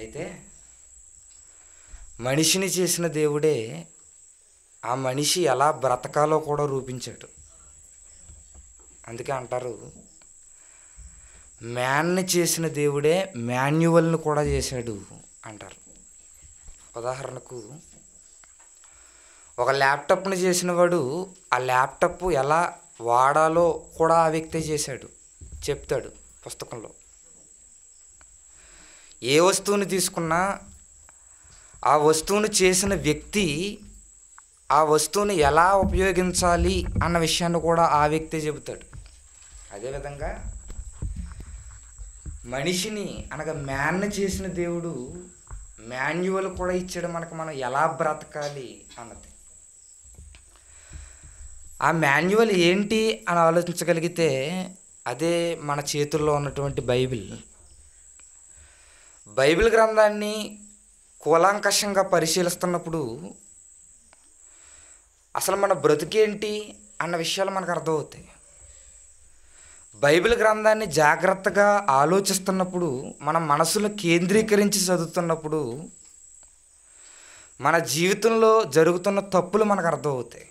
అయితే మనిషిని చేసిన దేవుడే ఆ మనిషి ఎలా బ్రతకాలో కూడా రూపించాడు అందుకే అంటారు మ్యాన్ని చేసిన దేవుడే మాన్యువల్ని కూడా చేశాడు అంటారు ఉదాహరణకు ఒక ల్యాప్టాప్ని చేసిన వాడు ఆ ల్యాప్టాప్ ఎలా వాడాలో కూడా ఆ వ్యక్తే చేశాడు చెప్తాడు పుస్తకంలో ఏ వస్తువుని తీసుకున్నా ఆ వస్తువుని చేసిన వ్యక్తి ఆ వస్తువుని ఎలా ఉపయోగించాలి అన్న విషయాన్ని కూడా ఆ వ్యక్తే చెబుతాడు అదేవిధంగా మనిషిని అనగా మ్యాన్ని చేసిన దేవుడు మాన్యువల్ కూడా ఇచ్చాడు మనకు మనం ఎలా బ్రతకాలి అన్నది ఆ మాన్యువల్ ఏంటి అని ఆలోచించగలిగితే అదే మన చేతుల్లో ఉన్నటువంటి బైబిల్ బైబిల్ గ్రంథాన్ని కూలంకషంగా పరిశీలిస్తున్నప్పుడు అసలు మన బ్రతుకేంటి అన్న విషయాలు మనకు అర్థమవుతాయి బైబిల్ గ్రంథాన్ని జాగ్రత్తగా ఆలోచిస్తున్నప్పుడు మన మనసును కేంద్రీకరించి చదువుతున్నప్పుడు మన జీవితంలో జరుగుతున్న తప్పులు మనకు అర్థమవుతాయి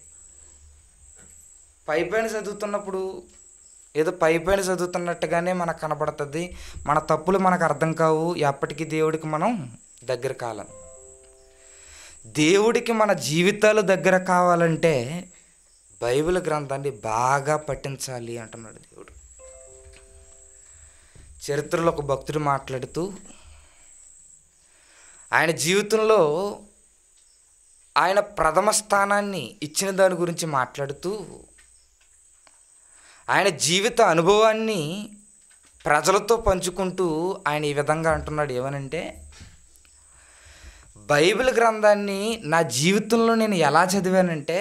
పై పైన చదువుతున్నప్పుడు ఏదో పై పైన చదువుతున్నట్టుగానే మనకు కనబడుతుంది మన తప్పులు మనకు అర్థం కావు ఎప్పటికీ దేవుడికి మనం దగ్గర కాలం దేవుడికి మన జీవితాలు దగ్గర కావాలంటే బైబిల్ గ్రంథాన్ని బాగా పఠించాలి అంటున్నాడు దేవుడు చరిత్రలో ఒక భక్తుడు మాట్లాడుతూ ఆయన జీవితంలో ఆయన ప్రథమ స్థానాన్ని ఇచ్చిన దాని గురించి మాట్లాడుతూ ఆయన జీవిత అనుభవాన్ని ప్రజలతో పంచుకుంటూ ఆయన ఈ విధంగా అంటున్నాడు ఏమనంటే బైబిల్ గ్రంథాన్ని నా జీవితంలో నేను ఎలా చదివానంటే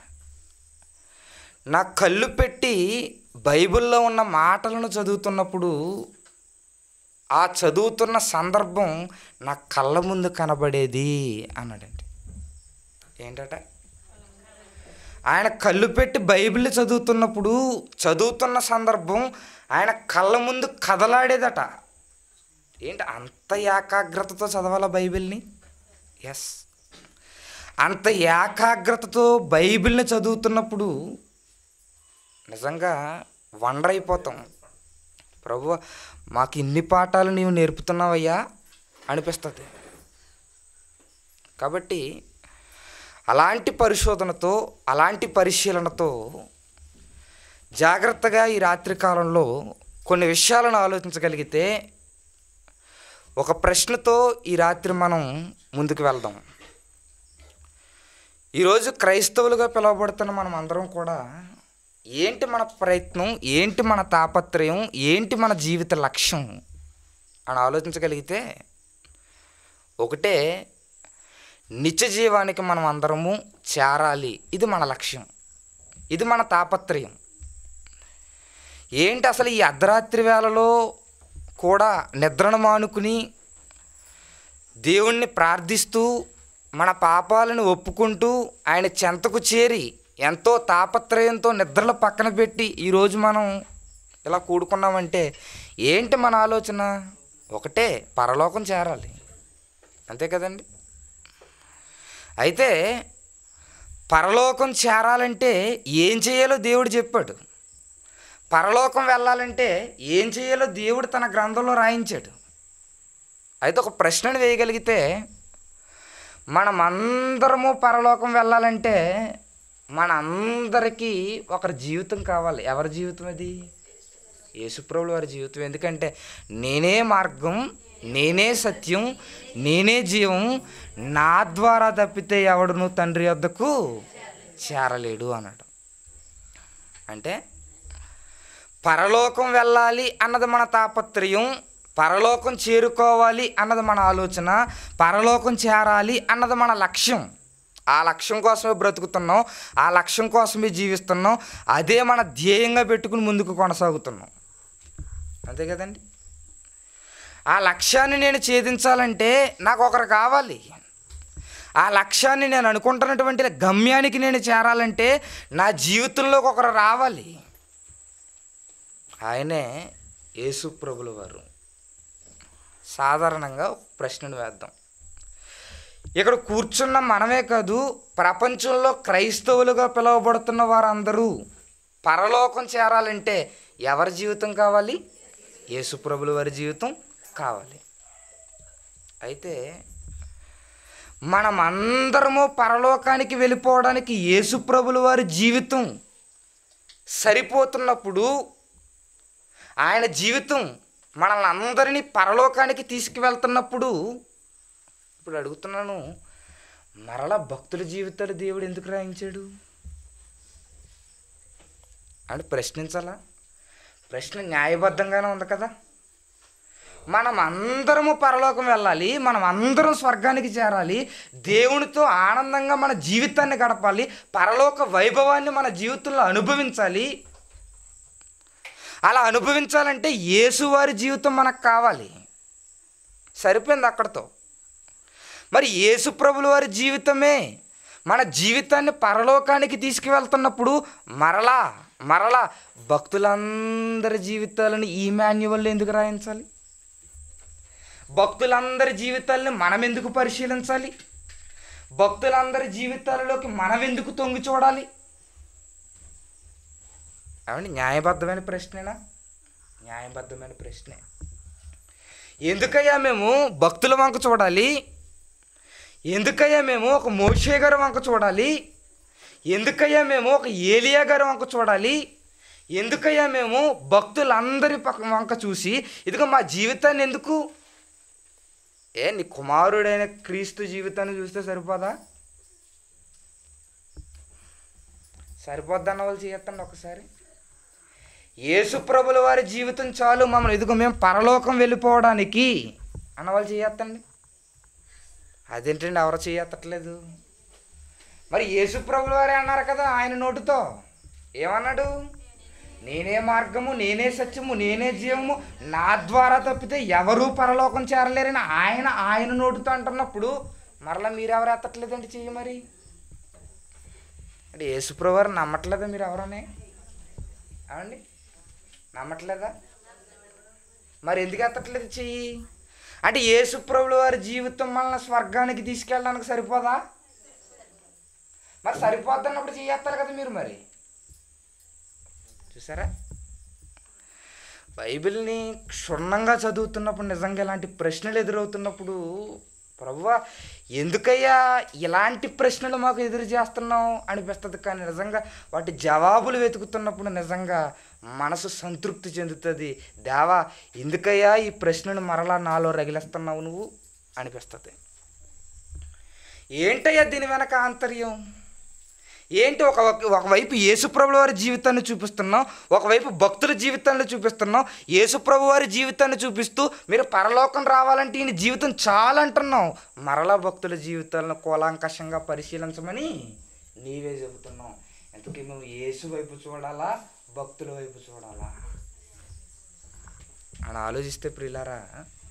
నా కళ్ళు పెట్టి బైబిల్లో ఉన్న మాటలను చదువుతున్నప్పుడు ఆ చదువుతున్న సందర్భం నా కళ్ళ ముందు కనబడేది అన్నాడండి ఏంటట ఆయన కళ్ళు పెట్టి బైబిల్ చదువుతున్నప్పుడు చదువుతున్న సందర్భం ఆయన కళ్ళ ముందు కదలాడేదట ఏంటి అంత ఏకాగ్రతతో చదవాలా బైబిల్ని ఎస్ అంత ఏకాగ్రతతో బైబిల్ని చదువుతున్నప్పుడు నిజంగా వండర్ అయిపోతాం ప్రభు మాకు ఇన్ని పాఠాలు నీవు నేర్పుతున్నావయ్యా అనిపిస్తుంది కాబట్టి అలాంటి పరిశోధనతో అలాంటి పరిశీలనతో జాగ్రత్తగా ఈ రాత్రి కాలంలో కొన్ని విషయాలను ఆలోచించగలిగితే ఒక ప్రశ్నతో ఈ రాత్రి మనం ముందుకు వెళ్దాం ఈరోజు క్రైస్తవులుగా పిలువబడుతున్న మనం అందరం కూడా ఏంటి మన ప్రయత్నం ఏంటి మన తాపత్రయం ఏంటి మన జీవిత లక్ష్యం అని ఆలోచించగలిగితే ఒకటే నిత్య జీవానికి మనం అందరము చేరాలి ఇది మన లక్ష్యం ఇది మన తాపత్రయం ఏంటి అసలు ఈ అర్ధరాత్రి వేళలో కూడా నిద్రను మానుకుని దేవుణ్ణి ప్రార్థిస్తూ మన పాపాలను ఒప్పుకుంటూ ఆయన చెంతకు చేరి ఎంతో తాపత్రయంతో నిద్రలు పక్కన పెట్టి ఈరోజు మనం ఇలా కూడుకున్నామంటే ఏంటి మన ఆలోచన ఒకటే పరలోకం చేరాలి అంతే కదండి అయితే పరలోకం చేరాలంటే ఏం చేయాలో దేవుడు చెప్పాడు పరలోకం వెళ్ళాలంటే ఏం చేయాలో దేవుడు తన గ్రంథంలో రాయించాడు అయితే ఒక ప్రశ్నను వేయగలిగితే మనమందరము పరలోకం వెళ్ళాలంటే మన అందరికీ ఒకరి జీవితం కావాలి ఎవరి జీవితం అది యేసుప్రభులు వారి జీవితం ఎందుకంటే నేనే మార్గం నేనే సత్యం నేనే జీవం నా ద్వారా తప్పితే ఎవడును తండ్రి వద్దకు చేరలేడు అన్నాడు అంటే పరలోకం వెళ్ళాలి అన్నది మన తాపత్రయం పరలోకం చేరుకోవాలి అన్నది మన ఆలోచన పరలోకం చేరాలి అన్నది మన లక్ష్యం ఆ లక్ష్యం కోసమే బ్రతుకుతున్నాం ఆ లక్ష్యం కోసమే జీవిస్తున్నాం అదే మన ధ్యేయంగా పెట్టుకుని ముందుకు కొనసాగుతున్నాం అంతే కదండి ఆ లక్ష్యాన్ని నేను ఛేదించాలంటే నాకు ఒకరు కావాలి ఆ లక్ష్యాన్ని నేను అనుకుంటున్నటువంటి గమ్యానికి నేను చేరాలంటే నా జీవితంలోకి ఒకరు రావాలి ఆయనే యేసు ప్రభుల వారు సాధారణంగా ఒక ప్రశ్నను వేద్దాం ఇక్కడ కూర్చున్న మనమే కాదు ప్రపంచంలో క్రైస్తవులుగా పిలువబడుతున్న వారందరూ పరలోకం చేరాలంటే ఎవరి జీవితం కావాలి యేసుప్రభుల వారి జీవితం కావాలి అయితే మనమందరము పరలోకానికి వెళ్ళిపోవడానికి యేసుప్రభుల వారి జీవితం సరిపోతున్నప్పుడు ఆయన జీవితం మనల్ని అందరినీ పరలోకానికి తీసుకువెళ్తున్నప్పుడు ఇప్పుడు అడుగుతున్నాను మరలా భక్తుల జీవితాలు దేవుడు ఎందుకు రాయించాడు అని ప్రశ్నించాలా ప్రశ్న న్యాయబద్ధంగానే ఉంది కదా మనం అందరము పరలోకం వెళ్ళాలి మనం అందరం స్వర్గానికి చేరాలి దేవునితో ఆనందంగా మన జీవితాన్ని గడపాలి పరలోక వైభవాన్ని మన జీవితంలో అనుభవించాలి అలా అనుభవించాలంటే యేసువారి జీవితం మనకు కావాలి సరిపోయింది అక్కడితో మరి యేసు ప్రభుల వారి జీవితమే మన జీవితాన్ని పరలోకానికి తీసుకువెళ్తున్నప్పుడు మరలా మరలా భక్తులందరి జీవితాలను ఈ మాన్యువల్లో ఎందుకు రాయించాలి భక్తులందరి జీవితాలని మనం ఎందుకు పరిశీలించాలి భక్తులందరి జీవితాలలోకి మనం ఎందుకు తొంగి చూడాలి ఏమండి న్యాయబద్ధమైన ప్రశ్నేనా న్యాయబద్ధమైన ప్రశ్నే ఎందుకయ్యా మేము భక్తుల వంక చూడాలి ఎందుకయ్యా మేము ఒక మోషే గారి వంక చూడాలి ఎందుకయ్యా మేము ఒక ఏలియా గారి వంక చూడాలి ఎందుకయ్యా మేము భక్తులందరి పక్క వంక చూసి ఇదిగో మా జీవితాన్ని ఎందుకు ఏ నీ కుమారుడైన క్రీస్తు జీవితాన్ని చూస్తే సరిపోదా సరిపోద్దన్న వాళ్ళు చేయొద్దండి ఒకసారి యేసుప్రభుల వారి జీవితం చాలు మమ్మల్ని ఇదిగో మేము పరలోకం వెళ్ళిపోవడానికి అన్న వాళ్ళు చేయొద్దండి అదేంటండి ఎవరు చేయత్తట్లేదు మరి యేసుప్రభుల వారే అన్నారు కదా ఆయన నోటితో ఏమన్నాడు నేనే మార్గము నేనే సత్యము నేనే జీవము నా ద్వారా తప్పితే ఎవరూ పరలోకం చేరలేరని ఆయన ఆయన నోటితో అంటున్నప్పుడు మరలా మీరెవరు ఎత్తట్లేదండి చెయ్యి మరి అంటే యేసుప్రభు వారు నమ్మట్లేదా మీరు ఎవరనే అవండి నమ్మట్లేదా మరి ఎందుకు ఎత్తట్లేదు చెయ్యి అంటే యేసుప్రభుల వారి జీవితం మనల్ని స్వర్గానికి తీసుకెళ్ళడానికి సరిపోదా మరి సరిపోద్దన్నప్పుడు చేయేస్తారు కదా మీరు మరి చూసారా బైబిల్ని క్షుణ్ణంగా చదువుతున్నప్పుడు నిజంగా ఇలాంటి ప్రశ్నలు ఎదురవుతున్నప్పుడు ప్రభువా ఎందుకయ్యా ఇలాంటి ప్రశ్నలు మాకు ఎదురు చేస్తున్నావు అనిపిస్తుంది కానీ నిజంగా వాటి జవాబులు వెతుకుతున్నప్పుడు నిజంగా మనసు సంతృప్తి చెందుతుంది దేవా ఎందుకయ్యా ఈ ప్రశ్నను మరలా నాలో రగిలేస్తున్నావు నువ్వు అనిపిస్తుంది ఏంటయ్యా దీని వెనక ఆంతర్యం ఏంటి ఒక ఒకవైపు యేసుప్రభు వారి జీవితాన్ని చూపిస్తున్నాం ఒకవైపు భక్తుల జీవితాన్ని చూపిస్తున్నాం యేసుప్రభు వారి జీవితాన్ని చూపిస్తూ మీరు పరలోకం రావాలంటే ఈయన జీవితం చాలా అంటున్నాం మరలా భక్తుల జీవితాలను కూలంకషంగా పరిశీలించమని నీవే చెబుతున్నాం ఎంతకీ మేము యేసు వైపు చూడాలా భక్తుల వైపు చూడాలా అని ఆలోచిస్తే ప్రియులారా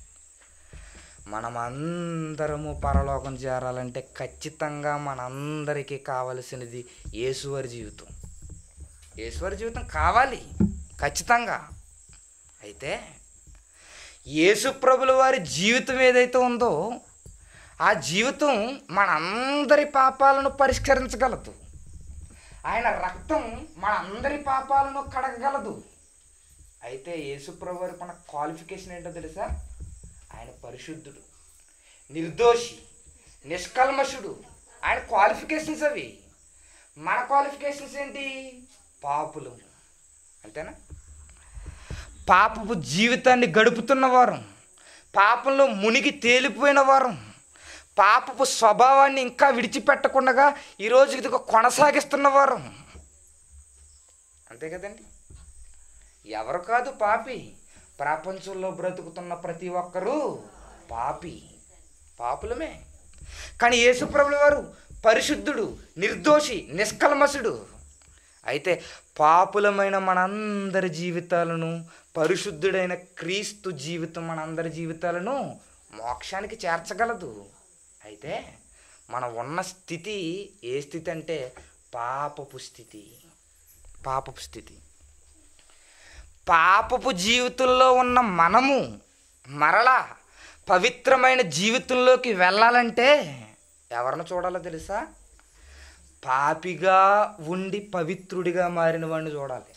మనమందరము పరలోకం చేరాలంటే ఖచ్చితంగా మనందరికీ కావలసినది యేసువారి జీవితం యేసువారి జీవితం కావాలి ఖచ్చితంగా అయితే యేసుప్రభుల వారి జీవితం ఏదైతే ఉందో ఆ జీవితం మనందరి పాపాలను పరిష్కరించగలదు ఆయన రక్తం మనందరి పాపాలను కడగగలదు అయితే యేసుప్రభు వారికి మన క్వాలిఫికేషన్ ఏంటో తెలుసా ఆయన పరిశుద్ధుడు నిర్దోషి నిష్కల్మషుడు ఆయన క్వాలిఫికేషన్స్ అవి మన క్వాలిఫికేషన్స్ ఏంటి పాపులు అంతేనా పాపపు జీవితాన్ని గడుపుతున్న వారం పాపంలో మునిగి తేలిపోయిన వారం పాపపు స్వభావాన్ని ఇంకా విడిచిపెట్టకుండా ఈరోజు ఇది కొనసాగిస్తున్న వారం అంతే కదండి ఎవరు కాదు పాపి ప్రపంచంలో బ్రతుకుతున్న ప్రతి ఒక్కరూ పాపి పాపులమే కానీ యేసుప్రభుల వారు పరిశుద్ధుడు నిర్దోషి నిష్కల్మసుడు అయితే పాపులమైన మనందరి జీవితాలను పరిశుద్ధుడైన క్రీస్తు జీవితం మనందరి జీవితాలను మోక్షానికి చేర్చగలదు అయితే మనం ఉన్న స్థితి ఏ స్థితి అంటే పాపపు స్థితి పాపపు స్థితి పాపపు జీవితంలో ఉన్న మనము మరలా పవిత్రమైన జీవితంలోకి వెళ్ళాలంటే ఎవరిని చూడాలో తెలుసా పాపిగా ఉండి పవిత్రుడిగా మారిన వాడిని చూడాలి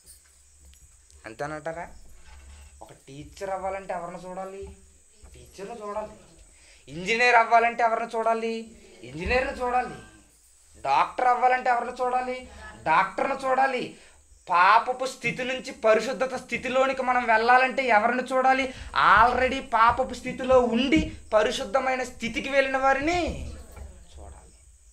అంతేనంటారా ఒక టీచర్ అవ్వాలంటే ఎవరిని చూడాలి టీచర్ని చూడాలి ఇంజనీర్ అవ్వాలంటే ఎవరిని చూడాలి ఇంజనీర్ని చూడాలి డాక్టర్ అవ్వాలంటే ఎవరిని చూడాలి డాక్టర్ని చూడాలి పాపపు స్థితి నుంచి పరిశుద్ధత స్థితిలోనికి మనం వెళ్ళాలంటే ఎవరిని చూడాలి ఆల్రెడీ పాపపు స్థితిలో ఉండి పరిశుద్ధమైన స్థితికి వెళ్ళిన వారిని చూడాలి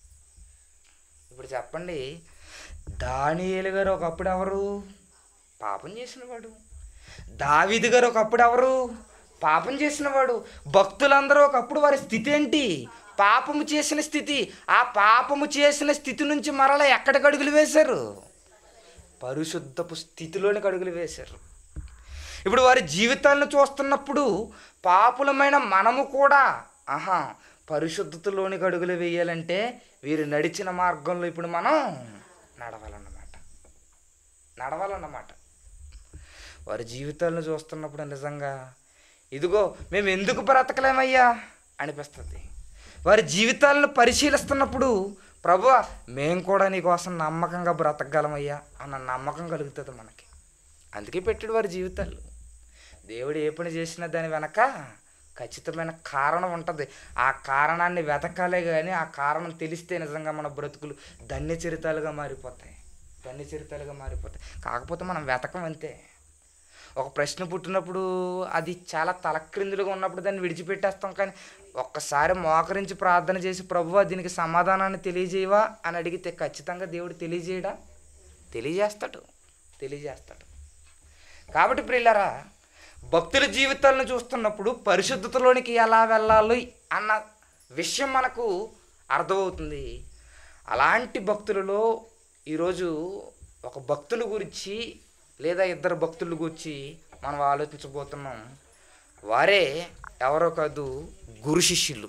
ఇప్పుడు చెప్పండి దానియేలు గారు ఒకప్పుడు ఎవరు పాపం చేసినవాడు దావీదు గారు ఒకప్పుడు ఎవరు పాపం చేసినవాడు భక్తులందరూ ఒకప్పుడు వారి స్థితి ఏంటి పాపము చేసిన స్థితి ఆ పాపము చేసిన స్థితి నుంచి మరల ఎక్కడికి అడుగులు వేశారు పరిశుద్ధపు స్థితిలోనికి అడుగులు వేశారు ఇప్పుడు వారి జీవితాలను చూస్తున్నప్పుడు పాపులమైన మనము కూడా ఆహా పరిశుద్ధతలోనికి అడుగులు వేయాలంటే వీరు నడిచిన మార్గంలో ఇప్పుడు మనం నడవాలన్నమాట నడవాలన్నమాట వారి జీవితాలను చూస్తున్నప్పుడు నిజంగా ఇదిగో మేము ఎందుకు బ్రతకలేమయ్యా అనిపిస్తుంది వారి జీవితాలను పరిశీలిస్తున్నప్పుడు ప్రభు మేము కూడా నీకోసం నమ్మకంగా బ్రతకగలమయ్యా అన్న నమ్మకం కలుగుతుంది మనకి అందుకే పెట్టాడు వారి జీవితాలు దేవుడు ఏ పని చేసినా దాని వెనక ఖచ్చితమైన కారణం ఉంటుంది ఆ కారణాన్ని వెతకాలే కానీ ఆ కారణం తెలిస్తే నిజంగా మన బ్రతుకులు ధన్య చరితాలుగా మారిపోతాయి ధన్య చరితాలుగా మారిపోతాయి కాకపోతే మనం వెతకం అంతే ఒక ప్రశ్న పుట్టినప్పుడు అది చాలా తలక్రిందులుగా ఉన్నప్పుడు దాన్ని విడిచిపెట్టేస్తాం కానీ ఒక్కసారి మోకరించి ప్రార్థన చేసి ప్రభువా దీనికి సమాధానాన్ని తెలియజేయవా అని అడిగితే ఖచ్చితంగా దేవుడు తెలియజేయడా తెలియజేస్తాడు తెలియజేస్తాడు కాబట్టి ప్రియులరా భక్తుల జీవితాలను చూస్తున్నప్పుడు పరిశుద్ధతలోనికి ఎలా వెళ్ళాలి అన్న విషయం మనకు అర్థమవుతుంది అలాంటి భక్తులలో ఈరోజు ఒక భక్తుల గురించి లేదా ఇద్దరు భక్తుల గురించి మనం ఆలోచించబోతున్నాం వారే ఎవరో కాదు గురు శిష్యులు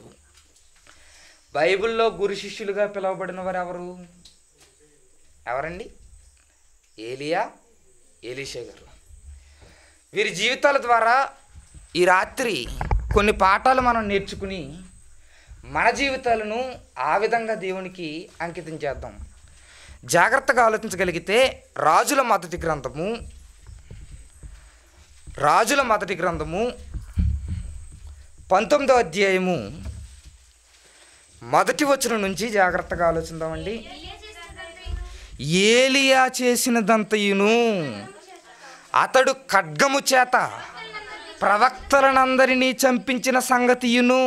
బైబిల్లో గురు శిష్యులుగా పిలువబడిన వారు ఎవరు ఎవరండి ఏలియా ఏలీషా గారు వీరి జీవితాల ద్వారా ఈ రాత్రి కొన్ని పాఠాలు మనం నేర్చుకుని మన జీవితాలను ఆ విధంగా దేవునికి అంకితం చేద్దాం జాగ్రత్తగా ఆలోచించగలిగితే రాజుల మొదటి గ్రంథము రాజుల మొదటి గ్రంథము పంతొమ్మిదో అధ్యాయము మొదటి వచనం నుంచి జాగ్రత్తగా ఆలోచిద్దామండి ఏలియా చేసినదంతయును అతడు ఖడ్గము చేత ప్రవక్తలనందరినీ చంపించిన సంగతియును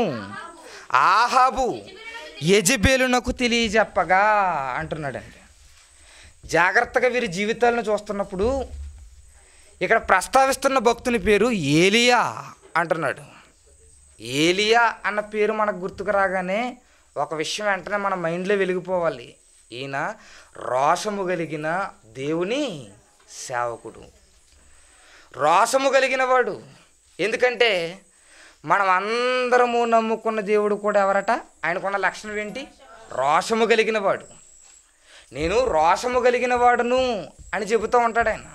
ఆహాబు యజబేలునకు తెలియజెప్పగా అంటున్నాడండి జాగ్రత్తగా వీరి జీవితాలను చూస్తున్నప్పుడు ఇక్కడ ప్రస్తావిస్తున్న భక్తుని పేరు ఏలియా అంటున్నాడు ఏలియా అన్న పేరు మనకు గుర్తుకు రాగానే ఒక విషయం వెంటనే మన మైండ్లో వెలిగిపోవాలి ఈయన రోషము కలిగిన దేవుని సేవకుడు రోషము కలిగిన వాడు ఎందుకంటే మనం అందరము నమ్ముకున్న దేవుడు కూడా ఎవరట ఆయనకున్న లక్షణం ఏంటి రోషము కలిగిన వాడు నేను రోషము కలిగిన వాడును అని చెబుతూ ఉంటాడు ఆయన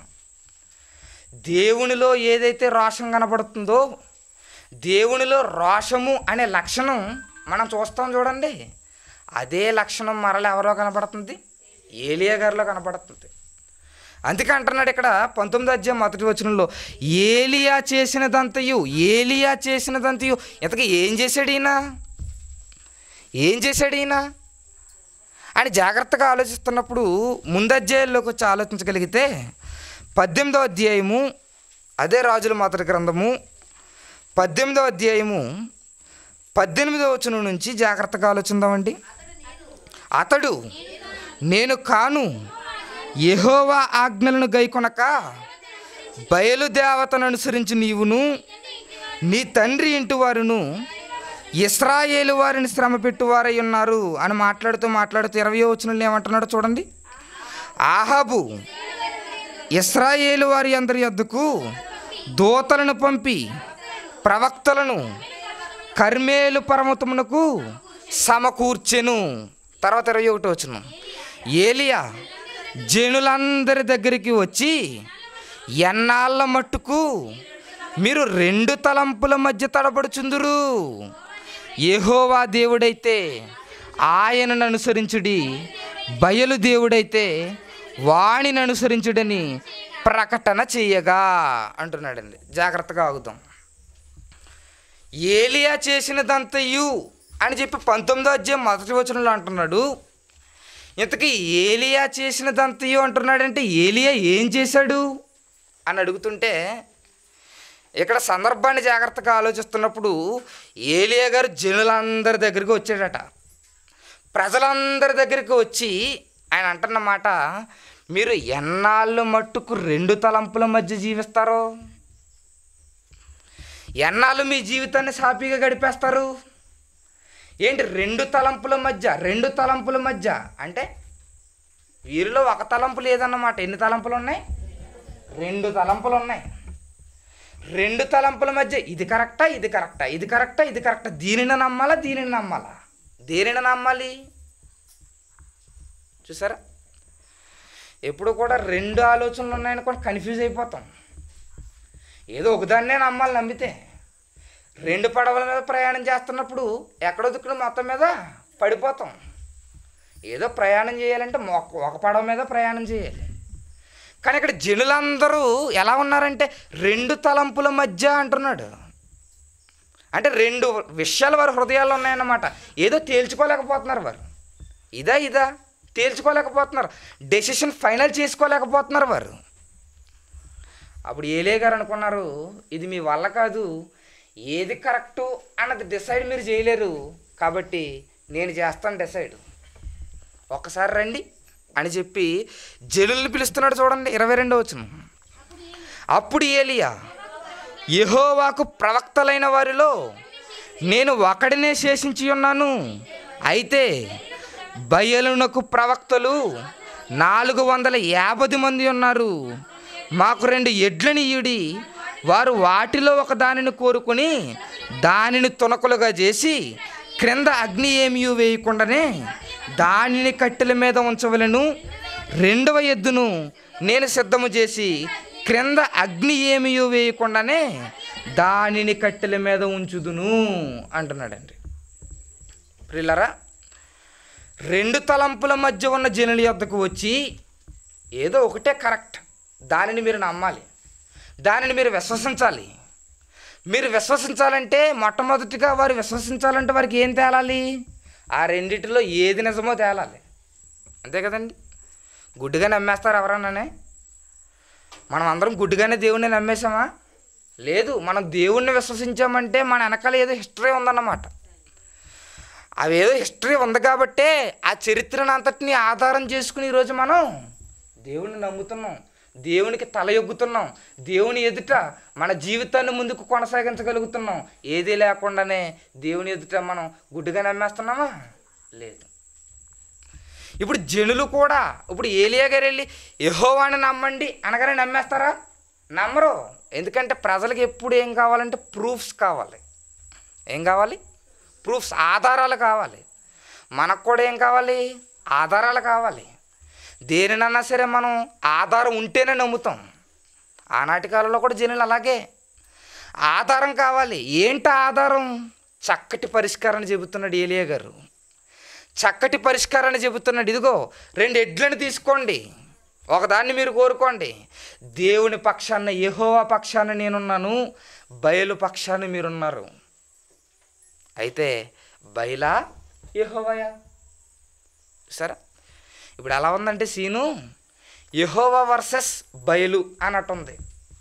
దేవునిలో ఏదైతే రోషం కనబడుతుందో దేవునిలో రోషము అనే లక్షణం మనం చూస్తాం చూడండి అదే లక్షణం మరల ఎవరో కనబడుతుంది ఏలియా గారిలో కనబడుతుంది అందుకే అంటున్నాడు ఇక్కడ పంతొమ్మిది అధ్యాయం మొదటి వచనంలో ఏలియా చేసినదంతయు ఏలియా చేసినదంతయు ఇంతకీ ఏం చేశాడు ఈయన ఏం చేశాడు ఈయన అని జాగ్రత్తగా ఆలోచిస్తున్నప్పుడు ముందు అధ్యాయంలోకి వచ్చి ఆలోచించగలిగితే పద్దెనిమిదో అధ్యాయము అదే రాజుల మొదటి గ్రంథము పద్దెనిమిదో అధ్యాయము పద్దెనిమిదో వచనం నుంచి జాగ్రత్తగా ఆలోచిందామండి అతడు నేను కాను యెహోవా ఆజ్ఞలను గైకొనక బయలుదేవతను అనుసరించి నీవును నీ తండ్రి ఇంటి వారును ఇస్రాయేలు వారిని శ్రమ పెట్టువారై ఉన్నారు అని మాట్లాడుతూ మాట్లాడుతూ ఇరవై వచనంలో ఏమంటున్నాడో చూడండి ఆహాబు ఇస్రాయేలు వారి అందరి యొద్దకు దూతలను పంపి ప్రవక్తలను కర్మేలు పర్వతమునకు సమకూర్చెను తర్వాత ఇరవై ఒకటి వచ్చును ఏలియా జనులందరి దగ్గరికి వచ్చి ఎన్నాళ్ళ మట్టుకు మీరు రెండు తలంపుల మధ్య తడబడుచుందురు యెహోవా దేవుడైతే ఆయనను అనుసరించుడి బయలు దేవుడైతే వాణిని అనుసరించుడని ప్రకటన చేయగా అంటున్నాడండి జాగ్రత్తగా ఆగుదాం ఏలియా చేసినదంతయు అని చెప్పి పంతొమ్మిదో అధ్యాయం మొదటి వచనంలో అంటున్నాడు ఇంతకీ ఏలియా చేసినదంతయు అంటున్నాడంటే ఏలియా ఏం చేశాడు అని అడుగుతుంటే ఇక్కడ సందర్భాన్ని జాగ్రత్తగా ఆలోచిస్తున్నప్పుడు ఏలియా గారు జనులందరి దగ్గరికి వచ్చాడట ప్రజలందరి దగ్గరికి వచ్చి ఆయన అంటున్న మాట మీరు ఎన్నాళ్ళు మట్టుకు రెండు తలంపుల మధ్య జీవిస్తారో ఎన్నాళ్ళు మీ జీవితాన్ని సాఫీగా గడిపేస్తారు ఏంటి రెండు తలంపుల మధ్య రెండు తలంపుల మధ్య అంటే వీరిలో ఒక తలంపు లేదన్నమాట ఎన్ని తలంపులు ఉన్నాయి రెండు తలంపులు ఉన్నాయి రెండు తలంపుల మధ్య ఇది కరెక్టా ఇది కరెక్టా ఇది కరెక్టా ఇది కరెక్టా దీనిని నమ్మాలా దీనిని నమ్మాలా దేనిని నమ్మాలి చూసారా ఎప్పుడు కూడా రెండు ఆలోచనలు ఉన్నాయనుకోండి కన్ఫ్యూజ్ అయిపోతాం ఏదో ఒకదాన్నే నమ్మాలి నమ్మితే రెండు పడవల మీద ప్రయాణం చేస్తున్నప్పుడు ఎక్కడో దిక్కున మొత్తం మీద పడిపోతాం ఏదో ప్రయాణం చేయాలంటే మొక్క ఒక పడవ మీద ప్రయాణం చేయాలి కానీ ఇక్కడ జనులందరూ ఎలా ఉన్నారంటే రెండు తలంపుల మధ్య అంటున్నాడు అంటే రెండు విషయాలు వారి హృదయాల్లో ఉన్నాయన్నమాట ఏదో తేల్చుకోలేకపోతున్నారు వారు ఇదా ఇదా తేల్చుకోలేకపోతున్నారు డెసిషన్ ఫైనల్ చేసుకోలేకపోతున్నారు వారు అప్పుడు ఏలే గారు అనుకున్నారు ఇది మీ వల్ల కాదు ఏది కరెక్టు అన్నది డిసైడ్ మీరు చేయలేరు కాబట్టి నేను చేస్తాను డిసైడ్ ఒక్కసారి రండి అని చెప్పి జనుల్ని పిలుస్తున్నాడు చూడండి ఇరవై రెండో వచ్చిన అప్పుడు ఏలియా యెహోవాకు ప్రవక్తలైన వారిలో నేను ఒకడినే శేషించి ఉన్నాను అయితే బయలునకు ప్రవక్తలు నాలుగు వందల యాభై మంది ఉన్నారు మాకు రెండు ఎడ్లని ఈడి వారు వాటిలో ఒక దానిని కోరుకుని దానిని తునకలుగా చేసి క్రింద అగ్ని ఏమీ వేయకుండానే దానిని కట్టెల మీద ఉంచవలను రెండవ ఎద్దును నేను సిద్ధము చేసి క్రింద అగ్ని ఏమీ వేయకుండానే దానిని కట్టెల మీద ఉంచుదును అంటున్నాడండి ప్రిల్లరా రెండు తలంపుల మధ్య ఉన్న జనుల యొద్దకు వచ్చి ఏదో ఒకటే కరెక్ట్ దానిని మీరు నమ్మాలి దానిని మీరు విశ్వసించాలి మీరు విశ్వసించాలంటే మొట్టమొదటిగా వారు విశ్వసించాలంటే వారికి ఏం తేలాలి ఆ రెండిటిలో ఏది నిజమో తేలాలి అంతే కదండి గుడ్డిగా నమ్మేస్తారు ఎవరన్నానే మనం అందరం గుడ్డిగానే దేవుణ్ణి నమ్మేశామా లేదు మనం దేవుణ్ణి విశ్వసించామంటే మన వెనకాల ఏదో హిస్టరీ ఉందన్నమాట అవేదో హిస్టరీ ఉంది కాబట్టే ఆ చరిత్రను అంతటిని ఆధారం చేసుకుని ఈరోజు మనం దేవుణ్ణి నమ్ముతున్నాం దేవునికి తల ఎగ్గుతున్నాం దేవుని ఎదుట మన జీవితాన్ని ముందుకు కొనసాగించగలుగుతున్నాం ఏదీ లేకుండానే దేవుని ఎదుట మనం గుడ్డిగా నమ్మేస్తున్నామా లేదు ఇప్పుడు జనులు కూడా ఇప్పుడు ఏలియా గారు వెళ్ళి యహోవాని నమ్మండి అనగానే నమ్మేస్తారా నమ్మరు ఎందుకంటే ప్రజలకు ఎప్పుడు ఏం కావాలంటే ప్రూఫ్స్ కావాలి ఏం కావాలి ప్రూఫ్స్ ఆధారాలు కావాలి మనకు కూడా ఏం కావాలి ఆధారాలు కావాలి దేనినన్నా సరే మనం ఆధారం ఉంటేనే నమ్ముతాం ఆనాటి కాలంలో కూడా జనులు అలాగే ఆధారం కావాలి ఏంటి ఆధారం చక్కటి పరిష్కారాన్ని చెబుతున్నాడు ఏలియా గారు చక్కటి పరిష్కారాన్ని చెబుతున్నాడు ఇదిగో రెండు ఎడ్లను తీసుకోండి ఒకదాన్ని మీరు కోరుకోండి దేవుని పక్షాన యెహోవా పక్షాన నేనున్నాను బయలు పక్షాన మీరున్నారు అయితే బయలా యెహోవాయా సరే ఇప్పుడు ఎలా ఉందంటే సీను యెహోవా వర్సెస్ బయలు అన్నట్టుంది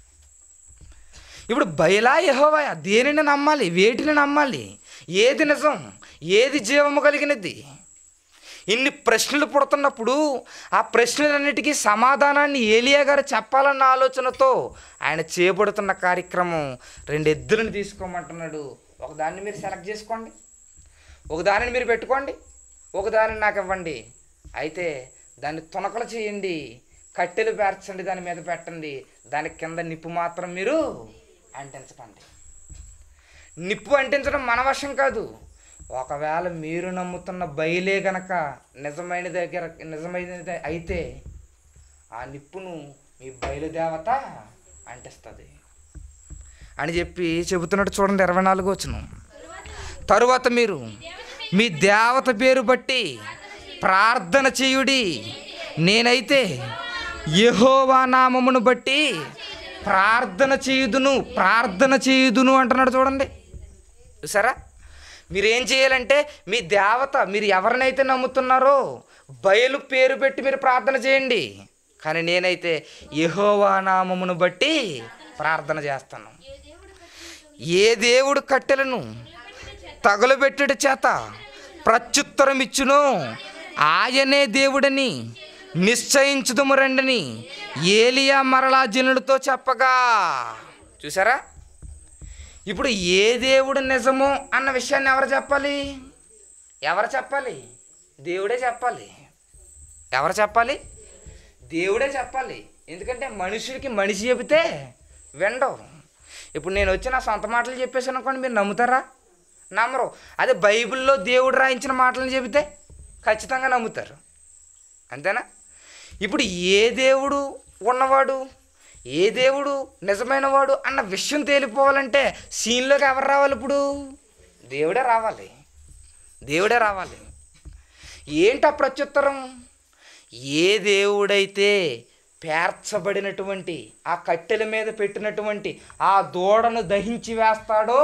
ఇప్పుడు బయలా యెహోవాయా దేనిని నమ్మాలి వేటిని నమ్మాలి ఏది నిజం ఏది జీవము కలిగినది ఇన్ని ప్రశ్నలు పుడుతున్నప్పుడు ఆ ప్రశ్నలన్నిటికీ సమాధానాన్ని ఏలియా గారు చెప్పాలన్న ఆలోచనతో ఆయన చేపడుతున్న కార్యక్రమం రెండు ఎద్దులను తీసుకోమంటున్నాడు ఒక దాన్ని మీరు సెలెక్ట్ చేసుకోండి ఒక దానిని మీరు పెట్టుకోండి ఒక దానిని నాకు ఇవ్వండి అయితే దాన్ని తునకలు చేయండి కట్టెలు పేర్చండి దాని మీద పెట్టండి దాని కింద నిప్పు మాత్రం మీరు అంటించకండి నిప్పు అంటించడం మన వశం కాదు ఒకవేళ మీరు నమ్ముతున్న బయలే గనక నిజమైన దగ్గర నిజమైనది అయితే ఆ నిప్పును మీ బయలుదేవత అంటిస్తుంది అని చెప్పి చెబుతున్నట్టు చూడండి ఇరవై నాలుగు వచ్చును తరువాత మీరు మీ దేవత పేరు బట్టి ప్రార్థన చేయుడి నేనైతే యెహోవా నామమును బట్టి ప్రార్థన చేయుదును ప్రార్థన చేయుదును అంటున్నాడు చూడండి చూసారా మీరేం చేయాలంటే మీ దేవత మీరు ఎవరినైతే నమ్ముతున్నారో బయలు పేరు పెట్టి మీరు ప్రార్థన చేయండి కానీ నేనైతే యెహోవా నామమును బట్టి ప్రార్థన చేస్తాను ఏ దేవుడు కట్టెలను తగులబెట్టుడి చేత ప్రత్యుత్తరం ఇచ్చును ఆయనే దేవుడని నిశ్చయించుదుము రండని ఏలియా మరలా జనులతో చెప్పగా చూసారా ఇప్పుడు ఏ దేవుడు నిజము అన్న విషయాన్ని ఎవరు చెప్పాలి ఎవరు చెప్పాలి దేవుడే చెప్పాలి ఎవరు చెప్పాలి దేవుడే చెప్పాలి ఎందుకంటే మనుషులకి మనిషి చెబితే వినడం ఇప్పుడు నేను వచ్చి నా సొంత మాటలు చెప్పేసాను అనుకోండి మీరు నమ్ముతారా నమ్మరు అదే బైబిల్లో దేవుడు రాయించిన మాటలను చెబితే ఖచ్చితంగా నమ్ముతారు అంతేనా ఇప్పుడు ఏ దేవుడు ఉన్నవాడు ఏ దేవుడు నిజమైన వాడు అన్న విషయం తేలిపోవాలంటే సీన్లోకి ఎవరు రావాలి ఇప్పుడు దేవుడే రావాలి దేవుడే రావాలి ఏంటి ఆ ప్రత్యుత్తరం ఏ దేవుడైతే పేర్చబడినటువంటి ఆ కట్టెల మీద పెట్టినటువంటి ఆ దూడను దహించి వేస్తాడో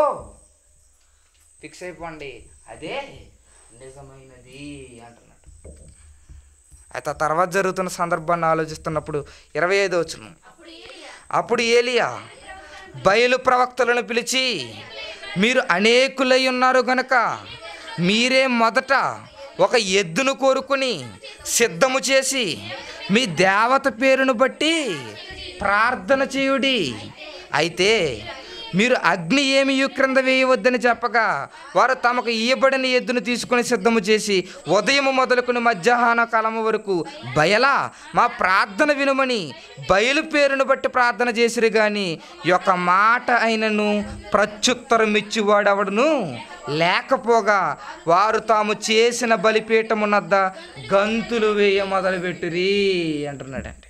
ఫిక్స్ అయిపోండి అదే నిజమైనది అంటున్నాడు అయితే ఆ తర్వాత జరుగుతున్న సందర్భాన్ని ఆలోచిస్తున్నప్పుడు ఇరవై ఐదో వచ్చును అప్పుడు ఏలియా బయలు ప్రవక్తలను పిలిచి మీరు అనేకులై ఉన్నారు గనక మీరే మొదట ఒక ఎద్దును కోరుకుని సిద్ధము చేసి మీ దేవత పేరును బట్టి ప్రార్థన చేయుడి అయితే మీరు అగ్ని ఏమి క్రింద వేయవద్దని చెప్పగా వారు తమకు ఇయ్యబడిన ఎద్దును తీసుకుని సిద్ధము చేసి ఉదయం మొదలుకుని మధ్యాహ్న కాలము వరకు బయలా మా ప్రార్థన వినుమని బయలు పేరును బట్టి ప్రార్థన చేసిరు కానీ యొక్క మాట అయినను ప్రత్యుత్తరం ఇచ్చివాడవడును లేకపోగా వారు తాము చేసిన బలిపీఠమునద్ద గంతులు వేయ మొదలుపెట్టురి అంటున్నాడండి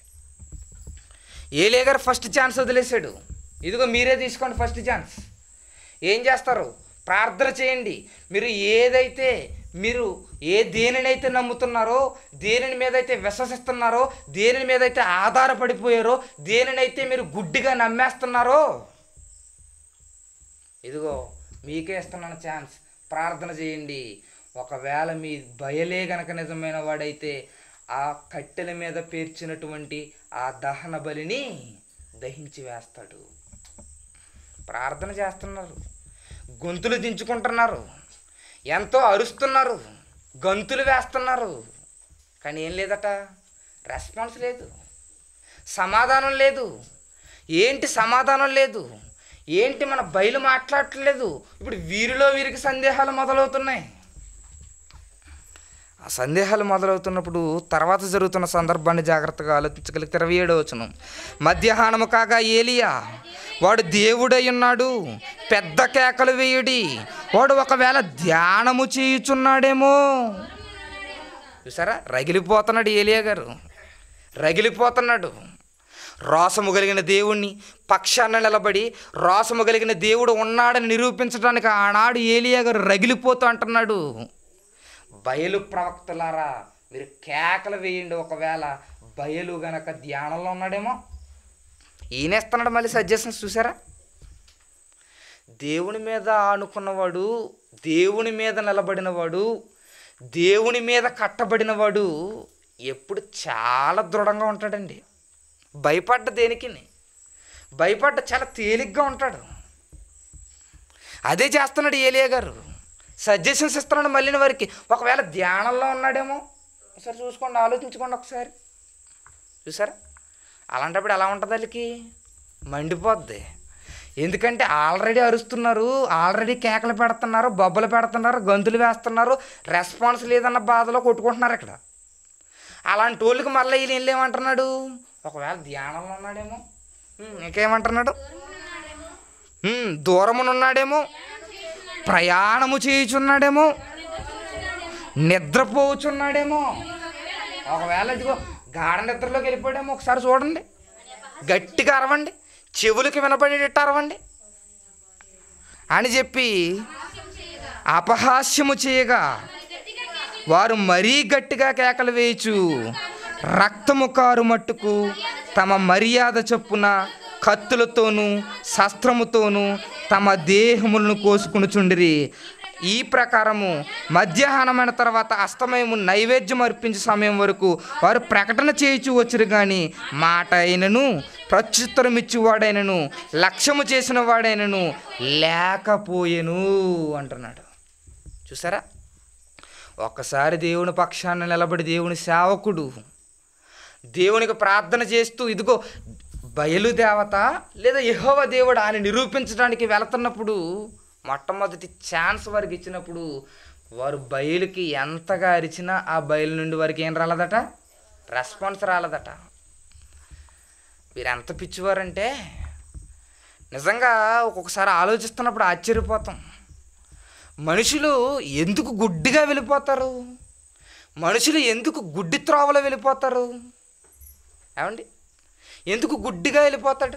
ఏలే గారు ఫస్ట్ ఛాన్స్ వదిలేశాడు ఇదిగో మీరే తీసుకోండి ఫస్ట్ ఛాన్స్ ఏం చేస్తారు ప్రార్థన చేయండి మీరు ఏదైతే మీరు ఏ దేనినైతే నమ్ముతున్నారో దేనిని మీద అయితే విశ్వసిస్తున్నారో దేని మీద అయితే ఆధారపడిపోయారో దేనినైతే మీరు గుడ్డిగా నమ్మేస్తున్నారో ఇదిగో మీకే ఇస్తున్నాను ఛాన్స్ ప్రార్థన చేయండి ఒకవేళ మీ బయలే గనక నిజమైన వాడైతే ఆ కట్టెల మీద పేర్చినటువంటి ఆ దహన బలిని దహించి వేస్తాడు ప్రార్థన చేస్తున్నారు గొంతులు దించుకుంటున్నారు ఎంతో అరుస్తున్నారు గంతులు వేస్తున్నారు కానీ ఏం లేదట రెస్పాన్స్ లేదు సమాధానం లేదు ఏంటి సమాధానం లేదు ఏంటి మన బయలు మాట్లాడట్లేదు ఇప్పుడు వీరిలో వీరికి సందేహాలు మొదలవుతున్నాయి ఆ సందేహాలు మొదలవుతున్నప్పుడు తర్వాత జరుగుతున్న సందర్భాన్ని జాగ్రత్తగా ఆలోచించగలిగితే ఇరవై ఏడో వచనం మధ్యాహ్నము కాగా ఏలియా వాడు దేవుడై ఉన్నాడు పెద్ద కేకలు వేయుడి వాడు ఒకవేళ ధ్యానము చేయుచున్నాడేమో చూసారా రగిలిపోతున్నాడు ఏలియా గారు రగిలిపోతున్నాడు రోసము కలిగిన దేవుణ్ణి పక్షాన నిలబడి రోసము కలిగిన దేవుడు ఉన్నాడని నిరూపించడానికి ఆనాడు ఏలియా గారు రగిలిపోతూ అంటున్నాడు బయలు ప్రవక్తలారా మీరు కేకలు వేయండి ఒకవేళ బయలు గనక ధ్యానంలో ఉన్నాడేమో ఈయనేస్తున్నాడు మళ్ళీ సజెషన్స్ చూసారా దేవుని మీద ఆనుకున్నవాడు దేవుని మీద నిలబడినవాడు దేవుని మీద కట్టబడినవాడు ఎప్పుడు చాలా దృఢంగా ఉంటాడండి భయపడ్డ దేనికి భయపడ్డ చాలా తేలిగ్గా ఉంటాడు అదే చేస్తున్నాడు ఏలియా గారు సజెషన్స్ ఇస్తున్నాడు మళ్ళీ వారికి ఒకవేళ ధ్యానంలో ఉన్నాడేమో ఒకసారి చూసుకోండి ఆలోచించుకోండి ఒకసారి చూసారా అలాంటప్పుడు ఎలా ఉంటుంది వాళ్ళకి మండిపోద్ది ఎందుకంటే ఆల్రెడీ అరుస్తున్నారు ఆల్రెడీ కేకలు పెడుతున్నారు బొబ్బలు పెడుతున్నారు గంతులు వేస్తున్నారు రెస్పాన్స్ లేదన్న బాధలో కొట్టుకుంటున్నారు ఇక్కడ అలాంటి వాళ్ళకి మళ్ళీ వీళ్ళు వీళ్ళు ఏమంటున్నాడు ఒకవేళ ధ్యానంలో ఉన్నాడేమో ఉమ్, ఇంకేమంటున్నాడు ఉమ్, దూరమునున్నాడేమో ప్రయాణము చేయుచున్నాడేమో నిద్రపోచున్నాడేమో ఒకవేళ ఇదిగో గాఢ నిద్రలోకి వెళ్ళిపోయాడేమో ఒకసారి చూడండి గట్టిగా అరవండి చెవులకి వినపడేటట్టు అరవండి అని చెప్పి అపహాస్యము చేయగా వారు మరీ గట్టిగా కేకలు వేయచు రక్తము కారు మట్టుకు తమ మర్యాద చొప్పున కత్తులతోనూ శస్త్రముతోనూ తమ దేహములను కోసుకునుచుండిరి ఈ ప్రకారము మధ్యాహ్నమైన తర్వాత అస్తమయము నైవేద్యం అర్పించే సమయం వరకు వారు ప్రకటన చేయుచు వచ్చురు కానీ మాట అయినను ప్రత్యుత్తరం ఇచ్చేవాడైనను లక్ష్యము చేసిన వాడైనను లేకపోయెను అంటున్నాడు చూసారా ఒక్కసారి దేవుని పక్షాన నిలబడి దేవుని సేవకుడు దేవునికి ప్రార్థన చేస్తూ ఇదిగో బయలుదేవత లేదా యెహోవ దేవుడు ఆయన నిరూపించడానికి వెళుతున్నప్పుడు మొట్టమొదటి ఛాన్స్ వారికి ఇచ్చినప్పుడు వారు బయలుకి ఎంతగా అరిచినా ఆ బయలు నుండి వారికి ఏం రాలేదట రెస్పాన్స్ రాలేదట వీరు ఎంత పిచ్చివారంటే నిజంగా ఒక్కొక్కసారి ఆలోచిస్తున్నప్పుడు ఆశ్చర్యపోతాం మనుషులు ఎందుకు గుడ్డిగా వెళ్ళిపోతారు మనుషులు ఎందుకు గుడ్డి త్రోవలో వెళ్ళిపోతారు ఏమండి ఎందుకు గుడ్డిగా వెళ్ళిపోతాడు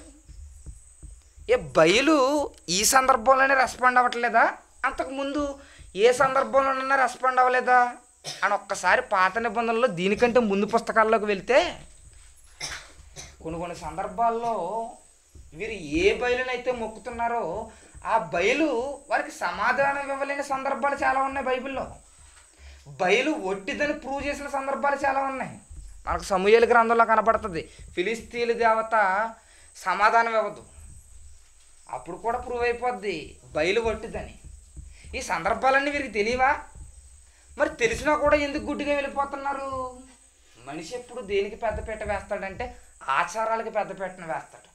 ఏ బయలు ఈ సందర్భంలోనే రెస్పాండ్ అవ్వట్లేదా అంతకుముందు ఏ సందర్భంలోనైనా రెస్పాండ్ అవ్వలేదా అని ఒక్కసారి పాత నిబంధనలో దీనికంటే ముందు పుస్తకాల్లోకి వెళ్తే కొన్ని కొన్ని సందర్భాల్లో వీరు ఏ బయలునైతే మొక్కుతున్నారో ఆ బయలు వారికి సమాధానం ఇవ్వలేని సందర్భాలు చాలా ఉన్నాయి బైబిల్లో బయలు ఒట్టిదని ప్రూవ్ చేసిన సందర్భాలు చాలా ఉన్నాయి మనకు సమూహల గ్రంథంలో కనబడుతుంది ఫిలిస్తీన్ల దేవత సమాధానం ఇవ్వదు అప్పుడు కూడా ప్రూవ్ అయిపోద్ది బయలు ఒట్టిదని ఈ సందర్భాలన్నీ వీరికి తెలియవా మరి తెలిసినా కూడా ఎందుకు గుడ్డిగా వెళ్ళిపోతున్నారు మనిషి ఎప్పుడు దేనికి పెద్దపీట వేస్తాడంటే ఆచారాలకి పెద్దపీటను వేస్తాడు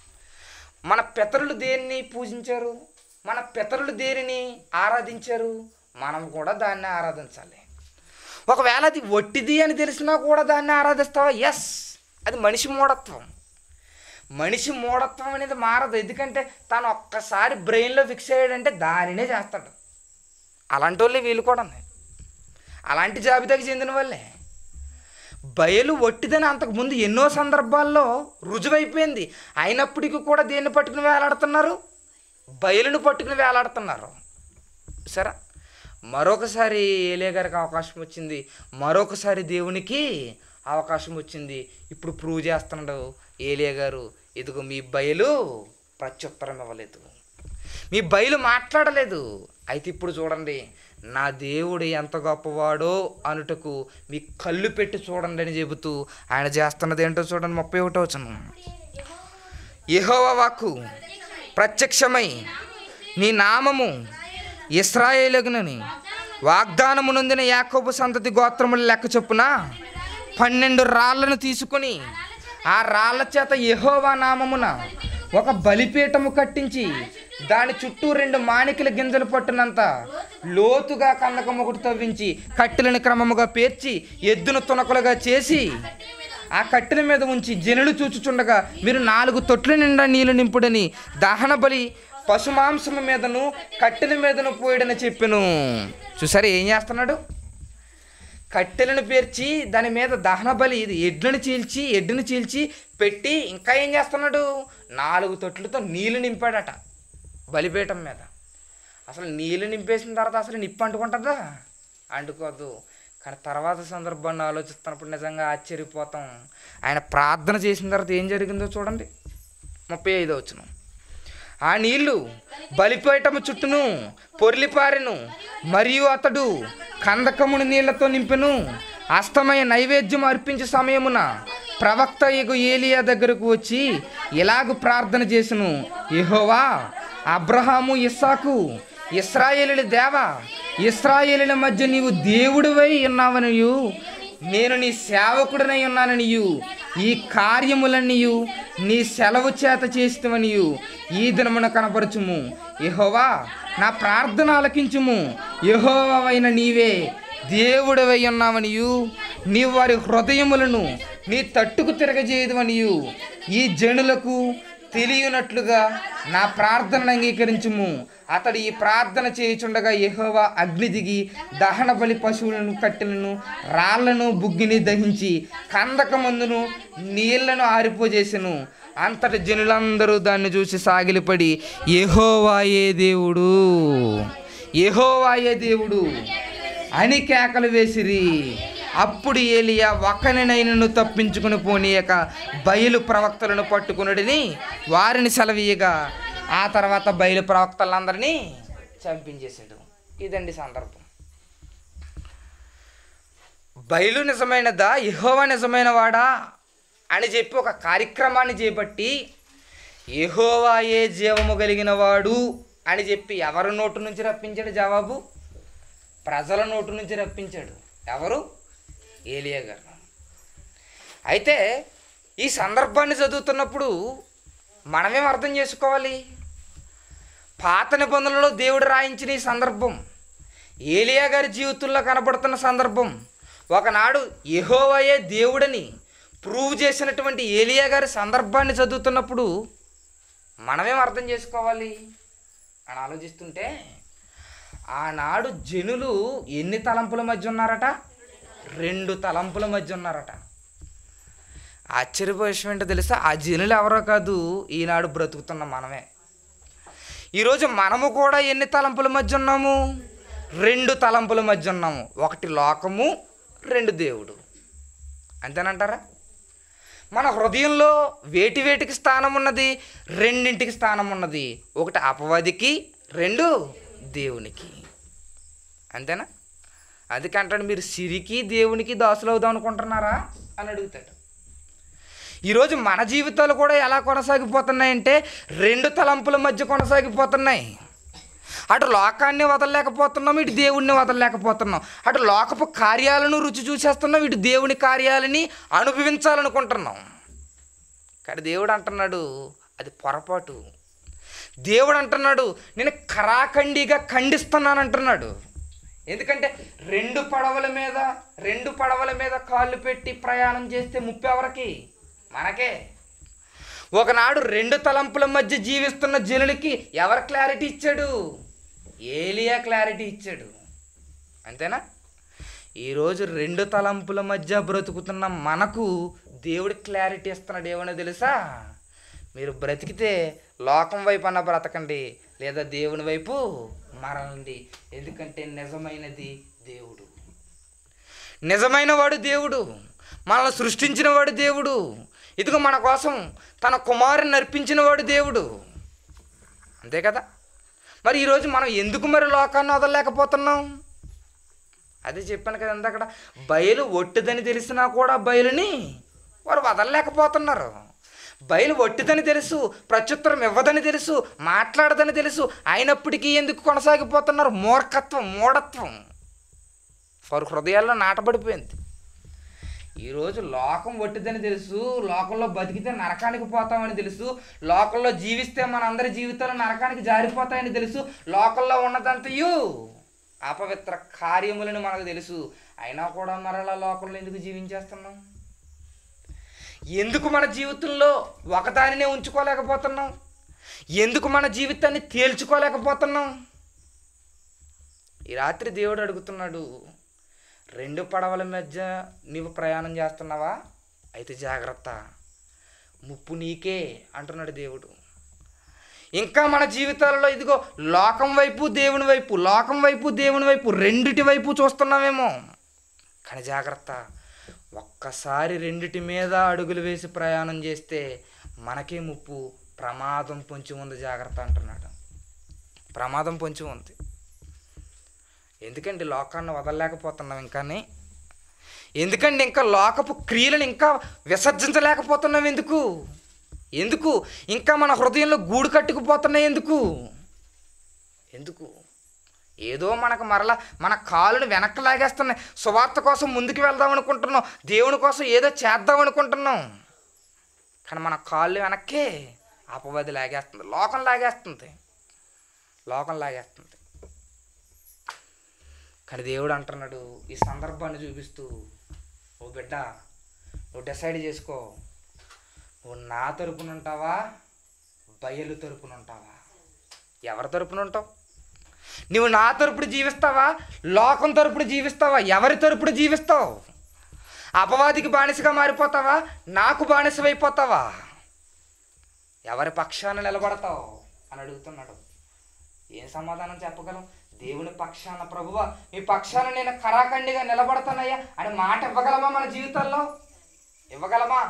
మన పితరులు దేన్ని పూజించారు మన పితరులు దేనిని ఆరాధించారు మనం కూడా దాన్ని ఆరాధించాలి ఒకవేళ అది ఒట్టిది అని తెలిసినా కూడా దాన్ని ఆరాధిస్తావా ఎస్ అది మనిషి మూఢత్వం మనిషి మూఢత్వం అనేది మారదు ఎందుకంటే తను ఒక్కసారి బ్రెయిన్లో ఫిక్స్ అయ్యాడంటే దానినే చేస్తాడు అలాంటి వాళ్ళే వీళ్ళు కూడా అలాంటి జాబితాకి చెందిన వాళ్ళే బయలు ఒట్టిదని అంతకుముందు ఎన్నో సందర్భాల్లో రుజువైపోయింది అయినప్పటికీ కూడా దేన్ని పట్టుకుని వేలాడుతున్నారు బయలును పట్టుకుని వేలాడుతున్నారు సరే మరొకసారి ఏలియా గారికి అవకాశం వచ్చింది మరొకసారి దేవునికి అవకాశం వచ్చింది ఇప్పుడు ప్రూవ్ చేస్తున్నాడు ఏలియా గారు ఇదిగో మీ బయలు ప్రత్యుత్తరం ఇవ్వలేదు మీ బయలు మాట్లాడలేదు అయితే ఇప్పుడు చూడండి నా దేవుడు ఎంత గొప్పవాడో అనుటకు మీ కళ్ళు పెట్టి చూడండి అని చెబుతూ ఆయన చేస్తున్నది ఏంటో చూడండి ముప్పై ఒకటో వచ్చను యెహోవ వాక్కు ప్రత్యక్షమై నీ నామము ఇస్రాయేలుగునని వాగ్దానము నొందిన యాకోబు సంతతి గోత్రముల లెక్క చొప్పున పన్నెండు రాళ్లను తీసుకుని ఆ రాళ్ల చేత యెహోవా నామమున ఒక బలిపీఠము కట్టించి దాని చుట్టూ రెండు మాణికల గింజలు పట్టునంత లోతుగా కన్నకం ఒకటి తవ్వించి కట్టెలను క్రమముగా పేర్చి ఎద్దును తునకలుగా చేసి ఆ కట్టెల మీద ఉంచి జనులు చూచుచుండగా మీరు నాలుగు తొట్ల నిండా నీళ్లు నింపుడని దహన బలి పశుమాంసము మీదను కట్టెల మీదను పోయడని చెప్పెను చూసారా ఏం చేస్తున్నాడు కట్టెలను పేర్చి దాని మీద దహన బలి ఇది ఎడ్లను చీల్చి ఎడ్డును చీల్చి పెట్టి ఇంకా ఏం చేస్తున్నాడు నాలుగు తొట్లతో నీళ్లు నింపాడట బలిపీఠం మీద అసలు నీళ్ళు నింపేసిన తర్వాత అసలు నిప్పు అంటుకుంటుందా అంటుకోదు కానీ తర్వాత సందర్భాన్ని ఆలోచిస్తున్నప్పుడు నిజంగా ఆశ్చర్యపోతాం ఆయన ప్రార్థన చేసిన తర్వాత ఏం జరిగిందో చూడండి ముప్పై ఐదో వచ్చిన ఆ నీళ్లు బలిపీఠము చుట్టూను పొర్లిపారెను మరియు అతడు కందకముని నీళ్లతో నింపెను అస్తమయ నైవేద్యం అర్పించే సమయమున ప్రవక్త ఎగు ఏలియా దగ్గరకు వచ్చి ఇలాగ ప్రార్థన చేసెను యెహోవా అబ్రహాము ఇస్సాకు ఇస్రాయేలుల దేవా ఇస్రాయేలుల మధ్య నీవు దేవుడివై ఉన్నావనియు నేను నీ సేవకుడినై ఉన్నాననియు ఈ కార్యములన్నీయు నీ సెలవు చేత చేస్తవనియు ఈ దినమున కనపరచుము యెహోవా నా ప్రార్థన ఆలకించుము యెహోవైన నీవే దేవుడవై ఉన్నావనియు నీవు వారి హృదయములను నీ తట్టుకు తిరగజేయదువనియు ఈ జనులకు తెలియనట్లుగా నా ప్రార్థనను అంగీకరించుము అతడు ఈ ప్రార్థన చేయుచుండగా యెహోవా అగ్ని దిగి దహన బలి పశువులను కట్టెలను రాళ్లను బుగ్గిని దహించి కందక మందును నీళ్లను ఆరిపోజేసెను అంతటి జనులందరూ దాన్ని చూసి సాగిలిపడి యెహోవాయే దేవుడు యెహోవాయే దేవుడు అని కేకలు వేసిరి అప్పుడు ఏలియా ఒక్కనినైనను తప్పించుకుని పోనీయక బయలు ప్రవక్తలను పట్టుకునుడిని వారిని సెలవీయగా ఆ తర్వాత బయలు ప్రవక్తలందరినీ చంపించేశాడు ఇదండి సందర్భం బయలు నిజమైనదా యెహోవా నిజమైన వాడా అని చెప్పి ఒక కార్యక్రమాన్ని చేపట్టి యెహోవాయే జీవము కలిగిన వాడు అని చెప్పి ఎవరి నోటు నుంచి రప్పించాడు జవాబు ప్రజల నోటు నుంచి రప్పించాడు ఎవరు ఏలియా గారు అయితే ఈ సందర్భాన్ని చదువుతున్నప్పుడు మనమేం అర్థం చేసుకోవాలి పాత నిబంధనలో దేవుడు రాయించిన ఈ సందర్భం ఏలియా గారి జీవితంలో కనబడుతున్న సందర్భం ఒకనాడు యెహోవాయే దేవుడని ప్రూవ్ చేసినటువంటి ఏలియా గారి సందర్భాన్ని చదువుతున్నప్పుడు మనమేం అర్థం చేసుకోవాలి అని ఆలోచిస్తుంటే ఆనాడు జనులు ఎన్ని తలంపుల మధ్య ఉన్నారట రెండు తలంపుల మధ్య ఉన్నారట ఆశ్చర్యపోయే విషయం ఏంటో తెలుసా ఆ జనులు ఎవరో కాదు ఈనాడు బ్రతుకుతున్న మనమే ఈరోజు మనము కూడా ఎన్ని తలంపుల మధ్య ఉన్నాము రెండు తలంపుల మధ్య ఉన్నాము ఒకటి లోకము రెండు దేవుడు అంతేనంటారా మన హృదయంలో వేటి వేటికి స్థానం ఉన్నది రెండింటికి స్థానం ఉన్నది ఒకటి అపవాదికి రెండు దేవునికి అంతేనా అందుకే అంటాడు మీరు సిరికి దేవునికి దాసులు అవుదాం అనుకుంటున్నారా అని అడుగుతాడు ఈరోజు మన జీవితాలు కూడా ఎలా కొనసాగిపోతున్నాయంటే రెండు తలంపుల మధ్య కొనసాగిపోతున్నాయి అటు లోకాన్ని వదలలేకపోతున్నాం ఇటు దేవుణ్ణి వదలలేకపోతున్నాం అటు లోకపు కార్యాలను రుచి చూసేస్తున్నాం ఇటు దేవుని కార్యాలని అనుభవించాలనుకుంటున్నాం కానీ దేవుడు అంటున్నాడు అది పొరపాటు దేవుడు అంటున్నాడు నేను కరాఖండిగా ఖండిస్తున్నాను అంటున్నాడు ఎందుకంటే రెండు పడవల మీద రెండు పడవల మీద కాళ్ళు పెట్టి ప్రయాణం చేస్తే ముప్పు ఎవరికి మనకే ఒకనాడు రెండు తలంపుల మధ్య జీవిస్తున్న జనులకి ఎవరు క్లారిటీ ఇచ్చాడు ఏలియా క్లారిటీ ఇచ్చాడు అంతేనా ఈరోజు రెండు తలంపుల మధ్య బ్రతుకుతున్న మనకు దేవుడు క్లారిటీ ఇస్తున్నాడు ఏమన్నా తెలుసా మీరు బ్రతికితే లోకం వైపు అన్న బ్రతకండి లేదా దేవుని వైపు మరలండి ఎందుకంటే నిజమైనది దేవుడు నిజమైన వాడు దేవుడు మనల్ని సృష్టించిన వాడు దేవుడు ఇదిగో మన కోసం తన కుమారుని నర్పించిన వాడు దేవుడు అంతే కదా మరి ఈరోజు మనం ఎందుకు మరి లోకాన్ని వదలలేకపోతున్నాం అదే చెప్పాను కదా ఇందాక బయలు ఒట్టిదని తెలిసినా కూడా బయలుని వారు వదలలేకపోతున్నారు బయలు ఒట్టిదని తెలుసు ప్రత్యుత్తరం ఇవ్వదని తెలుసు మాట్లాడదని తెలుసు అయినప్పటికీ ఎందుకు కొనసాగిపోతున్నారు మూర్ఖత్వం మూఢత్వం వారి హృదయాల్లో నాటబడిపోయింది ఈరోజు లోకం ఒట్టిదని తెలుసు లోకంలో బతికితే నరకానికి పోతామని తెలుసు లోకంలో జీవిస్తే మన అందరి జీవితాలు నరకానికి జారిపోతాయని తెలుసు లోకంలో ఉన్నదంతయు అపవిత్ర కార్యములని మనకు తెలుసు అయినా కూడా మరలా లోకంలో ఎందుకు జీవించేస్తున్నాం ఎందుకు మన జీవితంలో ఒకదానినే ఉంచుకోలేకపోతున్నాం ఎందుకు మన జీవితాన్ని తేల్చుకోలేకపోతున్నాం ఈ రాత్రి దేవుడు అడుగుతున్నాడు రెండు పడవల మధ్య నీవు ప్రయాణం చేస్తున్నావా అయితే జాగ్రత్త ముప్పు నీకే అంటున్నాడు దేవుడు ఇంకా మన జీవితాలలో ఇదిగో లోకం వైపు దేవుని వైపు లోకం వైపు దేవుని వైపు రెండిటి వైపు చూస్తున్నామేమో కానీ జాగ్రత్త ఒక్కసారి రెండిటి మీద అడుగులు వేసి ప్రయాణం చేస్తే మనకే ముప్పు ప్రమాదం పొంచి ఉంది జాగ్రత్త అంటున్నాడు ప్రమాదం పొంచి ఉంది ఎందుకండి లోకాన్ని వదలలేకపోతున్నాం ఇంకాని ఎందుకండి ఇంకా లోకపు క్రియలను ఇంకా విసర్జించలేకపోతున్నాం ఎందుకు ఎందుకు ఇంకా మన హృదయంలో గూడు కట్టుకుపోతున్నాయి ఎందుకు ఎందుకు ఏదో మనకు మరలా మన కాళ్ళను వెనక్కి లాగేస్తున్నాయి సువార్త కోసం ముందుకు వెళ్దాం అనుకుంటున్నాం దేవుని కోసం ఏదో చేద్దాం అనుకుంటున్నాం కానీ మన కాళ్ళు వెనక్కి అపవాది లాగేస్తుంది లోకం లాగేస్తుంది లోకం లాగేస్తుంది కానీ దేవుడు అంటున్నాడు ఈ సందర్భాన్ని చూపిస్తూ ఓ బిడ్డ నువ్వు డిసైడ్ చేసుకో నువ్వు నా తరపున ఉంటావా బయలు తరపున ఉంటావా ఎవరి తరపున ఉంటావు నువ్వు నా తరపున జీవిస్తావా లోకం తరపున జీవిస్తావా ఎవరి తరపున జీవిస్తావు అపవాదికి బానిసగా మారిపోతావా నాకు బానిసమైపోతావా ఎవరి పక్షాన నిలబడతావు అని అడుగుతున్నాడు ఏం సమాధానం చెప్పగలం దేవుని పక్షాన ప్రభువా మీ పక్షాన నేను కరాఖండిగా నిలబడతానయ్యా అని మాట ఇవ్వగలమా మన జీవితాల్లో ఇవ్వగలమా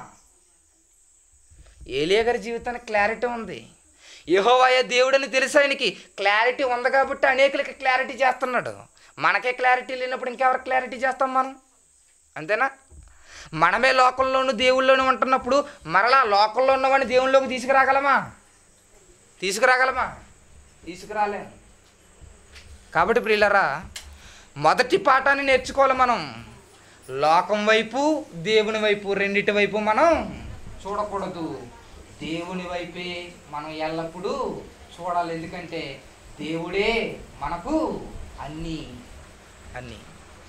ఏలియా గారి జీవితానికి క్లారిటీ ఉంది యెహోవాయ దేవుడని తెలుసు ఆయనకి క్లారిటీ ఉంది కాబట్టి అనేకులకి క్లారిటీ చేస్తున్నాడు మనకే క్లారిటీ లేనప్పుడు ఇంకెవరికి క్లారిటీ చేస్తాం మనం అంతేనా మనమే లోకంలోను దేవుళ్ళలోను ఉంటున్నప్పుడు మరలా లోకంలో ఉన్నవాడిని దేవుళ్ళలోకి తీసుకురాగలమా తీసుకురాగలమా తీసుకురాలేము కాబట్టి ప్రియులరా మొదటి పాఠాన్ని నేర్చుకోవాలి మనం లోకం వైపు దేవుని వైపు రెండిటి వైపు మనం చూడకూడదు దేవుని వైపే మనం ఎల్లప్పుడూ చూడాలి ఎందుకంటే దేవుడే మనకు అన్నీ అన్నీ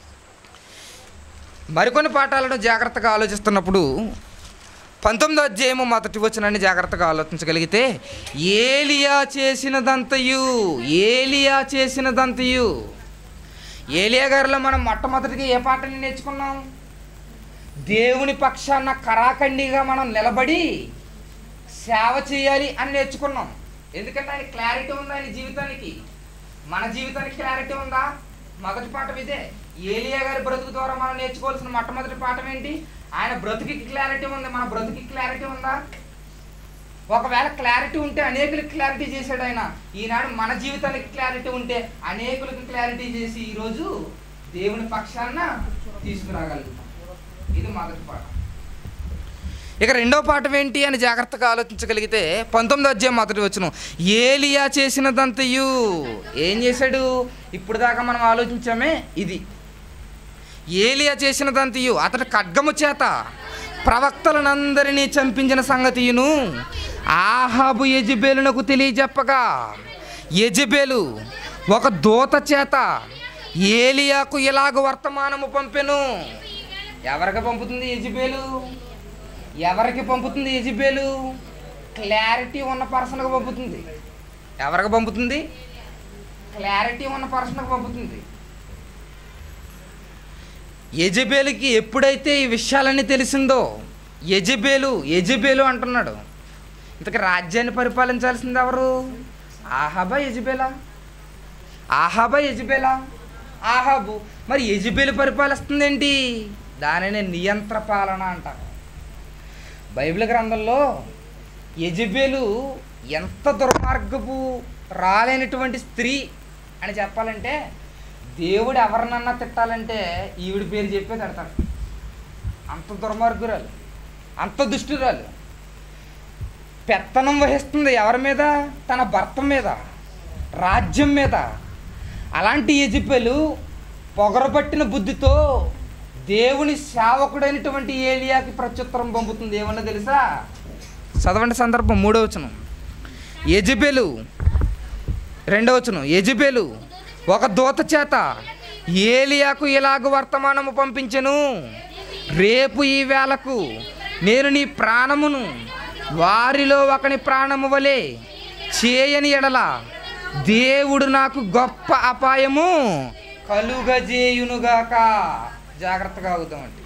మరికొన్ని పాఠాలను జాగ్రత్తగా ఆలోచిస్తున్నప్పుడు పంతొమ్మిదో అధ్యాయము మొదటి వచనాన్ని జాగ్రత్తగా ఆలోచించగలిగితే ఏలియా చేసినదంతయు ఏలియా చేసినదంతయు ఏలియా గారిలో మనం మొట్టమొదటిగా ఏ పాటని నేర్చుకున్నాం దేవుని పక్షాన కరాఖండిగా మనం నిలబడి సేవ చేయాలి అని నేర్చుకున్నాం ఎందుకంటే ఆయన క్లారిటీ ఉంది ఆయన జీవితానికి మన జీవితానికి క్లారిటీ ఉందా మొదటి పాఠం ఇదే ఏలియా గారి బ్రతుకు ద్వారా మనం నేర్చుకోవాల్సిన మొట్టమొదటి పాఠం ఏంటి ఆయన బ్రతుకి క్లారిటీ ఉంది మన బ్రతుకి క్లారిటీ ఉందా ఒకవేళ క్లారిటీ ఉంటే అనేకులకి క్లారిటీ చేశాడు ఆయన ఈనాడు మన జీవితానికి క్లారిటీ ఉంటే అనేకులకి క్లారిటీ చేసి ఈరోజు దేవుని పక్షాన తీసుకురాగలుగుతాం ఇది మొదటి పాఠం ఇక రెండో పాఠం ఏంటి అని జాగ్రత్తగా ఆలోచించగలిగితే పంతొమ్మిదో అధ్యాయం మొదటి వచ్చును ఏలియా చేసినదంతయు ఏం చేశాడు ఇప్పుడు దాకా మనం ఆలోచించామే ఇది ఏలియా చేసినదంతయు అతడు ఖడ్గము చేత ప్రవక్తలనందరినీ చంపించిన సంగతియును ఆహాబు యజబేలునకు తెలియజెప్పగా యజబేలు ఒక దూత చేత ఏలియాకు ఇలాగ వర్తమానము పంపెను ఎవరికి పంపుతుంది యజబేలు ఎవరికి పంపుతుంది యజబేలు క్లారిటీ ఉన్న పర్సన్కి పంపుతుంది ఎవరికి పంపుతుంది క్లారిటీ ఉన్న పర్సన్కి పంపుతుంది యజబేలుకి ఎప్పుడైతే ఈ విషయాలన్నీ తెలిసిందో యజబేలు యజబేలు అంటున్నాడు ఇంతకు రాజ్యాన్ని పరిపాలించాల్సింది ఎవరు ఆహాబా యజబేలా ఆహాబా యజబేలా ఆహాబు మరి యజబేలు పరిపాలిస్తుంది ఏంటి దానిని నియంత్ర పాలన అంటారు బైబిల్ గ్రంథంలో యజబేలు ఎంత దుర్మార్గపు రాలేనటువంటి స్త్రీ అని చెప్పాలంటే దేవుడు ఎవరినన్నా తిట్టాలంటే ఈవిడ పేరు చెప్పే తిడతాడు అంత దుర్మార్గురాలు అంత దుష్టురాలు పెత్తనం వహిస్తుంది ఎవరి మీద తన భర్త మీద రాజ్యం మీద అలాంటి యజిపెలు పొగరబట్టిన బుద్ధితో దేవుని సేవకుడైనటువంటి ఏలియాకి ప్రత్యుత్తరం పంపుతుంది ఏమన్నా తెలుసా చదవండి సందర్భం మూడో వచనం యజబెలు రెండవ వచనం యజబెలు ఒక దూత చేత ఏలియాకు ఇలాగ వర్తమానము పంపించెను రేపు ఈ వేళకు నేను నీ ప్రాణమును వారిలో ఒకని ప్రాణము వలె చేయని ఎడల దేవుడు నాకు గొప్ప అపాయము కలుగజేయునుగాక జాగ్రత్తగా అవుతామండి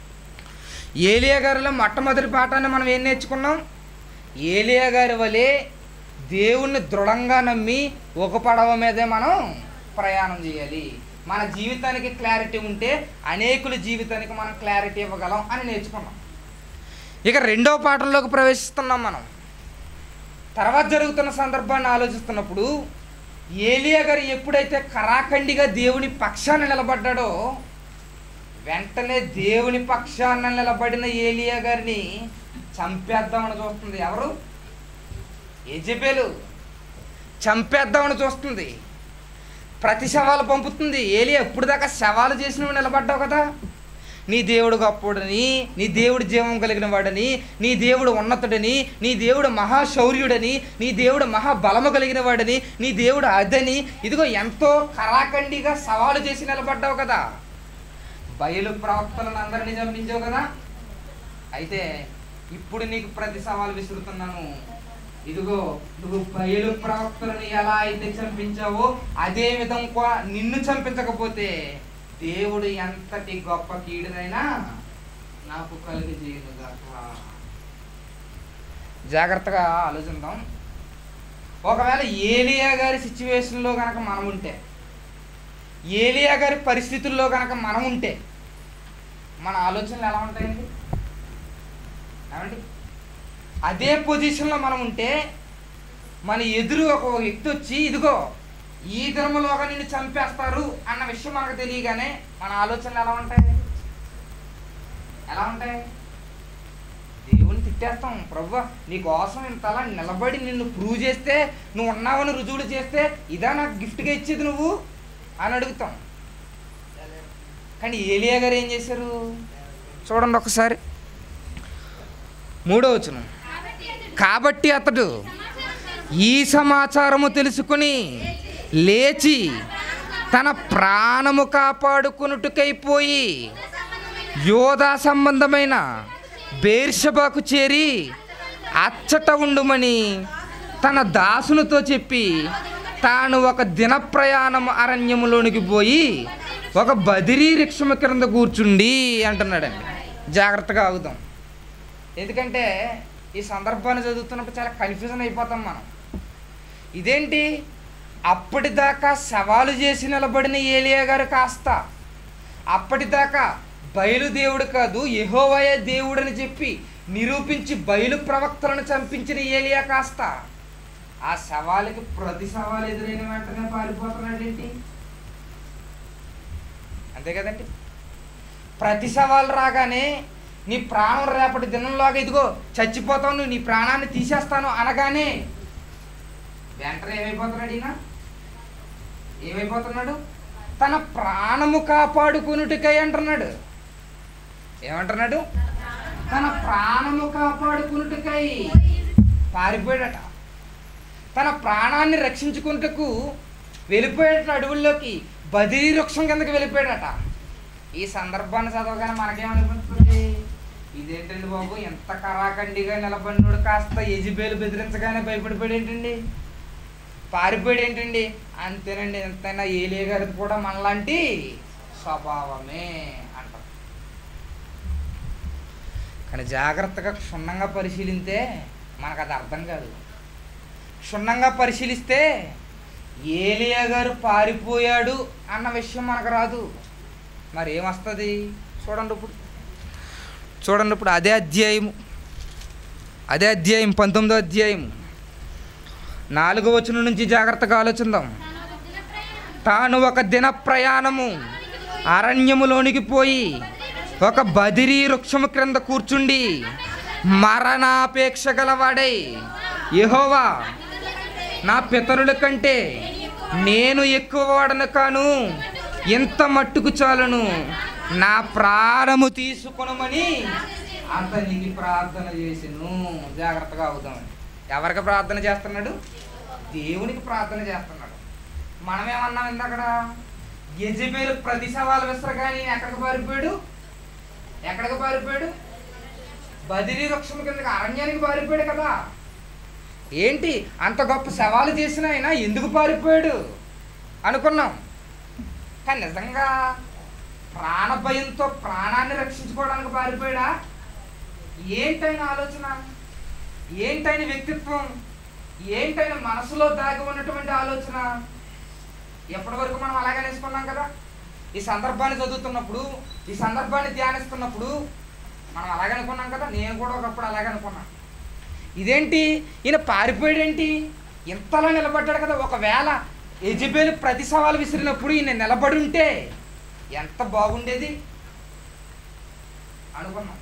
ఏలియా గారిలో మొట్టమొదటి పాఠాన్ని మనం ఏం నేర్చుకున్నాం ఏలియా గారి వలె దేవుణ్ణి దృఢంగా నమ్మి ఒక పడవ మీదే మనం ప్రయాణం చేయాలి మన జీవితానికి క్లారిటీ ఉంటే అనేకుల జీవితానికి మనం క్లారిటీ ఇవ్వగలం అని నేర్చుకున్నాం ఇక రెండో పాఠంలోకి ప్రవేశిస్తున్నాం మనం తర్వాత జరుగుతున్న సందర్భాన్ని ఆలోచిస్తున్నప్పుడు ఏలియా గారు ఎప్పుడైతే కరాఖండిగా దేవుని పక్షాన నిలబడ్డాడో వెంటనే దేవుని పక్షాన నిలబడిన ఏలియా గారిని చంపేద్దామని చూస్తుంది ఎవరు యజబేలు చంపేద్దామని చూస్తుంది ప్రతి శవాలు పంపుతుంది ఏలియా ఎప్పుడు దాకా శవాలు చేసినవి నిలబడ్డావు కదా నీ దేవుడు గొప్పడని నీ దేవుడు జీవం కలిగిన వాడని నీ దేవుడు ఉన్నతుడని నీ దేవుడు మహాశౌర్యుడని నీ దేవుడు మహాబలము కలిగిన వాడని నీ దేవుడు అదని ఇదిగో ఎంతో కరాఖండిగా సవాలు చేసి నిలబడ్డావు కదా బయలు ప్రవక్తలను అందరినీ చంపించావు కదా అయితే ఇప్పుడు నీకు ప్రతి సవాలు విసురుతున్నాను ఇదిగో నువ్వు బయలు ప్రవక్తలను ఎలా అయితే చంపించావో అదే విధంగా నిన్ను చంపించకపోతే దేవుడు ఎంతటి గొప్ప కీడునైనా నాకు కలిగజేయునుగాక జాగ్రత్తగా ఆలోచిద్దాం ఒకవేళ ఏలియా గారి సిచ్యువేషన్లో కనుక మనం ఉంటే ఏలియా గారి పరిస్థితుల్లో కనుక మనం ఉంటే మన ఆలోచనలు ఎలా ఉంటాయండి ఏమండి అదే పొజిషన్లో మనం ఉంటే మన ఎదురు ఒక వ్యక్తి వచ్చి ఇదిగో ఈ ధర్మలోగా నిన్ను చంపేస్తారు అన్న విషయం మనకు తెలియగానే మన ఆలోచనలు ఎలా ఉంటాయి ఎలా ఉంటాయి దేవుని తిట్టేస్తాం ప్రభు నీ కోసం ఇంతలా నిలబడి నిన్ను ప్రూవ్ చేస్తే నువ్వు ఉన్నావని రుజువులు చేస్తే ఇదా నాకు గిఫ్ట్గా ఇచ్చేది నువ్వు అని అడుగుతాం కానీ ఏలియా గారు ఏం చేశారు చూడండి ఒకసారి మూడో వచనం కాబట్టి అతడు ఈ సమాచారము తెలుసుకుని లేచి తన ప్రాణము కాపాడుకున్నట్టుకైపోయి యోధా సంబంధమైన బేర్షబాకు చేరి అచ్చట ఉండుమని తన దాసునితో చెప్పి తాను ఒక దిన ప్రయాణం అరణ్యములోనికి పోయి ఒక బదిరీ వృక్షము క్రింద కూర్చుండి అంటున్నాడండి జాగ్రత్తగా ఆగుదాం ఎందుకంటే ఈ సందర్భాన్ని చదువుతున్నప్పుడు చాలా కన్ఫ్యూజన్ అయిపోతాం మనం ఇదేంటి అప్పటిదాకా సవాలు చేసి నిలబడిన ఏలియా గారు కాస్త అప్పటిదాకా బయలుదేవుడు కాదు యెహోవాయే దేవుడని చెప్పి నిరూపించి బయలు ప్రవక్తలను చంపించిన ఏలియా కాస్త ఆ సవాలుకి ప్రతి సవాలు ఎదురైన వెంటనే పారిపోతున్నాడేంటి అంతే కదండి ప్రతి సవాలు రాగానే నీ ప్రాణం రేపటి దినంలోగా ఇదిగో చచ్చిపోతావు నువ్వు నీ ప్రాణాన్ని తీసేస్తాను అనగానే వెంటనే ఏమైపోతున్నాడు ఈయన ఏమైపోతున్నాడు తన ప్రాణము కాపాడుకునుటికై అంటున్నాడు ఏమంటున్నాడు తన ప్రాణము కాపాడుకునుటకై పారిపోయాడట తన ప్రాణాన్ని రక్షించుకుంటకు వెళ్ళిపోయాడట అడవుల్లోకి బదిరీ వృక్షం కిందకి వెళ్ళిపోయాడట ఈ సందర్భాన్ని చదవగానే మనకేమనిపిస్తుంది ఇదేంటండి బాబు ఎంత కరాఖండిగా నిలబడినోడు కాస్త ఎజిబేలు బెదిరించగానే భయపడిపోయాడు ఏంటండి పారిపోయాడు ఏంటండి అంతేనండి ఎంతైనా ఏలియ గారిది కూడా మనలాంటి స్వభావమే అంటారు కానీ జాగ్రత్తగా క్షుణ్ణంగా పరిశీలిస్తే మనకు అది అర్థం కాదు క్షుణ్ణంగా పరిశీలిస్తే ఏలియా గారు పారిపోయాడు అన్న విషయం మనకు రాదు మరి ఏమొస్తుంది చూడండి ఇప్పుడు చూడండి ఇప్పుడు అదే అధ్యాయము అదే అధ్యాయం పంతొమ్మిదో అధ్యాయం నాలుగో వచనం నుంచి జాగ్రత్తగా ఆలోచిద్దాం తాను ఒక దిన ప్రయాణము అరణ్యములోనికి పోయి ఒక బదిరీ వృక్షము క్రింద కూర్చుండి మరణాపేక్ష గలవాడై యెహోవా నా పితరుల కంటే నేను ఎక్కువ వాడను కాను ఎంత మట్టుకు చాలును నా ప్రాణము తీసుకొనమని అతనికి ప్రార్థన చేసిను జాగ్రత్తగా అవుదాం ఎవరికి ప్రార్థన చేస్తున్నాడు దేవునికి ప్రార్థన చేస్తున్నాడు మనమేమన్నాం ఇందక్కడ యజబేలు ప్రతి సవాలు విసరగానే ఎక్కడికి పారిపోయాడు ఎక్కడికి పారిపోయాడు బదిరీ వృక్షం కిందకి అరణ్యానికి పారిపోయాడు కదా ఏంటి అంత గొప్ప సవాలు చేసిన ఆయన ఎందుకు పారిపోయాడు అనుకున్నాం కానీ నిజంగా ప్రాణ భయంతో ప్రాణాన్ని రక్షించుకోవడానికి పారిపోయాడా ఏంటైన ఆలోచన ఏంటైన వ్యక్తిత్వం ఏంటైన మనసులో దాగి ఉన్నటువంటి ఆలోచన ఎప్పటి వరకు మనం అలాగే నేర్చుకున్నాం కదా ఈ సందర్భాన్ని చదువుతున్నప్పుడు ఈ సందర్భాన్ని ధ్యానిస్తున్నప్పుడు మనం అలాగే అనుకున్నాం కదా నేను కూడా ఒకప్పుడు అలాగే అనుకున్నాను ఇదేంటి ఈయన పారిపోయాడేంటి ఇంతలా నిలబడ్డాడు కదా ఒకవేళ ఎజిబేలు ప్రతి సవాలు విసిరినప్పుడు ఈయన నిలబడి ఉంటే ఎంత బాగుండేది అనుకున్నాం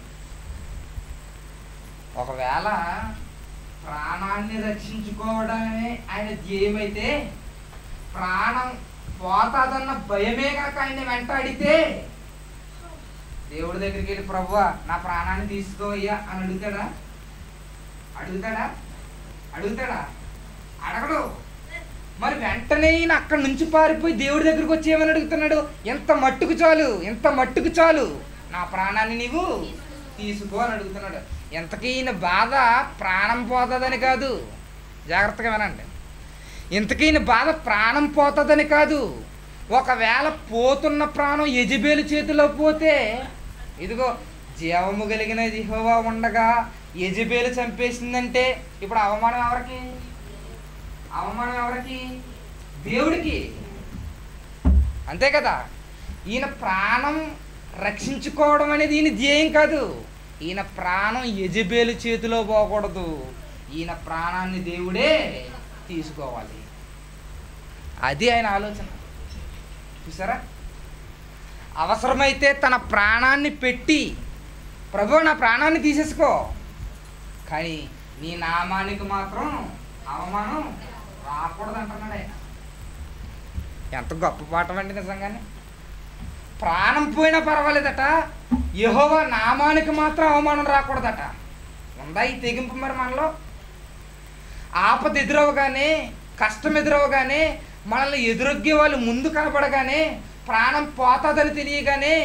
ఒకవేళ ప్రాణాన్ని రక్షించుకోవడమే ఆయన ధ్యేయమైతే ప్రాణం పోతాదన్న భయమే కనుక ఆయన్ని వెంటాడితే దేవుడి దగ్గరికి వెళ్ళి ప్రభువా నా ప్రాణాన్ని తీసుకోవయ్యా అని అడుగుతాడా అడుగుతాడా అడుగుతాడా అడగడు మరి వెంటనే ఈయన అక్కడి నుంచి పారిపోయి దేవుడి దగ్గరికి వచ్చి ఏమని అడుగుతున్నాడు ఎంత మట్టుకు చాలు ఎంత మట్టుకు చాలు నా ప్రాణాన్ని నీవు తీసుకో అని అడుగుతున్నాడు ఎంతకీ ఈయన బాధ ప్రాణం పోతుందని కాదు జాగ్రత్తగా వినండి ఇంతకీ ఈయన బాధ ప్రాణం పోతుందని కాదు ఒకవేళ పోతున్న ప్రాణం యజబేలు చేతిలో పోతే ఇదిగో జీవము కలిగిన జిహోవా ఉండగా యజబేలు చంపేసిందంటే ఇప్పుడు అవమానం ఎవరికి అవమానం ఎవరికి దేవుడికి అంతే కదా ఈయన ప్రాణం రక్షించుకోవడం అనేది ఈయన ధ్యేయం కాదు ఈయన ప్రాణం యజబేలు చేతిలో పోకూడదు ఈయన ప్రాణాన్ని దేవుడే తీసుకోవాలి అది ఆయన ఆలోచన చూసారా అవసరమైతే తన ప్రాణాన్ని పెట్టి ప్రభు నా ప్రాణాన్ని తీసేసుకో కానీ నీ నామానికి మాత్రం అవమానం రాకూడదు అంటున్నాడు ఆయన ఎంత గొప్ప పాఠం అండి నిజంగానే ప్రాణం పోయినా పర్వాలేదట యెహోవా నామానికి మాత్రం అవమానం రాకూడదట ఉందా ఈ తెగింపు మరి మనలో ఆపద ఎదురవగానే కష్టం ఎదురవగానే మనల్ని ఎదురొగ్గే వాళ్ళు ముందు కనపడగానే ప్రాణం పోతాదని తెలియగానే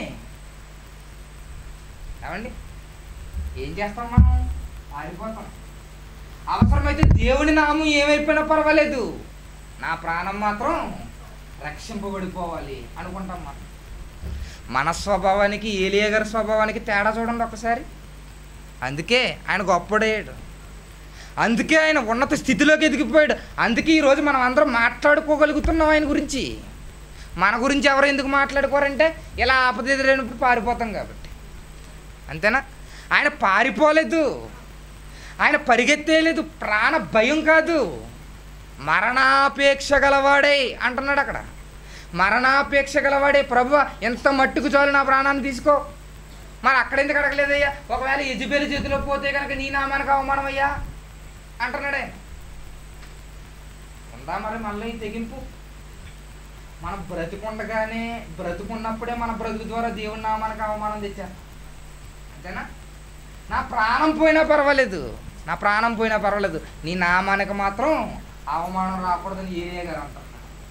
ఏమండి ఏం చేస్తాం మనం పారిపోతాం అవసరమైతే దేవుని నామం ఏమైపోయినా పర్వాలేదు నా ప్రాణం మాత్రం రక్షింపబడిపోవాలి అనుకుంటాం మనం మన స్వభావానికి ఏలియా గారి స్వభావానికి తేడా చూడండి ఒకసారి అందుకే ఆయన గొప్పడయ్యాడు అందుకే ఆయన ఉన్నత స్థితిలోకి ఎదిగిపోయాడు అందుకే ఈరోజు మనం అందరం మాట్లాడుకోగలుగుతున్నాం ఆయన గురించి మన గురించి ఎవరు ఎందుకు మాట్లాడుకోరంటే ఇలా ఆపద ఎదురైనప్పుడు పారిపోతాం కాబట్టి అంతేనా ఆయన పారిపోలేదు ఆయన పరిగెత్తేయలేదు ప్రాణ భయం కాదు మరణాపేక్ష గలవాడే అంటున్నాడు అక్కడ మరణాపేక్ష గలవాడే ప్రభు ఎంత మట్టుకు చాలు నా ప్రాణాన్ని తీసుకో మరి అక్కడ ఎందుకు అడగలేదయ్యా ఒకవేళ యజుబేలు చేతిలో పోతే కనుక నీ నామానికి అవమానం అయ్యా అంటున్నాడే ఉందా మరి మళ్ళీ ఈ తెగింపు మనం బ్రతికుండగానే బ్రతుకున్నప్పుడే మన బ్రతుకు ద్వారా దేవుని నామానికి అవమానం తెచ్చేస్తాం అంతేనా నా ప్రాణం పోయినా పర్వాలేదు నా ప్రాణం పోయినా పర్వాలేదు నీ నామానికి మాత్రం అవమానం రాకూడదని ఏలియా గారు అంటున్నారు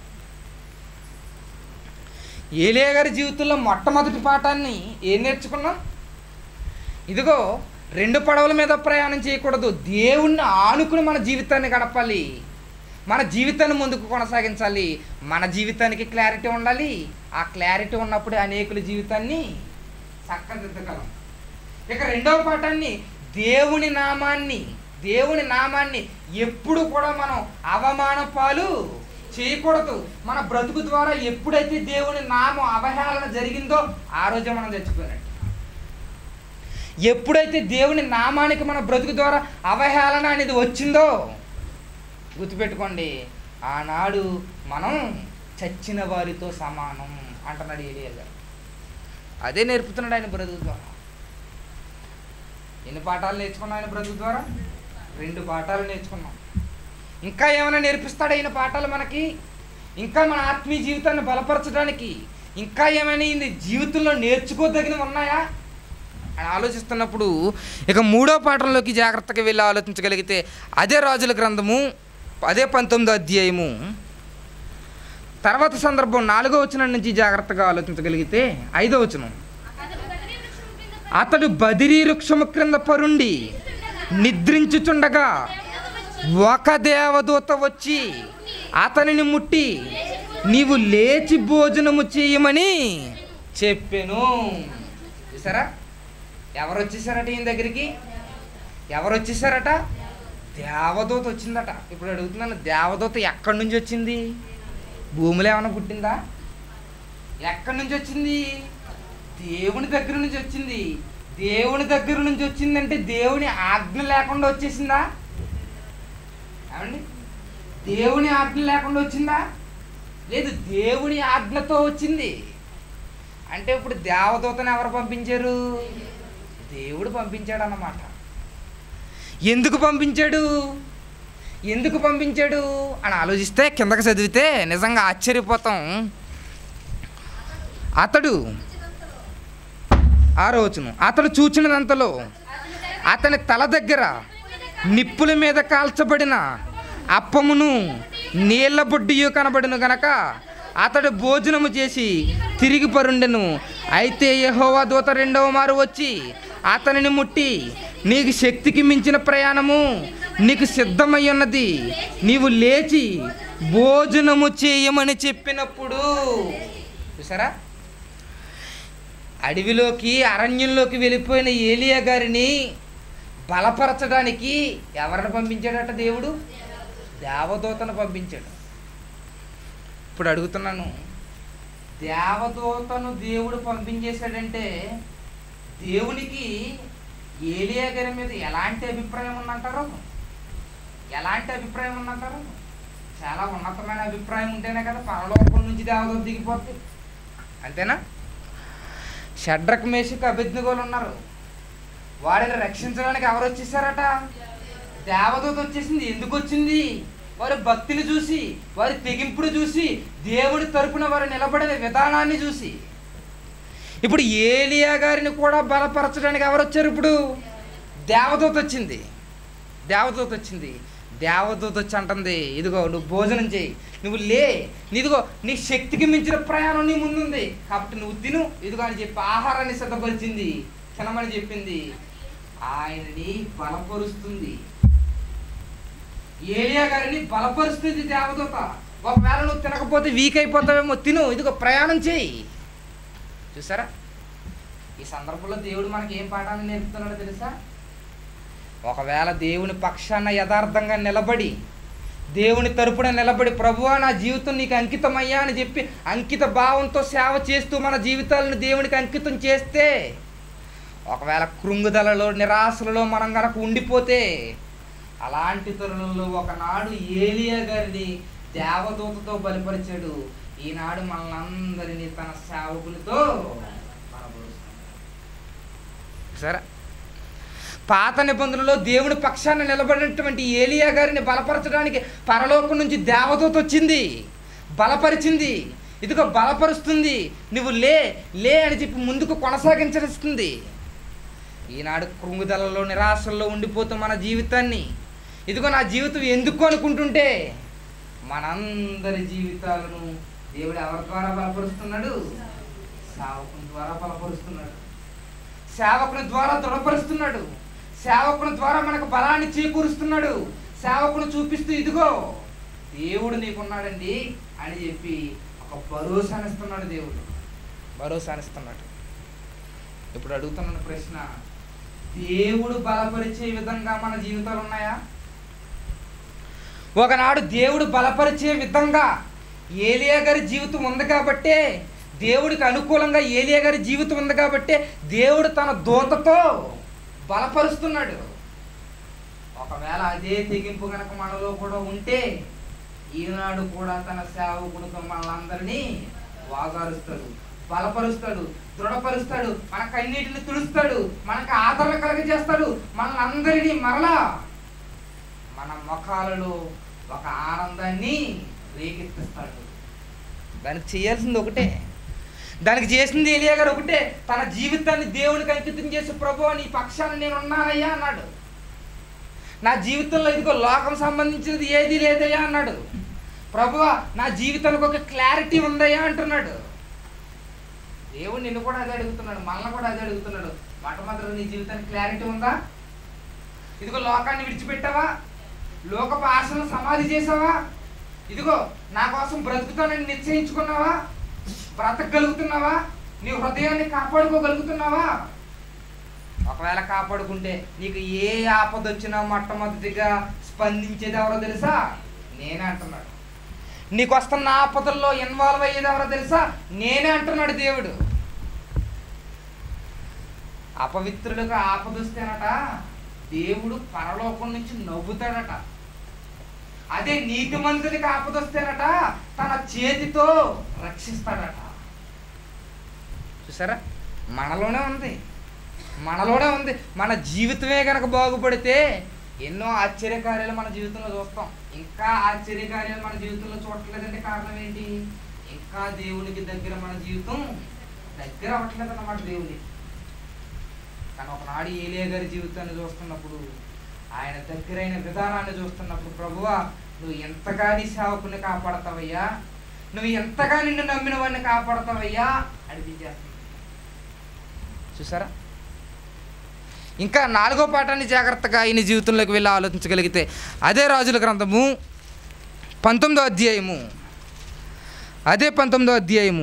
ఏలియా గారి జీవితంలో మొట్టమొదటి పాఠాన్ని ఏం నేర్చుకున్నాం ఇదిగో రెండు పడవల మీద ప్రయాణం చేయకూడదు దేవుణ్ణి ఆనుకుని మన జీవితాన్ని గడపాలి మన జీవితాన్ని ముందుకు కొనసాగించాలి మన జీవితానికి క్లారిటీ ఉండాలి ఆ క్లారిటీ ఉన్నప్పుడే అనేకుల జీవితాన్ని చక్కదిద్దగలం ఇక రెండవ పాఠాన్ని దేవుని నామాన్ని దేవుని నామాన్ని ఎప్పుడు కూడా మనం అవమాన పాలు చేయకూడదు మన బ్రతుకు ద్వారా ఎప్పుడైతే దేవుని నామం అవహేళన జరిగిందో ఆ రోజే మనం చచ్చిపోయినట్టు ఎప్పుడైతే దేవుని నామానికి మన బ్రతుకు ద్వారా అవహేళన అనేది వచ్చిందో గుర్తుపెట్టుకోండి ఆనాడు మనం చచ్చిన వారితో సమానం అంటున్నాడు ఏలియా గారు అదే నేర్పుతున్నాడు ఆయన బ్రతుకు ద్వారా ఎన్ని పాఠాలు నేర్చుకున్నాం ఆయన బ్రతుకు ద్వారా రెండు పాఠాలు నేర్చుకున్నాం ఇంకా ఏమైనా నేర్పిస్తాడు ఆయన పాఠాలు మనకి ఇంకా మన ఆత్మీయ జీవితాన్ని బలపరచడానికి ఇంకా ఏమైనా ఈ జీవితంలో నేర్చుకోదగినవి ఉన్నాయా అని ఆలోచిస్తున్నప్పుడు ఇక మూడో పాఠంలోకి జాగ్రత్తగా వెళ్ళి ఆలోచించగలిగితే అదే రాజుల గ్రంథము అదే పంతొమ్మిదో అధ్యాయము తర్వాత సందర్భం నాలుగో వచనం నుంచి జాగ్రత్తగా ఆలోచించగలిగితే ఐదో వచనం అతడు బదిరీ వృక్షము క్రింద పరుండి నిద్రించుచుండగా ఒక దేవదూత వచ్చి అతనిని ముట్టి నీవు లేచి భోజనము చేయమని చెప్పెను చూసారా ఎవరు వచ్చేసారట ఈయన దగ్గరికి ఎవరు వచ్చేసారట దేవదూత వచ్చిందట ఇప్పుడు అడుగుతున్నాను దేవదూత ఎక్కడి నుంచి వచ్చింది భూమిలో ఏమైనా పుట్టిందా ఎక్కడి నుంచి వచ్చింది దేవుని దగ్గర నుంచి వచ్చింది దేవుని దగ్గర నుంచి వచ్చిందంటే దేవుని ఆజ్ఞ లేకుండా వచ్చేసిందా ఏమండి దేవుని ఆజ్ఞ లేకుండా వచ్చిందా లేదు దేవుని ఆజ్ఞతో వచ్చింది అంటే ఇప్పుడు దేవదూతను ఎవరు పంపించారు దేవుడు పంపించాడు అన్నమాట ఎందుకు పంపించాడు ఎందుకు పంపించాడు అని ఆలోచిస్తే కిందకి చదివితే నిజంగా ఆశ్చర్యపోతాం అతడు ఆరో వచనం అతడు చూచినదంతలో అతని తల దగ్గర నిప్పుల మీద కాల్చబడిన అప్పమును నీళ్ళ బుడ్డియు కనబడిన గనక అతడు భోజనము చేసి తిరిగి పరుండెను అయితే యెహోవా దూత రెండవ మారు వచ్చి అతనిని ముట్టి నీకు శక్తికి మించిన ప్రయాణము నీకు సిద్ధమై ఉన్నది నీవు లేచి భోజనము చేయమని చెప్పినప్పుడు చూసారా అడవిలోకి అరణ్యంలోకి వెళ్ళిపోయిన ఏలియా గారిని బలపరచడానికి ఎవరిని పంపించాడట దేవుడు దేవదూతను పంపించాడు ఇప్పుడు అడుగుతున్నాను దేవదూతను దేవుడు పంపించేశాడంటే దేవునికి ఏలియా గారి మీద ఎలాంటి అభిప్రాయం ఉందంటారు ఎలాంటి అభిప్రాయం ఉందంటారు చాలా ఉన్నతమైన అభిప్రాయం ఉంటేనే కదా పరలోకం నుంచి దేవదూత దిగిపోద్ది అంతేనా షడ్రక్ మేషకు అభిజ్ఞగోలు ఉన్నారు వారిని రక్షించడానికి ఎవరు వచ్చేసారట దేవదూత వచ్చేసింది ఎందుకు వచ్చింది వారి భక్తిని చూసి వారి తెగింపును చూసి దేవుడి తరపున వారు నిలబడిన విధానాన్ని చూసి ఇప్పుడు ఏలియా గారిని కూడా బలపరచడానికి ఎవరు వచ్చారు ఇప్పుడు దేవదూత వచ్చింది దేవదూత వచ్చింది దేవదూత వచ్చి అంటుంది ఇదిగో నువ్వు భోజనం చేయి నువ్వు లే ఇదిగో నీ శక్తికి మించిన ప్రయాణం నీ ముందుంది కాబట్టి నువ్వు తిను ఇదిగో అని చెప్పి ఆహారాన్ని సిద్ధపరిచింది తినమని చెప్పింది ఆయనని బలపరుస్తుంది ఏలియా గారిని బలపరుస్తుంది దేవదూత ఒకవేళ నువ్వు తినకపోతే వీక్ అయిపోతావేమో తిను ఇదిగో ప్రయాణం చేయి చూసారా ఈ సందర్భంలో దేవుడు మనకి ఏం పాఠాన్ని నేర్పుతున్నాడో తెలుసా ఒకవేళ దేవుని పక్షాన యథార్థంగా నిలబడి దేవుని తరపున నిలబడి ప్రభువా నా జీవితం నీకు అంకితమయ్యా అని చెప్పి అంకిత భావంతో సేవ చేస్తూ మన జీవితాలను దేవునికి అంకితం చేస్తే ఒకవేళ కృంగుదలలో నిరాశలలో మనం గనక ఉండిపోతే అలాంటి తరుణంలో ఒకనాడు ఏలియా గారిని దేవదూతతో బలిపరిచాడు ఈనాడు మనల్ని తన సేవకులతో సరే పాత నిబంధనలో దేవుని పక్షాన నిలబడినటువంటి ఏలియా గారిని బలపరచడానికి పరలోకం నుంచి దేవదూత వచ్చింది బలపరిచింది ఇదిగో బలపరుస్తుంది నువ్వు లే లే అని చెప్పి ముందుకు కొనసాగించనిస్తుంది ఈనాడు కృంగుదలలో నిరాశల్లో ఉండిపోతూ మన జీవితాన్ని ఇదిగో నా జీవితం ఎందుకు అనుకుంటుంటే మనందరి జీవితాలను దేవుడు ఎవరి ద్వారా బలపరుస్తున్నాడు సేవకుని ద్వారా బలపరుస్తున్నాడు సేవకుని ద్వారా దృఢపరుస్తున్నాడు సేవకుని ద్వారా మనకు బలాన్ని చేకూరుస్తున్నాడు సేవకుని చూపిస్తూ ఇదిగో దేవుడు నీకున్నాడండి అని చెప్పి ఒక భరోసానిస్తున్నాడు దేవుడు భరోసానిస్తున్నాడు ఇప్పుడు అడుగుతున్న ప్రశ్న దేవుడు బలపరిచే విధంగా మన జీవితాలు ఉన్నాయా ఒకనాడు దేవుడు బలపరిచే విధంగా ఏలియా గారి జీవితం ఉంది కాబట్టే దేవుడికి అనుకూలంగా ఏలియా గారి జీవితం ఉంది కాబట్టే దేవుడు తన దూతతో బలపరుస్తున్నాడు ఒకవేళ అదే తెగింపు కనుక మనలో కూడా ఉంటే ఈనాడు కూడా తన సేవకుడితో మనలందరినీ వాగారుస్తాడు బలపరుస్తాడు దృఢపరుస్తాడు మన కన్నీటిని తుడుస్తాడు మనకు ఆదరణ కలగజేస్తాడు మనల్ని మరలా మన ముఖాలలో ఒక ఆనందాన్ని రేకెత్తిస్తాడు దానికి చేయాల్సింది ఒకటే దానికి చేసింది ఏలియా గారు ఒకటే తన జీవితాన్ని దేవునికి అంకితం చేసి ప్రభు నీ పక్షాన నేను ఉన్నానయ్యా అన్నాడు నా జీవితంలో ఇదిగో లోకం సంబంధించినది ఏది లేదయ్యా అన్నాడు ప్రభు నా జీవితానికి ఒక క్లారిటీ ఉందయ్యా అంటున్నాడు దేవుడు నిన్ను కూడా అదే అడుగుతున్నాడు మనల్ని కూడా అదే అడుగుతున్నాడు మొట్టమొదటి నీ జీవితానికి క్లారిటీ ఉందా ఇదిగో లోకాన్ని విడిచిపెట్టావా లోకపు ఆశలను సమాధి చేసావా ఇదిగో నా కోసం బ్రతుకుతానని నిశ్చయించుకున్నావా బ్రతకగలుగుతున్నావా నీ హృదయాన్ని కాపాడుకోగలుగుతున్నావా ఒకవేళ కాపాడుకుంటే నీకు ఏ ఆపద వచ్చినా మొట్టమొదటిగా స్పందించేది ఎవరో తెలుసా నేనే అంటున్నాడు నీకు వస్తున్న ఆపదల్లో ఇన్వాల్వ్ అయ్యేది ఎవరో తెలుసా నేనే అంటున్నాడు దేవుడు అపవిత్రులకు ఆపద వస్తేనట దేవుడు పరలోకం నుంచి నవ్వుతాడట అదే నీతి మంతునికి ఆపద వస్తేనట తన చేతితో రక్షిస్తాడట చూసారా మనలోనే ఉంది మనలోనే ఉంది మన జీవితమే కనుక బాగుపడితే ఎన్నో ఆశ్చర్యకార్యాలు మన జీవితంలో చూస్తాం ఇంకా ఆశ్చర్యకార్యాలు మన జీవితంలో చూడట్లేదంటే కారణం ఏంటి ఇంకా దేవునికి దగ్గర మన జీవితం దగ్గర అవ్వట్లేదు అన్నమాట దేవునికి కానీ ఒకనాడు ఏలియా గారి జీవితాన్ని చూస్తున్నప్పుడు ఆయన దగ్గరైన విధానాన్ని చూస్తున్నప్పుడు ప్రభువా నువ్వు ఎంతగా నీ సేవకుని కాపాడతావయ్యా నువ్వు ఎంతగా నిన్ను నమ్మిన వాడిని కాపాడతావయ్యా అనిపించేస్తుంది చూసారా ఇంకా నాలుగో పాఠాన్ని జాగ్రత్తగా ఈయన జీవితంలోకి వెళ్ళి ఆలోచించగలిగితే అదే రాజుల గ్రంథము పంతొమ్మిదో అధ్యాయము అదే పంతొమ్మిదో అధ్యాయము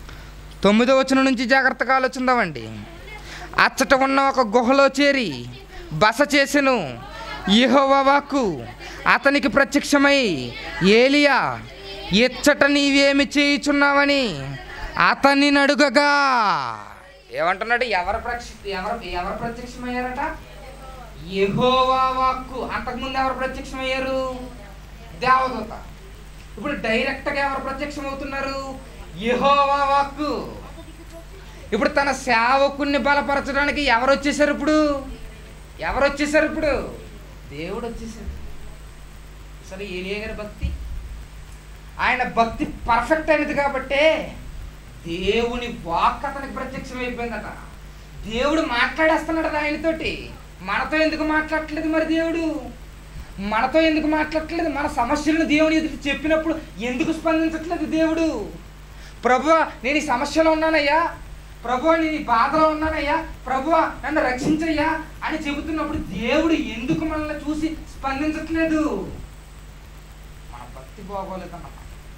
తొమ్మిదో వచనం నుంచి జాగ్రత్తగా ఆలోచిందామండి అచ్చట ఉన్న ఒక గుహలో చేరి బస చేసెను యెహోవా వాక్కు అతనికి ప్రత్యక్షమై ఏలియా ఇచ్చట నీవేమి చేయుచున్నావని అతన్ని అడుగగా ఏమంటున్నాడు ఎవరు ప్రత్యక్ష ఎవరు ఎవరు ప్రత్యక్షమయ్యారట యెహోవా వాక్కు అంతకుముందు ఎవరు ప్రత్యక్షమయ్యారు దేవదూత ఇప్పుడు డైరెక్ట్గా ఎవరు ప్రత్యక్షం అవుతున్నారు యెహోవా వాక్కు ఇప్పుడు తన సేవకుణ్ణి బలపరచడానికి ఎవరు వచ్చేసారు ఇప్పుడు ఎవరు వచ్చేసారు ఇప్పుడు దేవుడు వచ్చేసాడు సరే ఏలియా గారి భక్తి ఆయన భక్తి పర్ఫెక్ట్ అయినది కాబట్టే దేవుని వాక్ అతనికి ప్రత్యక్షం అయిపోయిందట దేవుడు మాట్లాడేస్తున్నాడు ఆయనతోటి మనతో ఎందుకు మాట్లాడట్లేదు మరి దేవుడు మనతో ఎందుకు మాట్లాడట్లేదు మన సమస్యలను దేవుని ఎదుటి చెప్పినప్పుడు ఎందుకు స్పందించట్లేదు దేవుడు ప్రభువా నేను ఈ సమస్యలో ఉన్నానయ్యా ప్రభువా నేను ఈ బాధలో ఉన్నానయ్యా ప్రభువా నన్ను రక్షించయ్యా అని చెబుతున్నప్పుడు దేవుడు ఎందుకు మనల్ని చూసి స్పందించట్లేదు మన భక్తి బాగోలేదన్నమాట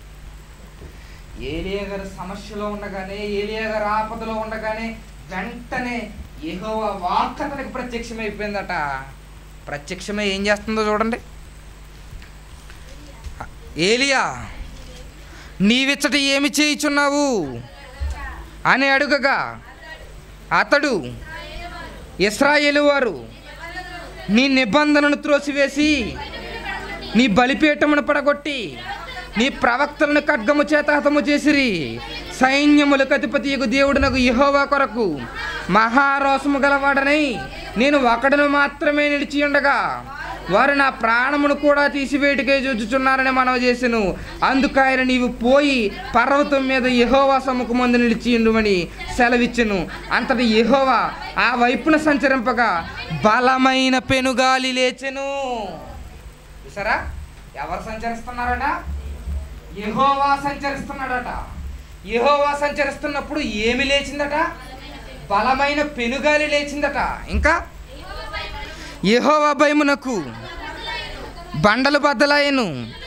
ఏలియా గారు సమస్యలో ఉండగానే ఏలియా గారు ఆపదలో ఉండగానే వెంటనే యెహోవా వాక్ అతనికి ప్రత్యక్షమైపోయిందట ప్రత్యక్షమై ఏం చేస్తుందో చూడండి ఏలియా నీవిచ్చట ఏమి చేయుచున్నావు అని అడుగగా అతడు ఇస్రాయేలు వారు నీ నిబంధనను త్రోసివేసి నీ బలిపీఠమును పడగొట్టి నీ ప్రవక్తలను ఖడ్గము చేత హతము చేసిరి సైన్యములకు అధిపతియగు దేవుడునకు యెహోవా కొరకు మహారోసము గలవాడనై నేను ఒకడును మాత్రమే నిలిచి ఉండగా వారు నా ప్రాణమును కూడా తీసివేటికే చూచుచున్నారని మనవి చేసెను అందుకాయన నీవు పోయి పర్వతం మీద యెహోవా సముఖమందు నిలిచి ఉండుమని సెలవిచ్చెను అంతటి యెహోవా ఆ వైపున సంచరింపగా బలమైన పెనుగాలి లేచెను చూసారా ఎవరు సంచరిస్తున్నారట యెహోవా సంచరిస్తున్నాడట యెహోవా సంచరిస్తున్నప్పుడు ఏమి లేచిందట బలమైన పెనుగాలి లేచిందట ఇంకా యెహోవా భయమునకు బండలు బద్దలాయను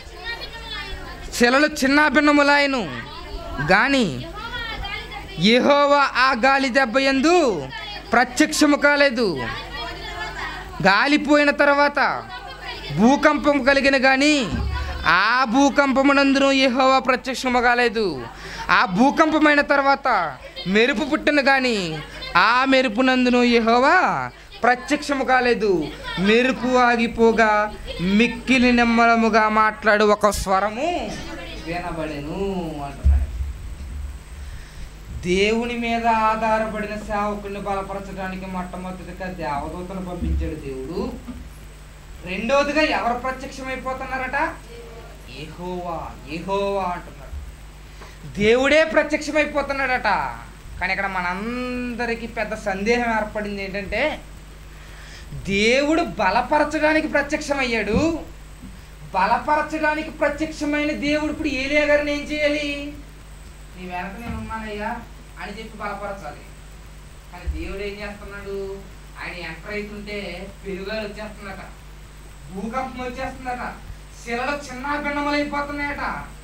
శిలలు చిన్న భిన్నములాయను గాని యెహోవా ఆ గాలి దెబ్బ యందు ప్రత్యక్షము కాలేదు గాలిపోయిన తర్వాత భూకంపం కలిగిన కానీ ఆ భూకంపమునందును యెహోవా ప్రత్యక్షము కాలేదు ఆ భూకంపమైన తర్వాత మెరుపు పుట్టిన కానీ ఆ మెరుపునందును యెహోవా ప్రత్యక్షము కాలేదు మెరుపు ఆగిపోగా మిక్కిలి నెమ్మలముగా మాట్లాడు ఒక స్వరము వినబడెను అంటున్నాడు దేవుని మీద ఆధారపడిన సేవకుని బలపరచడానికి మొట్టమొదటిగా దేవదూతను పంపించాడు దేవుడు రెండవదిగా ఎవరు ప్రత్యక్షమైపోతున్నారట ఏహోవా ఏహోవా అంటున్నాడు దేవుడే ప్రత్యక్షమైపోతున్నాడట కానీ ఇక్కడ మనందరికీ పెద్ద సందేహం ఏర్పడింది ఏంటంటే దేవుడు బలపరచడానికి ప్రత్యక్షమయ్యాడు బలపరచడానికి ప్రత్యక్షమైన దేవుడు ఇప్పుడు ఏలియా గారిని ఏం చేయాలి నీ వెనక నేను ఉన్నానయ్యా అని చెప్పి బలపరచాలి కానీ దేవుడు ఏం చేస్తున్నాడు ఆయన ఎంటర్ అవుతుంటే పెరుగాలు వచ్చేస్తుందట భూకంపం వచ్చేస్తుందట శిలలు చిన్న భిన్నములు అయిపోతున్నాయట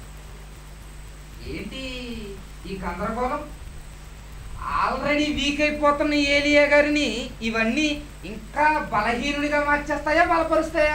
ఏంటి ఈ గందరగోళం ఆల్రెడీ వీక్ అయిపోతున్న ఏలియా గారిని ఇవన్నీ ఇంకా బలహీనుడిగా మార్చేస్తాయా బలపరుస్తాయా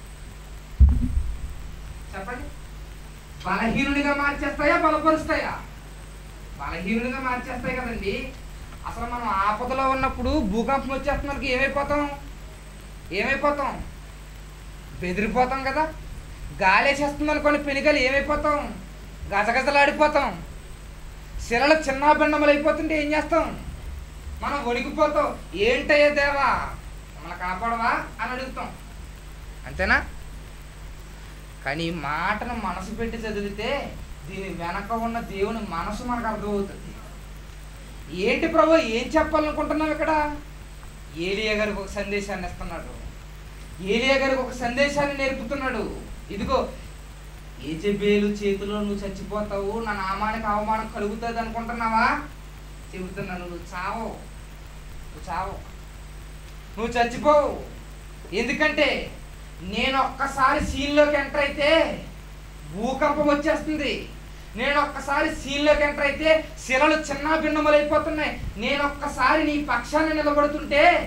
చెప్పండి బలహీనుడిగా మార్చేస్తాయా బలపరుస్తాయా బలహీనుడిగా మార్చేస్తాయి కదండి అసలు మనం ఆపదలో ఉన్నప్పుడు భూకంపం వచ్చేస్తున్నకి ఏమైపోతాం ఏమైపోతాం బెదిరిపోతాం కదా గాలి వేసేస్తుంది అనుకోని పెనుగలు ఏమైపోతాం గజగజలాడిపోతాం శిలలు చిన్న భిన్నములు అయిపోతుంటే ఏం చేస్తాం మనం వణికిపోతాం ఏంటయ్యా దేవా మమ్మల్ని కాపాడవా అని అడుగుతాం అంతేనా కానీ ఈ మాటను మనసు పెట్టి చదివితే దీని వెనక ఉన్న దేవుని మనసు మనకు అర్థమవుతుంది ఏంటి ప్రభు ఏం చెప్పాలనుకుంటున్నావు ఇక్కడ ఏలియా గారికి ఒక సందేశాన్ని ఇస్తున్నాడు ఏలియా గారికి ఒక సందేశాన్ని నేర్పుతున్నాడు ఇదిగో ఏజబేలు చేతిలో నువ్వు చచ్చిపోతావు నా నామానికి అవమానం కలుగుతుంది అనుకుంటున్నావా చెబుతున్నాను నువ్వు చావు నువ్వు చావు నువ్వు చచ్చిపోవు ఎందుకంటే నేను ఒక్కసారి సీన్లోకి ఎంటర్ అయితే భూకంపం వచ్చేస్తుంది నేను ఒక్కసారి సీన్లోకి ఎంటర్ అయితే శిలలు చిన్న భిన్నములైపోతున్నాయి నేను ఒక్కసారి నీ పక్షాన్ని నిలబడుతుంటే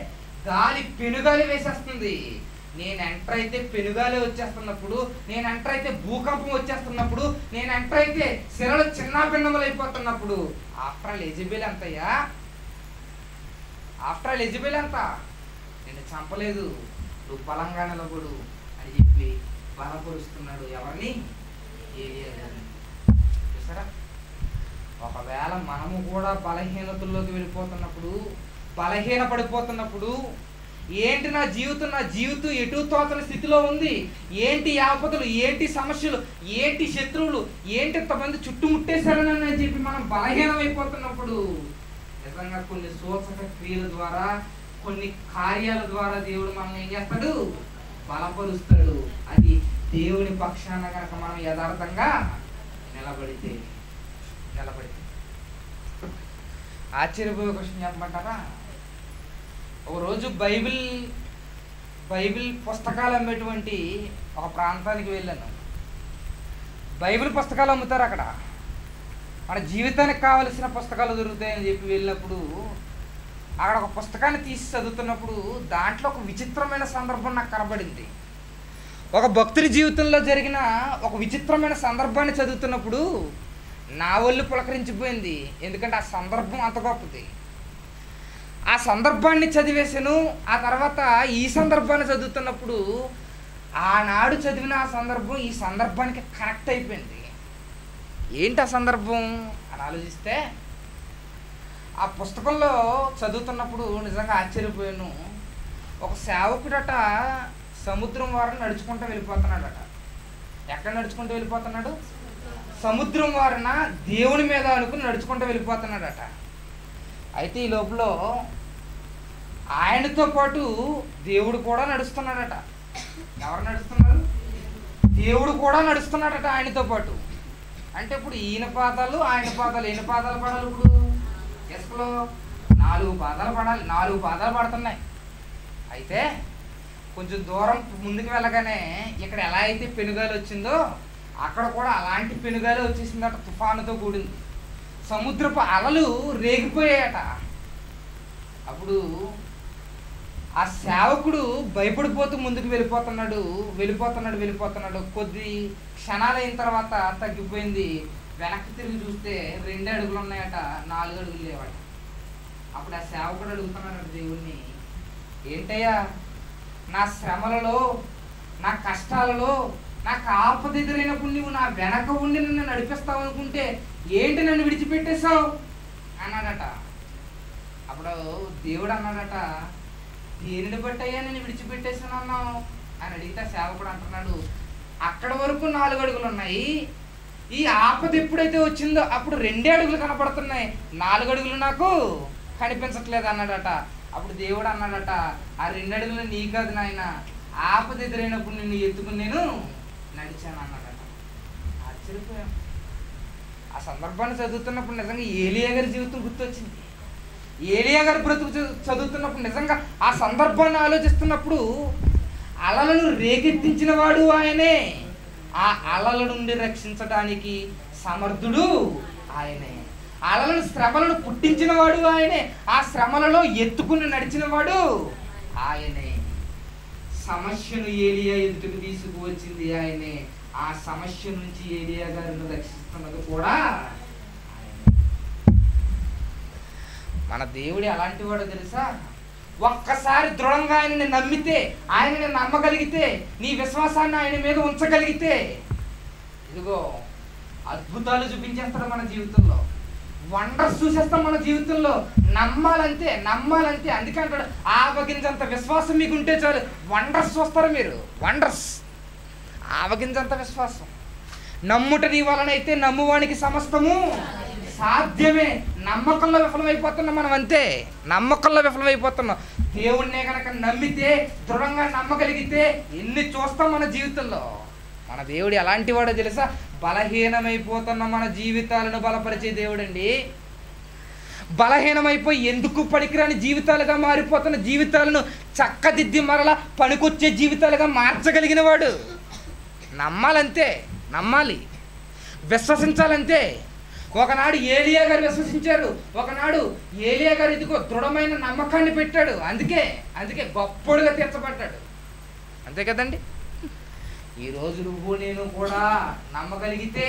గాలి పెనుగాలి వేసేస్తుంది నేను ఎంటర్ అయితే పెనుగాలి వచ్చేస్తున్నప్పుడు నేను ఎంటర్ అయితే భూకంపం వచ్చేస్తున్నప్పుడు నేను ఎంటర్ అయితే శిలలు చిన్న భిన్నములు అయిపోతున్నప్పుడు ఆఫ్టర్ ఆల్ ఎజిబెల్ ఎంతయ్యా ఆఫ్టర్ ఆల్ ఎజిబెల్ ఎంత నేను చంపలేదు నువ్వు బలంగా నిలబడు అని చెప్పి బలపరుస్తున్నాడు ఎవరిని ఏలియా గారిని చూసారా ఒకవేళ మనము కూడా బలహీనతల్లోకి వెళ్ళిపోతున్నప్పుడు బలహీన పడిపోతున్నప్పుడు ఏంటి నా జీవితం నా జీవితం ఎటు తోచని స్థితిలో ఉంది ఏంటి ఆపదలు ఏంటి సమస్యలు ఏంటి శత్రువులు ఏంటి ఇంతమంది చుట్టుముట్టేశారని అని చెప్పి మనం బలహీనమైపోతున్నప్పుడు నిజంగా కొన్ని సూచక క్రియల ద్వారా కొన్ని కార్యాల ద్వారా దేవుడు మనం ఏం చేస్తాడు బలపరుస్తాడు అది దేవుని పక్షాన కనుక మనం యథార్థంగా నిలబడితే నిలబడితే ఆశ్చర్యపోయే క్వశ్చన్ చెప్పమంటారా ఒక రోజు బైబిల్ బైబిల్ పుస్తకాలు అమ్మేటువంటి ఒక ప్రాంతానికి వెళ్ళాను బైబిల్ పుస్తకాలు అమ్ముతారు అక్కడ మన జీవితానికి కావలసిన పుస్తకాలు దొరుకుతాయని చెప్పి వెళ్ళినప్పుడు అక్కడ ఒక పుస్తకాన్ని తీసి చదువుతున్నప్పుడు దాంట్లో ఒక విచిత్రమైన సందర్భం నాకు కనబడింది ఒక భక్తుడి జీవితంలో జరిగిన ఒక విచిత్రమైన సందర్భాన్ని చదువుతున్నప్పుడు నా ఒళ్ళు పులకరించిపోయింది ఎందుకంటే ఆ సందర్భం అంత గొప్పది ఆ సందర్భాన్ని చదివేశాను ఆ తర్వాత ఈ సందర్భాన్ని చదువుతున్నప్పుడు ఆనాడు చదివిన ఆ సందర్భం ఈ సందర్భానికి కనెక్ట్ అయిపోయింది ఏంటి ఆ సందర్భం అని ఆలోచిస్తే ఆ పుస్తకంలో చదువుతున్నప్పుడు నిజంగా ఆశ్చర్యపోయాను ఒక సేవకుడట సముద్రం వారిని నడుచుకుంటూ వెళ్ళిపోతున్నాడట ఎక్కడ నడుచుకుంటూ వెళ్ళిపోతున్నాడు సముద్రం వారిన దేవుని మీద అనుకుని నడుచుకుంటూ వెళ్ళిపోతున్నాడట అయితే ఈ లోపల ఆయనతో పాటు దేవుడు కూడా నడుస్తున్నాడట ఎవరు నడుస్తున్నారు దేవుడు కూడా నడుస్తున్నాడట ఆయనతో పాటు అంటే ఇప్పుడు ఈయన పాదాలు ఆయన పాదాలు ఎన్ని పాదాలు పడాలి ఇప్పుడు ఇసుకలో నాలుగు పాదాలు పడాలి నాలుగు పాదాలు పడుతున్నాయి అయితే కొంచెం దూరం ముందుకు వెళ్ళగానే ఇక్కడ ఎలా అయితే పెనుగాలి వచ్చిందో అక్కడ కూడా అలాంటి పెనుగాలి వచ్చేసిందట తుఫానుతో కూడింది సముద్రపు అలలు రేగిపోయాయట అప్పుడు ఆ సేవకుడు భయపడిపోతూ ముందుకు వెళ్ళిపోతున్నాడు వెళ్ళిపోతున్నాడు వెళ్ళిపోతున్నాడు కొద్ది క్షణాలు అయిన తర్వాత తగ్గిపోయింది వెనక్కి తిరిగి చూస్తే రెండు అడుగులు ఉన్నాయట నాలుగు అడుగులు లేవట అప్పుడు ఆ సేవకుడు అడుగుతున్నాడు దేవుణ్ణి ఏంటయ్యా నా శ్రమలలో నా కష్టాలలో నాకు ఆపద ఎదురైనప్పుడు నువ్వు నా వెనక ఉండి నన్ను నడిపిస్తావు అనుకుంటే ఏంటి నన్ను విడిచిపెట్టేశావు అన్నాడట అప్పుడు దేవుడు అన్నాడట దేనిని బట్టి అయ్యా నేను విడిచిపెట్టేసాను అన్నావు అని అడిగితే సేవకుడు అంటున్నాడు అక్కడ వరకు నాలుగు అడుగులు ఉన్నాయి ఈ ఆపద ఎప్పుడైతే వచ్చిందో అప్పుడు రెండే అడుగులు కనపడుతున్నాయి నాలుగు అడుగులు నాకు కనిపించట్లేదు అన్నాడట అప్పుడు దేవుడు అన్నాడట ఆ రెండు అడుగులు నీ కాదు నాయన ఆపద ఎదురైనప్పుడు నిన్ను ఎత్తుకుని నేను నడిచాను అన్నాడట ఆశ్చర్యపోయాం ఆ సందర్భాన్ని చదువుతున్నప్పుడు నిజంగా ఏలియా గారి జీవితం గుర్తొచ్చింది ఏలియా గారి బ్రతుకు చదు- చదువుతున్నప్పుడు నిజంగా ఆ సందర్భాన్ని ఆలోచిస్తున్నప్పుడు అలలను రేకెత్తించిన వాడు ఆయనే ఆ అలల నుండి రక్షించడానికి సమర్థుడు ఆయనే అలలను శ్రమలను పుట్టించిన వాడు ఆయనే ఆ శ్రమలలో ఎత్తుకుని నడిచిన వాడు ఆయనే సమస్యను ఏలియా ఎదుటికి తీసుకువచ్చింది ఆయనే ఆ సమస్య నుంచి ఏలియా గారిని రక్షిస్తున్నది కూడా ఆయనే. మన దేవుడు ఎలాంటి వాడో తెలుసా ఒక్కసారి దృఢంగా ఆయనని నమ్మితే ఆయనని నమ్మగలిగితే నీ విశ్వాసాన్ని ఆయన మీద ఉంచగలిగితే ఇదిగో అద్భుతాలు చూపించేస్తాడు మన జీవితంలో వండర్స్ చూసేస్తాం మన జీవితంలో నమ్మాలంతే నమ్మాలంతే అందుకే అంటాడు ఆవగింజంత విశ్వాసం మీకు ఉంటే చాలు వండర్స్ చూస్తారు మీరు వండర్స్ ఆవగింజంత విశ్వాసం నమ్ముట నీ వలనైతే నమ్మువానికి సమస్తము సాధ్యమే నమ్మకంలో విఫలమైపోతున్నాం మనం అంతే నమ్మకంలో విఫలమైపోతున్నాం దేవుణ్ణే కనుక నమ్మితే దృఢంగా నమ్మగలిగితే ఎన్ని చూస్తాం మన జీవితంలో మన దేవుడు ఎలాంటి వాడో తెలుసా బలహీనమైపోతున్న మన జీవితాలను బలపరిచే దేవుడండి బలహీనమైపోయి ఎందుకు పనికిరాని జీవితాలుగా మారిపోతున్న జీవితాలను చక్కదిద్ది మరలా పనికొచ్చే జీవితాలుగా మార్చగలిగిన వాడు నమ్మాలంతే నమ్మాలి విశ్వసించాలంతే ఒకనాడు ఏలియా గారు విశ్వసించారు ఒకనాడు ఏలియా గారు ఇదిగో దృఢమైన నమ్మకాన్ని పెట్టాడు అందుకే అందుకే గొప్పడుగా తీర్చబడ్డాడు అంతే కదండి ఈరోజు నువ్వు నేను కూడా నమ్మగలిగితే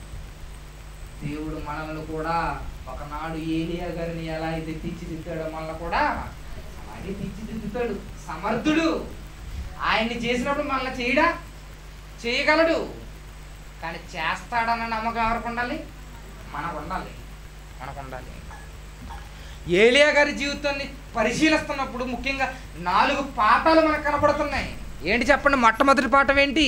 దేవుడు మనల్ని కూడా ఒకనాడు ఏలియా గారిని ఎలా అయితే తీర్చిదిద్దాడో మనల్ని కూడా అలాగే తీర్చిదిద్దుతాడు సమర్థుడు ఆయన్ని చేసినప్పుడు మనల్ని చేయడా చేయగలడు కానీ చేస్తాడన్న నమ్మకం ఎవరికి ఉండాలి మనకు ఉండాలి మనకు ఉండాలి ఏలియా గారి జీవితాన్ని పరిశీలిస్తున్నప్పుడు ముఖ్యంగా నాలుగు పాఠాలు మనకు కనపడుతున్నాయి ఏంటి చెప్పండి మొట్టమొదటి పాఠం ఏంటి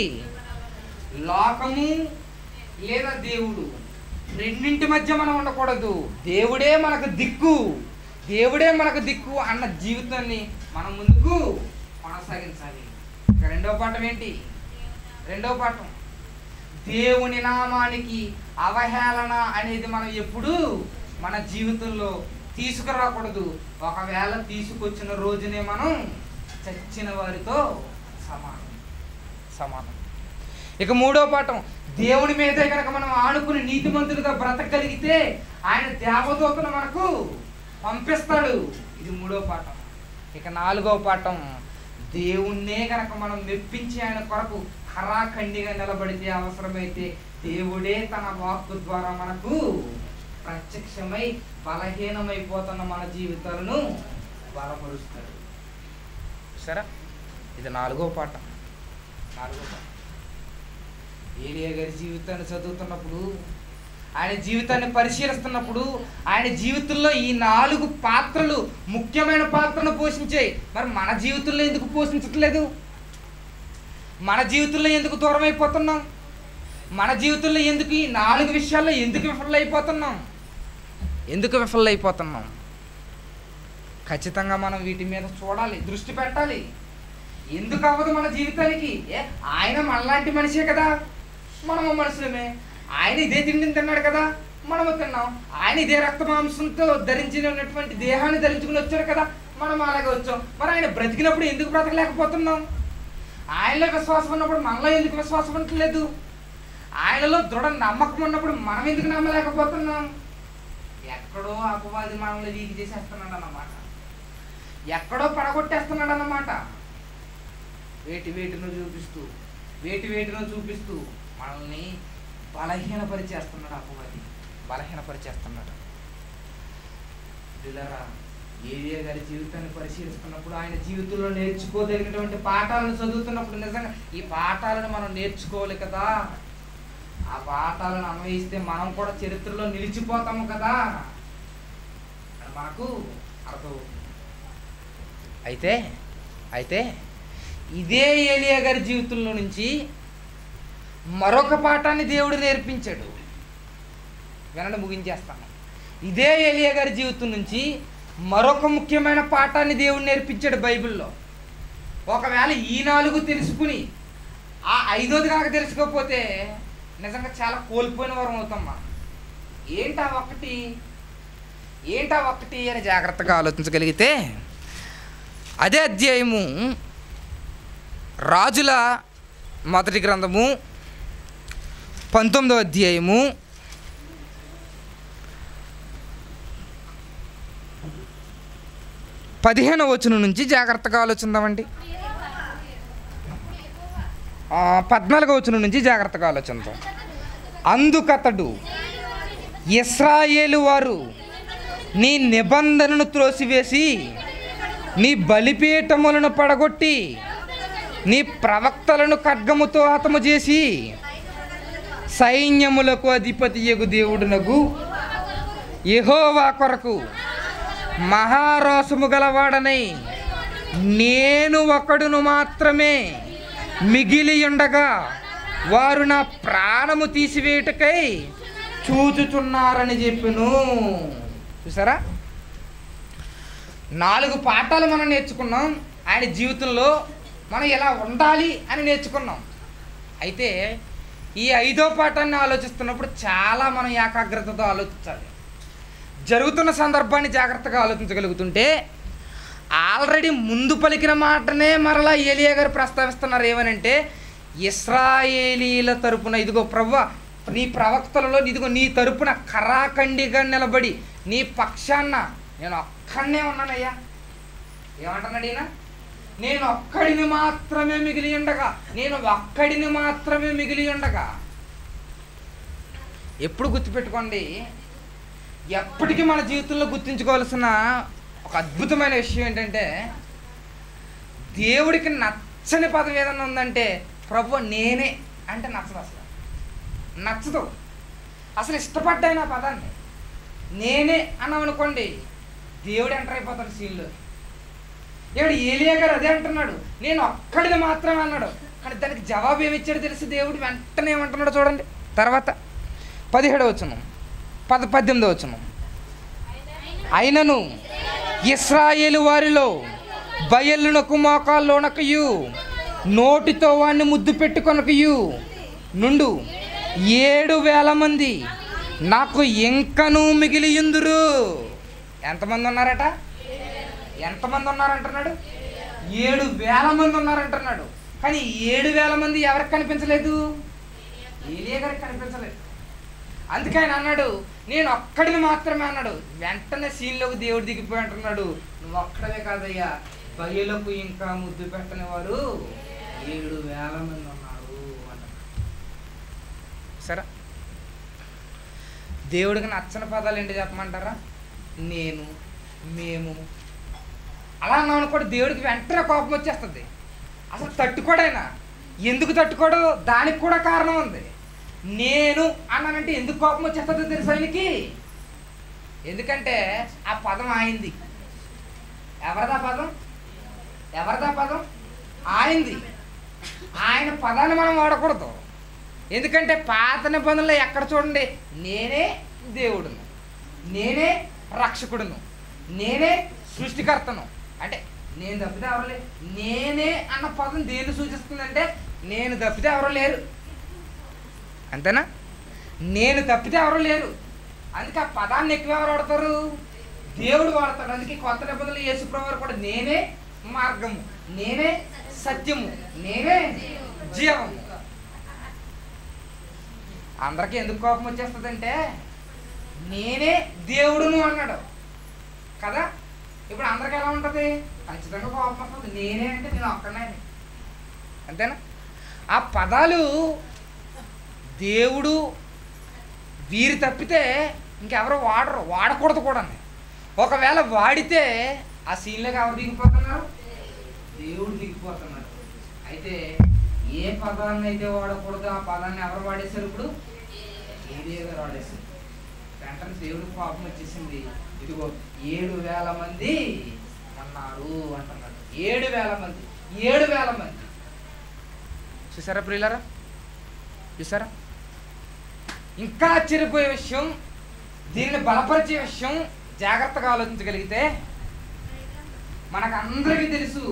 లోకము లేదా దేవుడు రెండింటి మధ్య మనం ఉండకూడదు దేవుడే మనకు దిక్కు దేవుడే మనకు దిక్కు అన్న జీవితాన్ని మనం ముందుకు కొనసాగించాలి ఇక రెండో పాఠం ఏంటి రెండో పాఠం దేవుని నామానికి అవహేళన అనేది మనం ఎప్పుడూ మన జీవితంలో తీసుకురాకూడదు ఒకవేళ తీసుకొచ్చిన రోజునే మనం చచ్చిన వారితో సమానం సమానం ఇక మూడో పాఠం దేవుని మీదే కనుక మనం ఆనుకుని నీతిమంతులుగా బ్రతకగలిగితే ఆయన దేవదూతను మనకు పంపిస్తాడు ఇది మూడో పాఠం ఇక నాలుగో పాఠం దేవుణ్ణే కనుక మనం మెప్పించి ఆయన కొరకు ఖరాఖండిగా నిలబడితే అవసరమైతే దేవుడే తన వాక్కు ద్వారా మనకు ప్రత్యక్షమై బలహీనమైపోతున్న మన జీవితాలను బలపరుస్తాడు సరే ఇది నాలుగో పాఠం నాలుగో పాఠం ఏలియా గారి జీవితాన్ని చదువుతున్నప్పుడు ఆయన జీవితాన్ని పరిశీలిస్తున్నప్పుడు ఆయన జీవితంలో ఈ నాలుగు పాత్రలు ముఖ్యమైన పాత్రను పోషించాయి మరి మన జీవితంలో ఎందుకు పోషించట్లేదు మన జీవితంలో ఎందుకు దూరం అయిపోతున్నాం మన జీవితంలో ఎందుకు ఈ నాలుగు విషయాల్లో ఎందుకు విఫలైపోతున్నాం ఎందుకు విఫలైపోతున్నాం ఖచ్చితంగా మనం వీటి మీద చూడాలి దృష్టి పెట్టాలి ఎందుకు అవ్వదు మన జీవితానికి ఏ ఆయన మనలాంటి మనిషే కదా మనము మనుషులమే ఆయన ఇదే తిండిని తిన్నాడు కదా మనము తిన్నాం ఆయన ఇదే రక్త మాంసంతో ధరించినటువంటి దేహాన్ని ధరించుకుని వచ్చాడు కదా మనం అలాగే వచ్చాం మరి ఆయన బ్రతికినప్పుడు ఎందుకు బ్రతకలేకపోతున్నాం ఆయనలో విశ్వాసం ఉన్నప్పుడు మనలో ఎందుకు విశ్వాసం ఉండట్లేదు ఆయనలో దృఢ నమ్మకం ఉన్నప్పుడు మనం ఎందుకు నమ్మలేకపోతున్నాం ఎక్కడో అపవాది మనల్ని వీకి చేసేస్తున్నాడు అన్నమాట ఎక్కడో పడగొట్టేస్తున్నాడు అన్నమాట వేటి వేటినో చూపిస్తూ వేటి వేటినో చూపిస్తూ మనల్ని బలహీనపరిచేస్తున్నాడు అపవాది బలహీనపరిచేస్తున్నాడు పిల్లరా ఏవియా గారి జీవితాన్ని పరిశీలిస్తున్నప్పుడు ఆయన జీవితంలో నేర్చుకోదగినటువంటి పాఠాలను చదువుతున్నప్పుడు నిజంగా ఈ పాఠాలను మనం నేర్చుకోవాలి కదా ఆ పాఠాలను అన్వయిస్తే మనం కూడా చరిత్రలో నిలిచిపోతాము కదా అని మనకు అర్థమవుతుంది అయితే అయితే ఇదే ఏలియా గారి జీవితంలో నుంచి మరొక పాఠాన్ని దేవుడు నేర్పించాడు వినండి ముగించేస్తాను ఇదే ఏలియా గారి జీవితం నుంచి మరొక ముఖ్యమైన పాఠాన్ని దేవుడు నేర్పించాడు బైబిల్లో ఒకవేళ ఈ నాలుగు తెలుసుకుని ఆ ఐదోది కనుక తెలుసుకోకపోతే నిజంగా చాలా కోల్పోయిన వారం అవుతాం మనం ఏంటా ఒకటి ఏంటా ఒకటి అని జాగ్రత్తగా ఆలోచించగలిగితే అదే అధ్యాయము రాజుల మొదటి గ్రంథము పంతొమ్మిదో అధ్యాయము పదిహేను వచనం నుంచి జాగ్రత్తగా ఆలోచిందామండి ఆ, పద్నాలుగో వచనం నుంచి జాగ్రత్తగా ఆలోచిద్దాం అందుకతడు ఇస్రాయేలు వారు నీ నిబంధనను త్రోసివేసి నీ బలిపీఠములను పడగొట్టి నీ ప్రవక్తలను ఖడ్గముతో హతము చేసి సైన్యములకు అధిపతి యగు దేవుడునగు యెహోవా కొరకు మహారోసము గలవాడనై నేను ఒకడును మాత్రమే మిగిలి ఉండగా వారు నా ప్రాణము తీసివేయుటకై చూచుచున్నారని చెప్పిను చూసారా నాలుగు పాఠాలు మనం నేర్చుకున్నాం ఆయన జీవితంలో మనం ఎలా ఉండాలి అని నేర్చుకున్నాం అయితే ఈ ఐదో పాఠాన్ని ఆలోచిస్తున్నప్పుడు చాలా మనం ఏకాగ్రతతో ఆలోచించాలి జరుగుతున్న సందర్భాన్ని జాగ్రత్తగా ఆలోచించగలుగుతుంటే ఆల్రెడీ ముందు పలికిన మాటనే మరలా ఏలియా గారు ప్రస్తావిస్తున్నారు ఏమనంటే ఇస్రాయేలీల తరపున ఇదిగో ప్రవ్వ నీ ప్రవక్తలలో ఇదిగో నీ తరపున కరాఖండిగా నిలబడి నీ పక్షాన్న నేను ఒక్కడనే ఉన్నానయ్యా ఏమంటున్నాడు ఈయన నేను ఒక్కడిని మాత్రమే మిగిలి ఉండగా నేను ఒక్కడిని మాత్రమే మిగిలి ఉండగా ఎప్పుడు గుర్తుపెట్టుకోండి ఎప్పటికీ మన జీవితంలో గుర్తుంచుకోవాల్సిన ఒక అద్భుతమైన విషయం ఏంటంటే దేవుడికి నచ్చని పదం ఏదన్నా ఉందంటే ప్రభు నేనే అంటే నచ్చదు అసలు నచ్చదు అసలు ఇష్టపడ్డాయి ఆ పదాన్ని నేనే అన్నాం అనుకోండి దేవుడు ఎంటర్ అయిపోతాడు సీన్లో ఇక్కడ ఏలియా గారు అదే అంటున్నాడు నేను ఒక్కడిని మాత్రమే అన్నాడు కానీ దానికి జవాబు ఏమి ఇచ్చాడో తెలిసి దేవుడు వెంటనే ఏమంటున్నాడు చూడండి తర్వాత పదిహేడు వచ్చును పద పద్దెనిమిది వచ్చును అయినను ఇస్రాయేలు వారిలో బయలునకు మోకాల్లోనకయు నోటితో వాడిని ముద్దు పెట్టుకొనకయు నుండు ఏడు వేల మంది నాకు ఇంకనూ మిగిలియుందురు ఎంతమంది ఉన్నారట ఎంతమంది ఉన్నారంటున్నాడు ఏడు వేల మంది ఉన్నారంటున్నాడు కానీ ఏడు వేల మంది ఎవరికి కనిపించలేదు ఏలియా గారికి కనిపించలేదు అందుకే ఆయన అన్నాడు నేను ఒక్కడిని మాత్రమే అన్నాడు వెంటనే సీన్లోకి దేవుడు దిగిపోయి అంటున్నాడు నువ్వు ఒక్కడవే కాదయ్యా బయలకు ఇంకా ముద్దు పెట్టని వారు ఏడు వేల మంది ఉన్నారు అన్నాడు సరే దేవుడికి నచ్చని పదాలు ఏంటి చెప్పమంటారా నేను మేము అలా అన్నాం అనుకోండి దేవుడికి వెంటనే కోపం వచ్చేస్తుంది అసలు తట్టుకోడైనా ఎందుకు తట్టుకోడు దానికి కూడా కారణం ఉంది నేను అన్నానంటే ఎందుకు కోపం వచ్చేస్తుందో తెలుసా ఆయనకి ఎందుకంటే ఆ పదం ఆయింది ఎవరిదా పదం ఎవరిదా పదం ఆయింది ఆయన పదాన్ని మనం వాడకూడదు ఎందుకంటే పాత నిబంధనలు ఎక్కడ చూడండి నేనే దేవుడును నేనే రక్షకుడును నేనే సృష్టికర్తను అంటే నేను తప్పితే ఎవరు లేరు నేనే అన్న పదం దేన్ని సూచిస్తుందంటే నేను తప్పితే ఎవరు లేరు అంతేనా నేను తప్పితే ఎవరు లేరు అందుకే ఆ పదాన్ని ఎక్కువ ఎవరు వాడతారు దేవుడు వాడతాడు అందుకే కొత్త నిబంధనలు యేసుప్రభు కూడా నేనే మార్గము నేనే సత్యము నేనే జీవము అందరికీ ఎందుకు కోపం వచ్చేస్తుందంటే నేనే దేవుడును అన్నాడు కదా ఇప్పుడు అందరికి ఎలా ఉంటుంది ఖచ్చితంగా కోపం వస్తుంది నేనే అంటే నేను ఒక్కనే అని. అంతేనా ఆ పదాలు దేవుడు వీరు తప్పితే ఇంకెవరు వాడరు వాడకూడదు కూడా ఒకవేళ వాడితే ఆ సీన్లోకి ఎవరు దిగిపోతున్నారు దేవుడు దిగిపోతున్నాడు అయితే ఏ పదాన్ని అయితే వాడకూడదు ఆ పదాన్ని ఎవరు వాడేశారు ఇప్పుడు ఏలియా గారు వాడేశారు వెంటనే దేవుడు కోపం వచ్చేసింది ఇదిగో ఏడు వేల మంది అన్నారు అంటున్నాడు ఏడు వేల మంది ఏడు వేల మంది చూసారా ప్రియులరా చూసారా ఇంకా ఆశ్చర్యపోయే విషయం దీన్ని బలపరిచే విషయం జాగ్రత్తగా ఆలోచించగలిగితే మనకు అందరికీ తెలుసు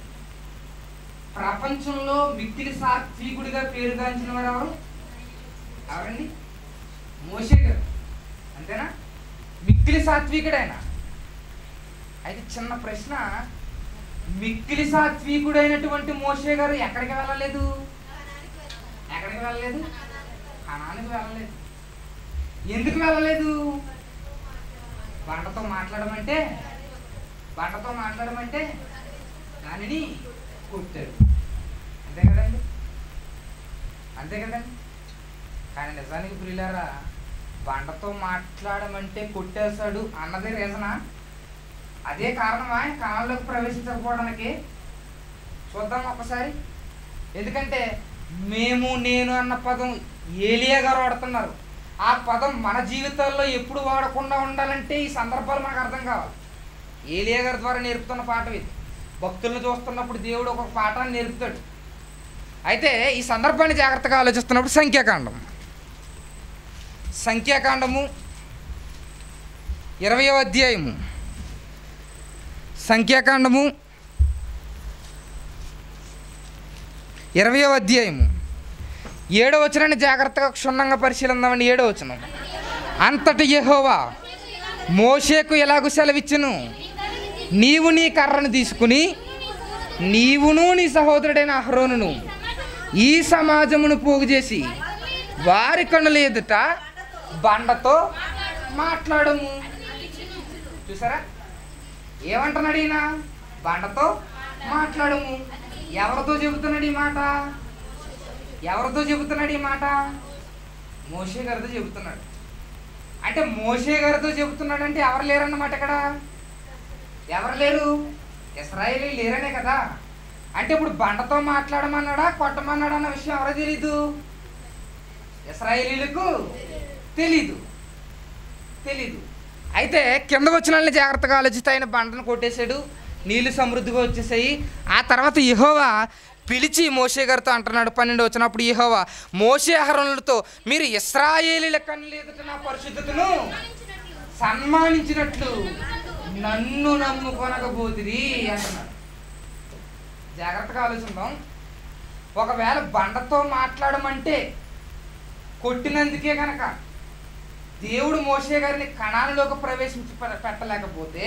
ప్రపంచంలో మిక్కిలి సాత్వికుడిగా పేరుగాంచిన వారు ఎవరు ఎవరండి మోషే గారు అంతేనా మిక్కిలి సాత్వికుడైన అయితే చిన్న ప్రశ్న మిక్కిలి సాత్వికుడైనటువంటి మోషే గారు ఎక్కడికి వెళ్ళలేదు ఎక్కడికి వెళ్ళలేదు కణానికి వెళ్ళలేదు ఎందుకు వెళ్ళలేదు బండతో మాట్లాడమంటే బండతో మాట్లాడమంటే దానిని కొట్టాడు అంతే కదండి అంతే కదండి కానీ నిజానికి ప్రియులారా బండతో మాట్లాడమంటే కొట్టేశాడు అన్నదే రీజనా అదే కారణమా ఆయన కాలంలోకి ప్రవేశించకపోవడానికి చూద్దాం ఒకసారి ఎందుకంటే మేము నేను అన్న పదం ఏలియా గారు వాడుతున్నారు ఆ పదం మన జీవితాల్లో ఎప్పుడు వాడకుండా ఉండాలంటే ఈ సందర్భాలు మనకు అర్థం కావాలి ఏలియా గారి ద్వారా నేర్పుతున్న పాఠం ఇది భక్తులను చూస్తున్నప్పుడు దేవుడు ఒక పాఠాన్ని నేర్పుతాడు అయితే ఈ సందర్భాన్ని జాగ్రత్తగా ఆలోచిస్తున్నప్పుడు సంఖ్యాకాండం సంఖ్యాకాండము ఇరవయో అధ్యాయము సంఖ్యాకాండము ఇరవయో అధ్యాయము ఏడో వచనాన్ని జాగ్రత్తగా క్షుణ్ణంగా పరిశీలిద్దామండి ఏడో వచనం అంతటి యెహోవా మోషేకు ఎలాగూ సెలవిచ్చును నీవు నీ కర్రను తీసుకుని నీవును నీ సహోదరుడైన అహరోనును ఈ సమాజమును పోగు చేసి వారి కన్నుల ఎదుట బండతో మాట్లాడము చూసారా ఏమంటున్నాడు ఈయన బండతో మాట్లాడము ఎవరితో చెబుతున్నాడు ఈ మాట ఎవరితో చెబుతున్నాడు ఈ మాట మోషే గారితో చెబుతున్నాడు అంటే మోషే గారితో చెబుతున్నాడు అంటే ఎవరు లేరన్నమాట ఇక్కడ ఎవరు లేరు ఇస్రాయేలీ లేరనే కదా అంటే ఇప్పుడు బండతో మాట్లాడమన్నాడా కొట్టమన్నాడా అన్న విషయం ఎవరో తెలీదు ఇస్రాయేలీలకు తెలీదు తెలీదు అయితే కిందకు వచ్చిన వాళ్ళని జాగ్రత్తగా ఆలోచిస్తే ఆయన బండను కొట్టేశాడు నీళ్లు సమృద్ధిగా వచ్చేసాయి ఆ తర్వాత యెహోవా పిలిచి మోషే గారితో అంటున్నాడు పన్నెండు వచ్చినప్పుడు యెహోవా మోషే అహరణలతో మీరు ఇస్రాయేలీల కన్నులు ఎదుట నా పరిశుద్ధతను సన్మానించినట్లు నన్ను నమ్ముకొనకపోతిరి అంటున్నాడు జాగ్రత్తగా ఆలోచిద్దాం ఒకవేళ బండతో మాట్లాడమంటే కొట్టినందుకే కనుక దేవుడు మోషే గారిని కణాలలోకి ప్రవేశించి పె- పెట్టలేకపోతే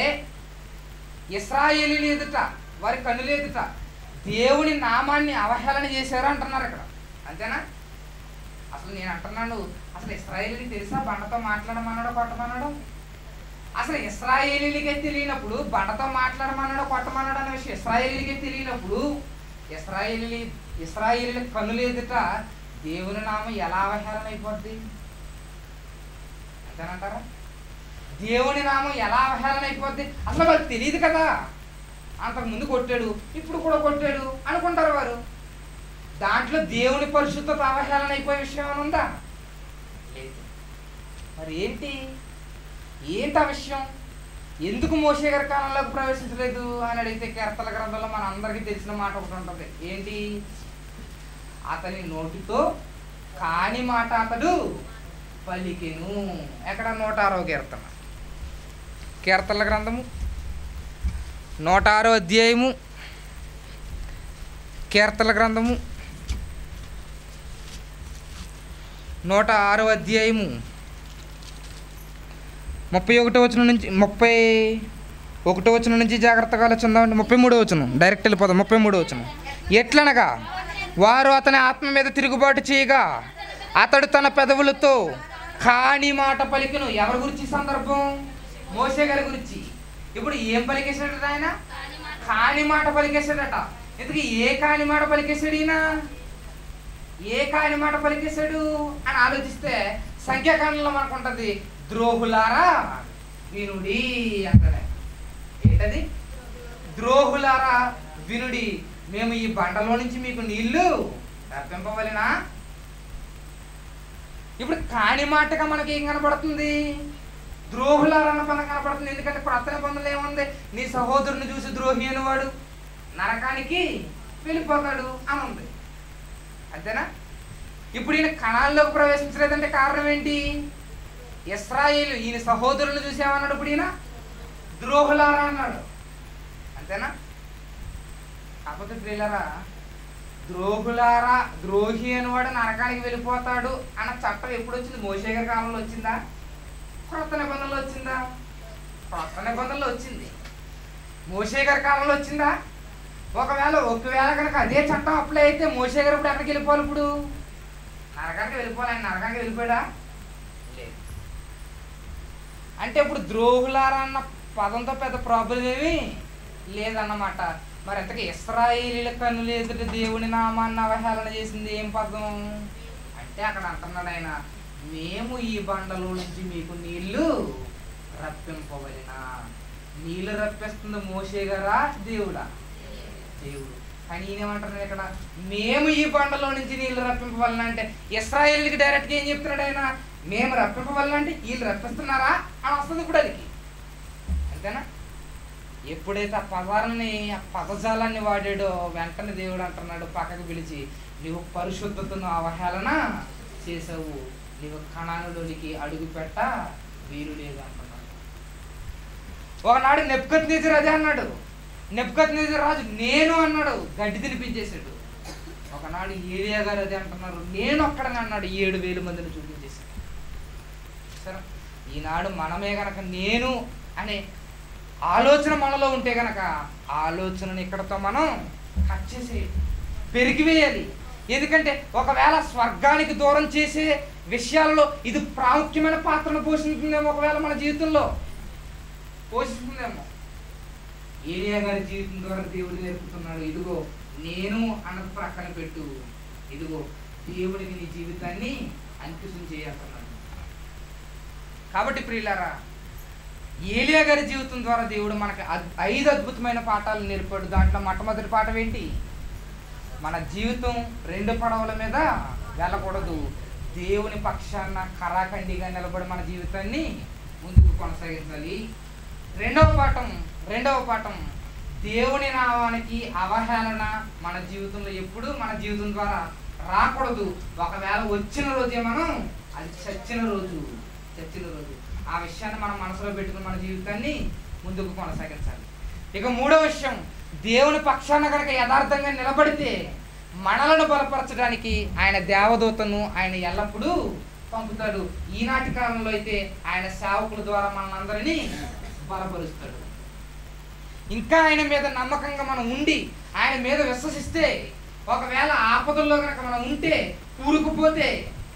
ఇస్రాయేలీల ఎదుట వారి కన్నుల ఎదుట దేవుని నామాన్ని అవహేళన చేశారు అంటున్నారు ఇక్కడ అంతేనా అసలు నేను అంటున్నాను అసలు ఇస్రాయేలీకి తెలుసా బండతో మాట్లాడమన్నాడో కొట్టమన్నాడో అసలు ఇస్రాయేలీలకే తెలియనప్పుడు బండతో మాట్లాడమన్నాడో కొట్టమన్నాడో అనే విషయం ఇస్రాయేలీలకే తెలియనప్పుడు ఇస్రాయేలీ ఇస్రాయేలీల కన్నుల ఎదుట దేవుని నామం ఎలా అవహేళన అయిపోద్ది అంతేనంటారా దేవుని నామం ఎలా అవహేళన అయిపోద్ది అసలు వాళ్ళకి తెలియదు కదా అంతకు ముందు కొట్టాడు ఇప్పుడు కూడా కొట్టాడు అనుకుంటారు వారు దాంట్లో దేవుని పరిశుద్ధత అవహేళన అయిపోయే విషయం ఏమైనా ఉందా లేదు మరి ఏంటి ఏంటి ఆ విషయం ఎందుకు మోసే గారి కాలంలోకి ప్రవేశించలేదు అని అడిగితే కీర్తన గ్రంథంలో మన అందరికీ తెలిసిన మాట ఒకటి ఉంటుంది ఏంటి అతని నోటితో కాని మాట అతడు పలికెను ఎక్కడ నూట ఆరో కీర్తన కీర్తనల గ్రంథము నూట ఆరో అధ్యాయము కీర్తనల గ్రంథము నూట ఆరో అధ్యాయము ముప్పై ఒకటో వచనం నుంచి ముప్పై ఒకటో వచనం నుంచి జాగ్రత్తగా ఆలోచిందామండి ముప్పై మూడో వచనం డైరెక్ట్ వెళ్ళిపోదాం ముప్పై మూడో వచనం ఎట్లనగా వారు అతని ఆత్మ మీద తిరుగుబాటు చేయగా అతడు తన పెదవులతో కాని మాట పలికిను ఎవరి గురించి ఈ సందర్భం మోసే గారి గురించి ఇప్పుడు ఏం పలికేశాడట ఆయన కాని మాట పలికేశాడట ఎందుకు ఏ కాని మాట పలికేశాడు ఈయన ఏ కాని మాట పలికేశాడు అని ఆలోచిస్తే సంఖ్యాకాండంలో మనకు ఉంటుంది ద్రోహులారా వినుడి అంటాడు ఆయన. ఏంటది ద్రోహులారా వినుడి మేము ఈ బండలో నుంచి మీకు నీళ్లు రప్పింపవలెనా ఇప్పుడు కాని మాటగా మనకి ఏం కనబడుతుంది ద్రోహులారన్న పదం కనబడుతుంది ఎందుకంటే ప్రత్తన బంధువులు ఏముంది నీ సహోదరుని చూసి ద్రోహి అనేవాడు నరకానికి వెళ్ళిపోతాడు అని ఉంది అంతేనా ఇప్పుడు ఈయన కణాల్లోకి ప్రవేశించలేదంటే కారణం ఏంటి ఇస్రాయేలు ఈయన సహోదరులను చూసామన్నాడు ఇప్పుడు ఈయన ద్రోహులారా అన్నాడు అంతేనా కాకపోతే ప్రియులరా ద్రోహులారా ద్రోహి అనేవాడు నరకానికి వెళ్ళిపోతాడు అన్న చట్టం ఎప్పుడు వచ్చింది మోసే గారి కాలంలో వచ్చిందా క్రొత్త నిబంధనలో వచ్చిందా క్రొత్త నిబంధనలో వచ్చింది మోసే గారి కాలంలో వచ్చిందా ఒకవేళ ఒకవేళ కనుక అదే చట్టం అప్లై అయితే మోసే గారు ఇప్పుడు ఎక్కడికి వెళ్ళిపోవాలి ఇప్పుడు నరకానికి వెళ్ళిపోవాలి ఆయన నరకానికి వెళ్ళిపోయాడా లేదు అంటే ఇప్పుడు ద్రోహులారా అన్న పదంతో పెద్ద ప్రాబ్లం ఏమి లేదన్నమాట మరి ఎంతకీ ఇస్రాయేలీల కన్నులు ఎదుట దేవుని నామాన్ని అవహేళన చేసింది ఏం పదం అంటే అక్కడ అంటున్నాడు ఆయన మేము ఈ బండలో నుంచి మీకు నీళ్లు రప్పింపవలెన నీళ్లు రప్పిస్తుంది మోసే గారా దేవుడా దేవుడు కానీ ఈయనేమంటున్నాడు ఇక్కడ మేము ఈ బండలో నుంచి నీళ్లు రప్పింపవలన అంటే ఇస్రాయేల్కి డైరెక్ట్గా ఏం చెప్తున్నాడు ఆయన మేము రప్పింపవలన అంటే వీళ్ళు రప్పిస్తున్నారా అని వస్తుంది ఇప్పుడు అదికి అంతేనా ఎప్పుడైతే ఆ పదాలని ఆ పదజాలాన్ని వాడాడో వెంటనే దేవుడు అంటున్నాడు పక్కకు పిలిచి నువ్వు పరిశుద్ధతను అవహేళన చేసావు నీవు కణానులోనికి అడుగు పెట్ట వీలు లేదు అంటున్నాడు ఒకనాడు నెప్కత్ నీజర్ అదే అన్నాడు నెప్కత్ నీజర్ రాజు నేను అన్నాడు గడ్డి తినిపించేశాడు ఒకనాడు ఏరియా గారు అదే అంటున్నారు నేను ఒక్కడని అన్నాడు ఏడు వేల మందిని చూపించేశాడు సరే ఈనాడు మనమే గనక నేను అనే ఆలోచన మనలో ఉంటే గనక ఆ ఆలోచనని ఇక్కడతో మనం కట్ చేసి పెరిగివేయాలి ఎందుకంటే ఒకవేళ స్వర్గానికి దూరం చేసే విషయాలలో ఇది ప్రాముఖ్యమైన పాత్రను పోషిస్తుందేమో ఒకవేళ మన జీవితంలో పోషిస్తుందేమో ఏలియా గారి జీవితం ద్వారా దేవుడు నేర్పుతున్నాడు ఇదిగో నేను అన్నది ప్రక్కన పెట్టు ఇదిగో దేవుడికి నీ జీవితాన్ని అంకితం చేయాలన్నాడు కాబట్టి ప్రియులారా ఏలియా గారి జీవితం ద్వారా దేవుడు మనకి అద్- ఐదు అద్భుతమైన పాఠాలు నేర్పాడు దాంట్లో మొట్టమొదటి పాఠం ఏంటి మన జీవితం రెండు పడవల మీద వెళ్ళకూడదు దేవుని పక్షాన కరాఖండిగా నిలబడి మన జీవితాన్ని ముందుకు కొనసాగించాలి రెండవ పాఠం రెండవ పాఠం దేవుని నామానికి అవహేళన మన జీవితంలో ఎప్పుడు మన జీవితం ద్వారా రాకూడదు ఒకవేళ వచ్చిన రోజే మనం అది చచ్చిన రోజు చచ్చిన రోజు ఆ విషయాన్ని మనం మనసులో పెట్టుకుని మన జీవితాన్ని ముందుకు కొనసాగించాలి ఇక మూడో విషయం దేవుని పక్షాన కనుక యథార్థంగా నిలబడితే మనలను బలపరచడానికి ఆయన దేవదూతను ఆయన ఎల్లప్పుడూ పంపుతాడు ఈనాటి కాలంలో అయితే ఆయన సేవకుల ద్వారా మనందరినీ బలపరుస్తాడు ఇంకా ఆయన మీద నమ్మకంగా మనం ఉండి ఆయన మీద విశ్వసిస్తే ఒకవేళ ఆపదల్లో కనుక మనం ఉంటే కూరుకుపోతే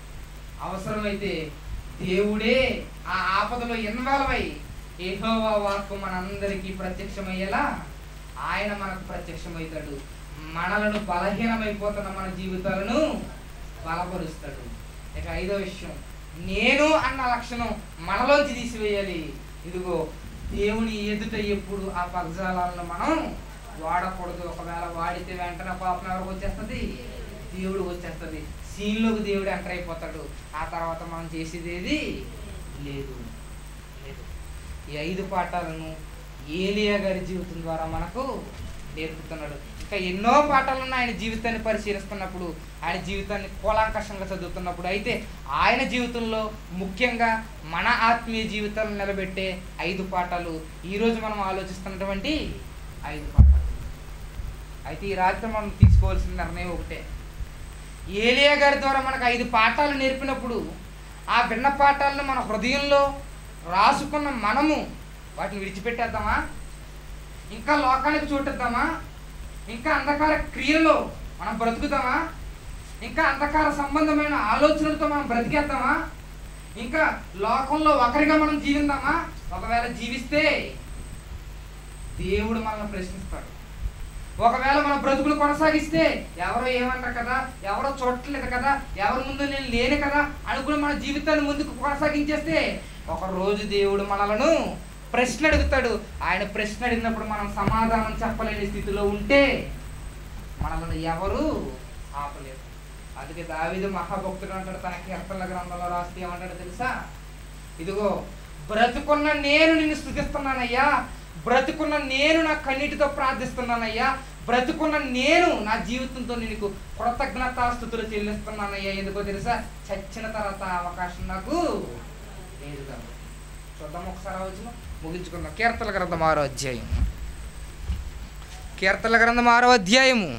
అవసరమైతే దేవుడే ఆ ఆపదలో ఇన్వాల్వ్ అయి ఏహోవా వాక్కు మనందరికీ ప్రత్యక్షమయ్యేలా ఆయన మనకు ప్రత్యక్షమవుతాడు మనలను బలహీనమైపోతున్న మన జీవితాలను బలపరుస్తాడు ఇక ఐదో విషయం నేను అన్న లక్షణం మనలోంచి తీసివేయాలి ఇదిగో దేవుని ఎదుట ఎప్పుడు ఆ పగ్జాలను మనం వాడకూడదు ఒకవేళ వాడితే వెంటనే పాపం ఎవరికి వచ్చేస్తుంది దేవుడు వచ్చేస్తుంది సీన్లోకి దేవుడు ఎంటర్ అయిపోతాడు ఆ తర్వాత మనం చేసేది ఏది లేదు లేదు ఈ ఐదు పాఠాలను ఏలియా గారి జీవితం ద్వారా మనకు నేర్పుతున్నాడు ఇంకా ఎన్నో పాఠాలను ఆయన జీవితాన్ని పరిశీలిస్తున్నప్పుడు ఆయన జీవితాన్ని కూలాంకషంగా చదువుతున్నప్పుడు అయితే ఆయన జీవితంలో ముఖ్యంగా మన ఆత్మీయ జీవితాలను నిలబెట్టే ఐదు పాఠాలు ఈరోజు మనం ఆలోచిస్తున్నటువంటి ఐదు పాఠాలు అయితే ఈ రాత్రి మనం తీసుకోవాల్సిన నిర్ణయం ఒకటే ఏలియా గారి ద్వారా మనకు ఐదు పాఠాలు నేర్పినప్పుడు ఆ భిన్న పాఠాలను మన హృదయంలో రాసుకున్న మనము వాటిని విడిచిపెట్టేద్దామా ఇంకా లోకానికి చూటిద్దామా ఇంకా అంధకార క్రియలలో మనం బ్రతుకుతామా ఇంకా అంధకార సంబంధమైన ఆలోచనలతో మనం బ్రతికేద్దామా ఇంకా లోకంలో ఒకరిగా మనం జీవిద్దామా ఒకవేళ జీవిస్తే దేవుడు మనల్ని ప్రశ్నిస్తాడు ఒకవేళ మన బ్రతుకులు కొనసాగిస్తే ఎవరో ఏమంటారు కదా ఎవరో చూడట్లేదు కదా ఎవరి ముందు నేను లేను కదా అనుకుని మన జీవితాన్ని ముందుకు కొనసాగించేస్తే ఒక రోజు దేవుడు మనలను ప్రశ్న అడుగుతాడు ఆయన ప్రశ్న అడిగినప్పుడు మనం సమాధానం చెప్పలేని స్థితిలో ఉంటే మనల్ని ఎవరు ఆపలేరు అందుకే దావీదు మహాభక్తుడు అంటాడు తన కీర్తనల గ్రంథంలో రాస్తే ఏమంటాడు తెలుసా ఇదిగో బ్రతుకున్న నేను నిన్ను స్థుతిస్తున్నానయ్యా బ్రతుకున్న నేను నా కన్నీటితో ప్రార్థిస్తున్నానయ్యా బ్రతుకున్న నేను నా జీవితంతో నీకు కృతజ్ఞతాస్థుతులు చెల్లిస్తున్నానయ్యా ఎందుకో తెలుసా చచ్చిన తర్వాత ఆ అవకాశం నాకు లేదు కాబట్టి చూద్దాం ఒకసారి వచ్చిన ముగించుకుందాం కీర్తన గ్రంథం ఆరో అధ్యాయం కీర్తనల గ్రంథం ఆరో అధ్యాయము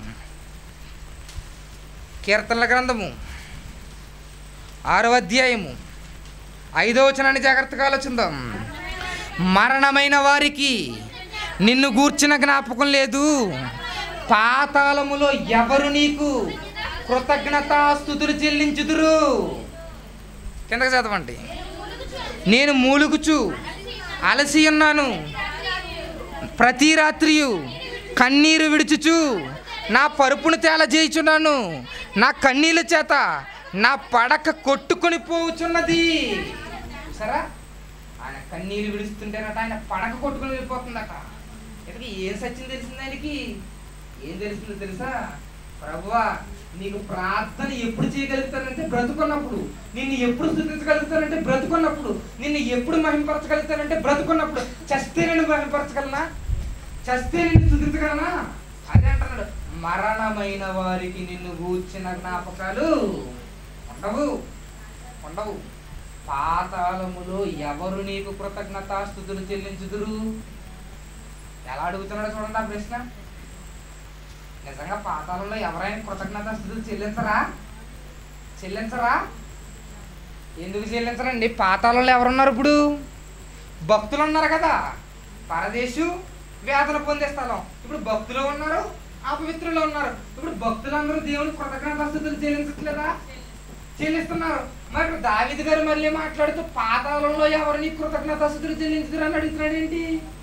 కీర్తనల గ్రంథము ఆరో అధ్యాయము ఐదో వచనాన్ని జాగ్రత్తగా ఆలోచిందాం మరణమైన వారికి నిన్ను గూర్చిన జ్ఞాపకం లేదు పాతాళములో ఎవరు నీకు కృతజ్ఞతాస్థుతులు చెల్లించుదురు కిందకి చదవండి నేను మూలుగుచు అలసి ఉన్నాను ప్రతి రాత్రియు కన్నీరు విడుచుచు నా పరుపును తేల చేయుచున్నాను నా కన్నీళ్ళ చేత నా పడక కొట్టుకొని పోవుచున్నది చూసారా ఆయన కన్నీరు విడుస్తుంటేనట ఆయన పడక కొట్టుకొని వెళ్ళిపోతుందట ఇతనికి ఏం సత్యం తెలిసింది ఆయనకి ఏం తెలిసిందో తెలుసా ప్రభువా నీకు ప్రార్థన ఎప్పుడు చేయగలుగుతానంటే బ్రతుకున్నప్పుడు నిన్ను ఎప్పుడు స్థుతించగలుగుతానంటే బ్రతుకున్నప్పుడు నిన్ను ఎప్పుడు మహింపరచగలుగుతానంటే బ్రతుకున్నప్పుడు చస్తే నేను మహింపరచగలనా చస్తే నేను స్థుతించగలనా అదే అంటున్నాడు మరణమైన వారికి నిన్ను గూర్చిన జ్ఞాపకాలు ఉండవు ఉండవు పాతాళములో ఎవరు నీకు కృతజ్ఞతాస్థుతులు చెల్లించుదురు ఎలా అడుగుతున్నాడో చూడండి ఆ ప్రశ్న నిజంగా పాతాళంలో ఎవరైనా కృతజ్ఞతాస్థుతులు చెల్లించరా చెల్లించరా ఎందుకు చెల్లించరండి పాతాళంలో ఎవరున్నారు ఇప్పుడు భక్తులు ఉన్నారు కదా పరదేశు వేదన పొందే స్థలం ఇప్పుడు భక్తులు ఉన్నారు అపవిత్రులు ఉన్నారు ఇప్పుడు భక్తులందరూ దేవుని కృతజ్ఞతాస్థుతులు చెల్లించట్లేదా చెల్లిస్తున్నారు మరి ఇప్పుడు దావిది గారు మళ్ళీ మాట్లాడుతూ పాతాళంలో ఎవరిని కృతజ్ఞతాస్థుతులు చెల్లించుతారు అని అడుగుతున్నాడు ఏంటి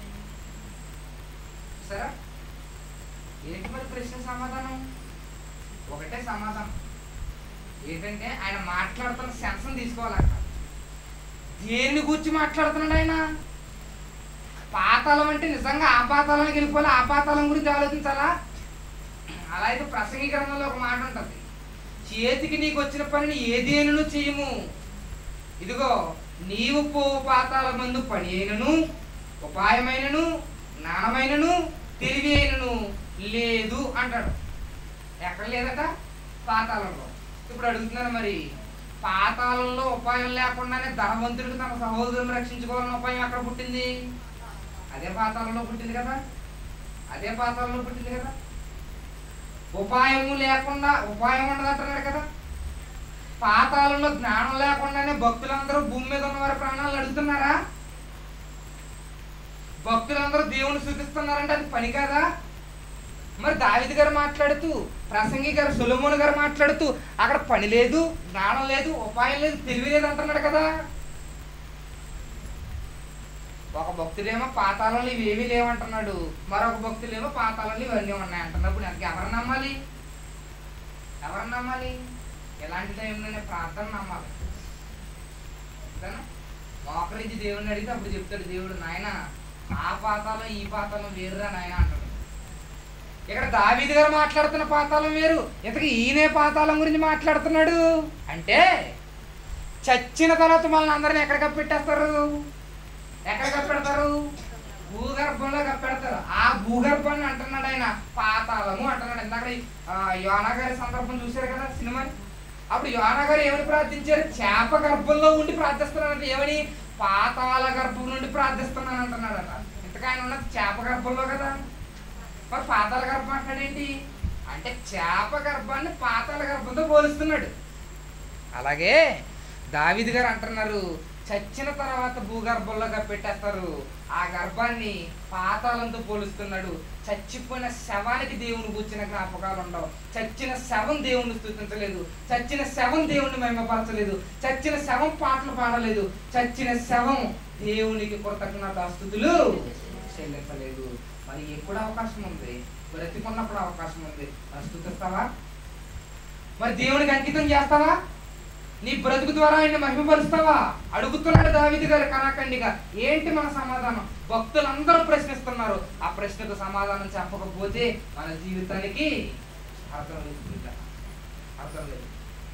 సరే ఏంటి మరి ప్రశ్న సమాధానం ఒకటే సమాధానం ఏంటంటే ఆయన మాట్లాడుతున్న సెన్స్ని తీసుకోవాలంట దేన్ని గురించి మాట్లాడుతున్నాడు ఆయన పాతాళం అంటే నిజంగా ఆ పాతాళానికి వెళ్ళిపోవాలి ఆ పాతాళం గురించి ఆలోచించాలా అలా అయితే ప్రసంగి గ్రంథంలో ఒక మాట ఉంటుంది చేతికి నీకు వచ్చిన పనిని ఏదేను చేయము ఇదిగో నీవు పో పాతాల మందు పని అయినను ఉపాయమైనను జ్ఞానమైనను తెలివి అయినను లేదు అంటాడు ఎక్కడ లేదట పాతాళంలో ఇప్పుడు అడుగుతున్నాను మరి పాతాళంలో ఉపాయం లేకుండానే ధనవంతుడికి తన సహోదరుని రక్షించుకోవాలన్న ఉపాయం ఎక్కడ పుట్టింది అదే పాతాళంలో పుట్టింది కదా అదే పాతాళంలో పుట్టింది కదా ఉపాయము లేకుండా ఉపాయం ఉండదు అంటున్నాడు కదా పాతాళంలో జ్ఞానం లేకుండానే భక్తులందరూ భూమి మీద ఉన్న వారి ప్రాణాలు అడుగుతున్నారా భక్తులందరూ దేవుని సూచిస్తున్నారంటే అది పని కాదా మరి దావిది గారు మాట్లాడుతూ ప్రసంగి గారు సులమోని గారు మాట్లాడుతూ అక్కడ పని లేదు జ్ఞానం లేదు ఉపాయం లేదు తెలివి లేదు అంటున్నాడు కదా ఒక భక్తుడేమో పాతాళంలో ఇవేమీ లేవంటున్నాడు మరొక భక్తులేమో పాతాళంలో ఇవన్నీ ఉన్నాయి అంటున్నప్పుడు నాకు ఎవరు నమ్మాలి ఎవరు నమ్మాలి ఎలాంటి టైంలోనే ప్రార్థన నమ్మాలి అంతేనా మోకరించి దేవుడిని అడిగితే అప్పుడు చెప్తాడు దేవుడు నాయన ఆ పాతాళం ఈ పాతాళం వేరురా నాయన అంటాడు ఇక్కడ దావీదు గారు మాట్లాడుతున్న పాతాళం వేరు ఇంతకు ఈయనే పాతాళం గురించి మాట్లాడుతున్నాడు అంటే చచ్చిన తర్వాత మనల్ని అందరిని ఎక్కడ కప్పెట్టేస్తారు ఎక్కడ కప్పెడతారు భూగర్భంలో కప్పెడతారు ఆ భూగర్భాన్ని అంటున్నాడు ఆయన పాతాళము అంటున్నాడు ఇందాక ఈ, ఆ, యోనా గారి సందర్భం చూశారు కదా సినిమా అప్పుడు యోనా గారు ఏమని ప్రార్థించారు చేప గర్భంలో ఉండి ప్రార్థిస్తున్నాడంటే ఏమని పాతాళ గర్భం నుండి ప్రార్థిస్తున్నాను అంటున్నాడట ఇంతకు ఆయన ఉన్నది చేప గర్భంలో కదా మరి పాతాళ గర్భం అంటాడేంటి అంటే చేప గర్భాన్ని పాతాళ గర్భంతో పోలుస్తున్నాడు అలాగే దావిది గారు అంటున్నారు చచ్చిన తర్వాత భూగర్భంలో పెట్టేస్తారు ఆ గర్భాన్ని పాతాళంతో పోలుస్తున్నాడు చచ్చిపోయిన శవానికి దేవుని కూర్చిన జ్ఞాపకాలు ఉండవు చచ్చిన శవం దేవుని స్థుతించలేదు చచ్చిన శవం దేవుని మహిమపరచలేదు చచ్చిన శవం పాటలు పాడలేదు చచ్చిన శవం దేవునికి కృతజ్ఞత స్థుతులు చెల్లించలేదు మరి ఎప్పుడు అవకాశం ఉంది బ్రతికున్నప్పుడు అవకాశం ఉంది మరి స్థుతిస్తావా మరి దేవునికి అంకితం చేస్తావా నీ బ్రతుకు ద్వారా ఆయన మహిమపరుస్తావా అడుగుతున్నాడు దావిది గారు కనాకండిగా ఏంటి మన సమాధానం భక్తులందరూ ప్రశ్నిస్తున్నారు ఆ ప్రశ్నకు సమాధానం చెప్పకపోతే మన జీవితానికి అర్థం లేదు ప్రియులారా. అర్థం లేదు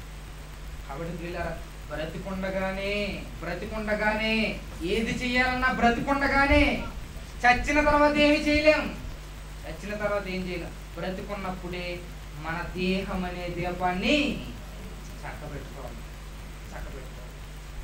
కాబట్టి ప్రియులారా, బ్రతికుండగానే బ్రతికుండగానే ఏది చేయాలన్నా బ్రతికుండగానే చచ్చిన తర్వాత ఏమి చేయలేం చచ్చిన తర్వాత ఏం చేయలేం బ్రతికున్నప్పుడే మన దేహం అనే దీపాన్ని చక్కబెట్టుకోవాలి చక్కబెట్టుకోవాలి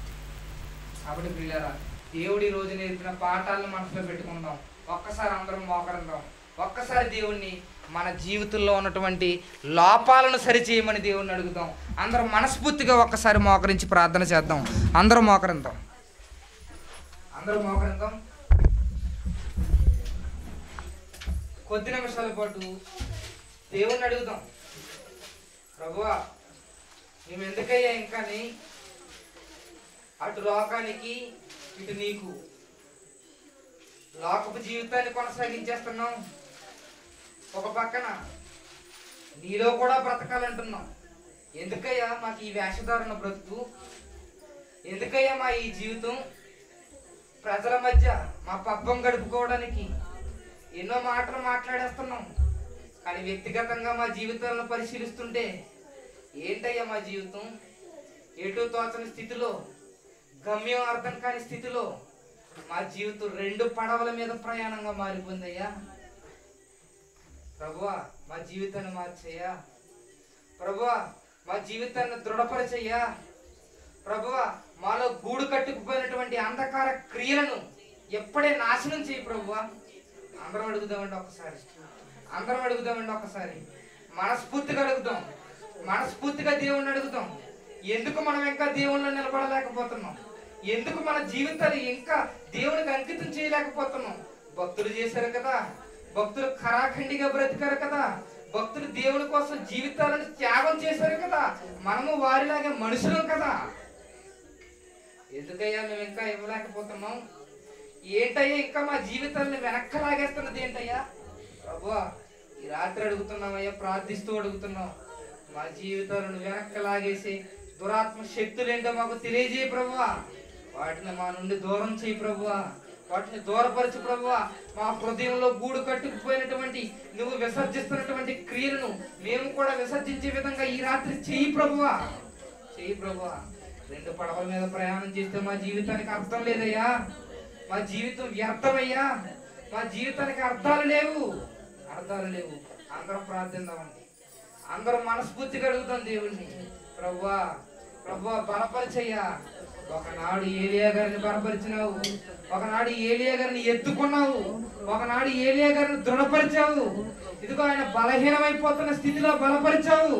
కాబట్టి ప్రియులారా దేవుడి రోజు నేర్పిన పాఠాలను మనసులో పెట్టుకుందాం ఒక్కసారి అందరం మోకరిందాం ఒక్కసారి దేవుణ్ణి మన జీవితంలో ఉన్నటువంటి లోపాలను సరిచేయమని దేవుణ్ణి అడుగుదాం అందరం మనస్ఫూర్తిగా ఒక్కసారి మోకరించి ప్రార్థన చేద్దాం అందరం మోకరిందాం అందరం మోకరిందాం కొద్ది నిమిషాల పాటు దేవుణ్ణి అడుగుదాం ప్రభువా మేము ఎందుకయ్యా ఇంకాని అటు లోకానికి ఇటు నీకు లోకపు జీవితాన్ని కొనసాగించేస్తున్నాం ఒక పక్కన నీలో కూడా బ్రతకాలంటున్నాం ఎందుకయ్యా మాకు ఈ వేషధారణ బ్రతుకు ఎందుకయ్యా మా ఈ జీవితం ప్రజల మధ్య మా పబ్బం గడుపుకోవడానికి ఎన్నో మాటలు మాట్లాడేస్తున్నాం కానీ వ్యక్తిగతంగా మా జీవితాలను పరిశీలిస్తుంటే ఏంటయ్యా మా జీవితం ఎటు తోచని స్థితిలో గమ్యం అర్థం కాని స్థితిలో మా జీవితం రెండు పడవల మీద ప్రయాణంగా మారిపోయిందయ్యా ప్రభువా మా జీవితాన్ని మార్చయ్యా ప్రభువా మా జీవితాన్ని దృఢపరచయ్యా ప్రభువా మాలో గూడు కట్టుకుపోయినటువంటి అంధకార క్రియలను ఎప్పుడే నాశనం చేయి ప్రభువా అందరం అడుగుదామండి ఒకసారి అందరం అడుగుదామండి ఒకసారి మనస్ఫూర్తిగా అడుగుదాం మనస్ఫూర్తిగా దేవుణ్ణి అడుగుదాం ఎందుకు మనం ఇంకా దేవుణ్ణి నిలబడలేకపోతున్నాం ఎందుకు మన జీవితాలు ఇంకా దేవునికి అంకితం చేయలేకపోతున్నాం భక్తులు చేశారు కదా భక్తులు ఖరాఖండిగా బ్రతికారు కదా భక్తులు దేవుని కోసం జీవితాలను త్యాగం చేశారు కదా మనము వారిలాగే మనుషులం కదా ఎందుకయ్యా మేము ఇంకా ఇవ్వలేకపోతున్నాం ఏంటయ్యా ఇంకా మా జీవితాలను వెనక్కి లాగేస్తున్నది ఏంటయ్యా ప్రభువా ఈ రాత్రి అడుగుతున్నామయ్యా ప్రార్థిస్తూ అడుగుతున్నాం మా జీవితాలను వెనక్కి లాగేసి దురాత్మ శక్తులు ఏంటో మాకు తెలియజేయ ప్రభువా వాటిని మా నుండి దూరం చేయి ప్రభువా వాటిని దూరపరచు ప్రభువా మా హృదయంలో గూడు కట్టుకుపోయినటువంటి నువ్వు విసర్జిస్తున్నటువంటి క్రియలను మేము కూడా విసర్జించే విధంగా ఈ రాత్రి చెయ్యి ప్రభువా చెయ్యి ప్రభువా రెండు పడవల మీద ప్రయాణం చేస్తే మా జీవితానికి అర్థం లేదయ్యా మా జీవితం వ్యర్థమయ్యా మా జీవితానికి అర్థాలు లేవు అర్థాలు లేవు అందరం ప్రార్థిద్దామండి అందరం మనస్ఫూర్తిగా అడుగుతాం దేవుణ్ణి ప్రభువా ప్రభువా బలపరిచయ్యా ఒకనాడు ఏలియా గారిని బలపరిచినావు ఒకనాడు ఏలియా గారిని ఎత్తుకున్నావు ఒకనాడు ఏలియా గారిని దృఢపరిచావు ఇదిగో ఆయన బలహీనమైపోతున్న స్థితిలో బలపరిచావు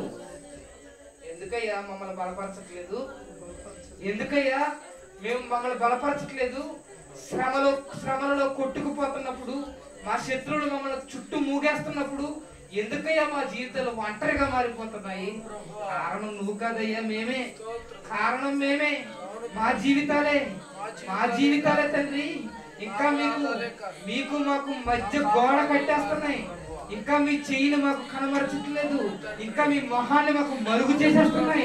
ఎందుకయ్యా మమ్మల్ని బలపరచట్లేదు ఎందుకయ్యా మేము మమ్మల్ని బలపరచట్లేదు శ్రమలో శ్రమలలో కొట్టుకుపోతున్నప్పుడు మా శత్రువులు మమ్మల్ని చుట్టూ మూగేస్తున్నప్పుడు ఎందుకయ్యా మా జీవితాలు ఒంటరిగా మారిపోతున్నాయి కారణం నువ్వు కాదయ్యా మేమే కారణం మేమే మా జీవితాలే మా జీవితాలే తండ్రి ఇంకా మీకు మీకు మాకు మధ్య గోడ కట్టేస్తున్నాయి ఇంకా మీ చెయ్యిని మాకు కనమరచట్లేదు ఇంకా మీ మొహాన్ని మాకు మరుగు చేసేస్తున్నాయి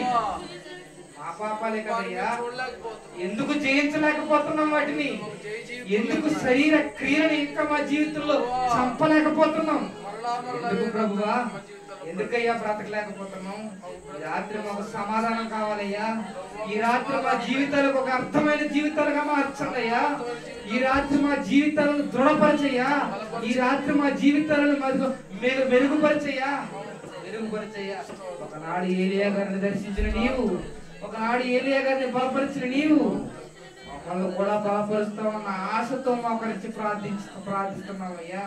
మా పాపాలే కదయ్యా ఎందుకు జయించలేకపోతున్నాం వాటిని ఎందుకు శరీర క్రియలను ఇంకా మా జీవితంలో చంపలేకపోతున్నాం ఎందుకు ప్రభువా ఎందుకయ్యా బ్రతకలేకపోతున్నాం ఈ రాత్రి మాకు సమాధానం కావాలయ్యా ఈ రాత్రి మా జీవితాలకు ఒక అర్థమైన జీవితాలుగా మార్చండి అయ్యా ఈ రాత్రి మా జీవితాలను దృఢపరచయ్యా ఈ రాత్రి మా జీవితాలను మరుగు మెరుగు- మెరుగుపరచయ్యా మెరుగుపరచయ్యా ఒకనాడు ఏలియా గారిని దర్శించిన నీవు ఒకనాడు ఏలియా గారిని బలపరిచిన నీవు మమ్మల్ని కూడా బలపరుస్తామన్న ఆశతో మోకరించి ప్రార్థించ ప్రార్థిస్తున్నామయ్యా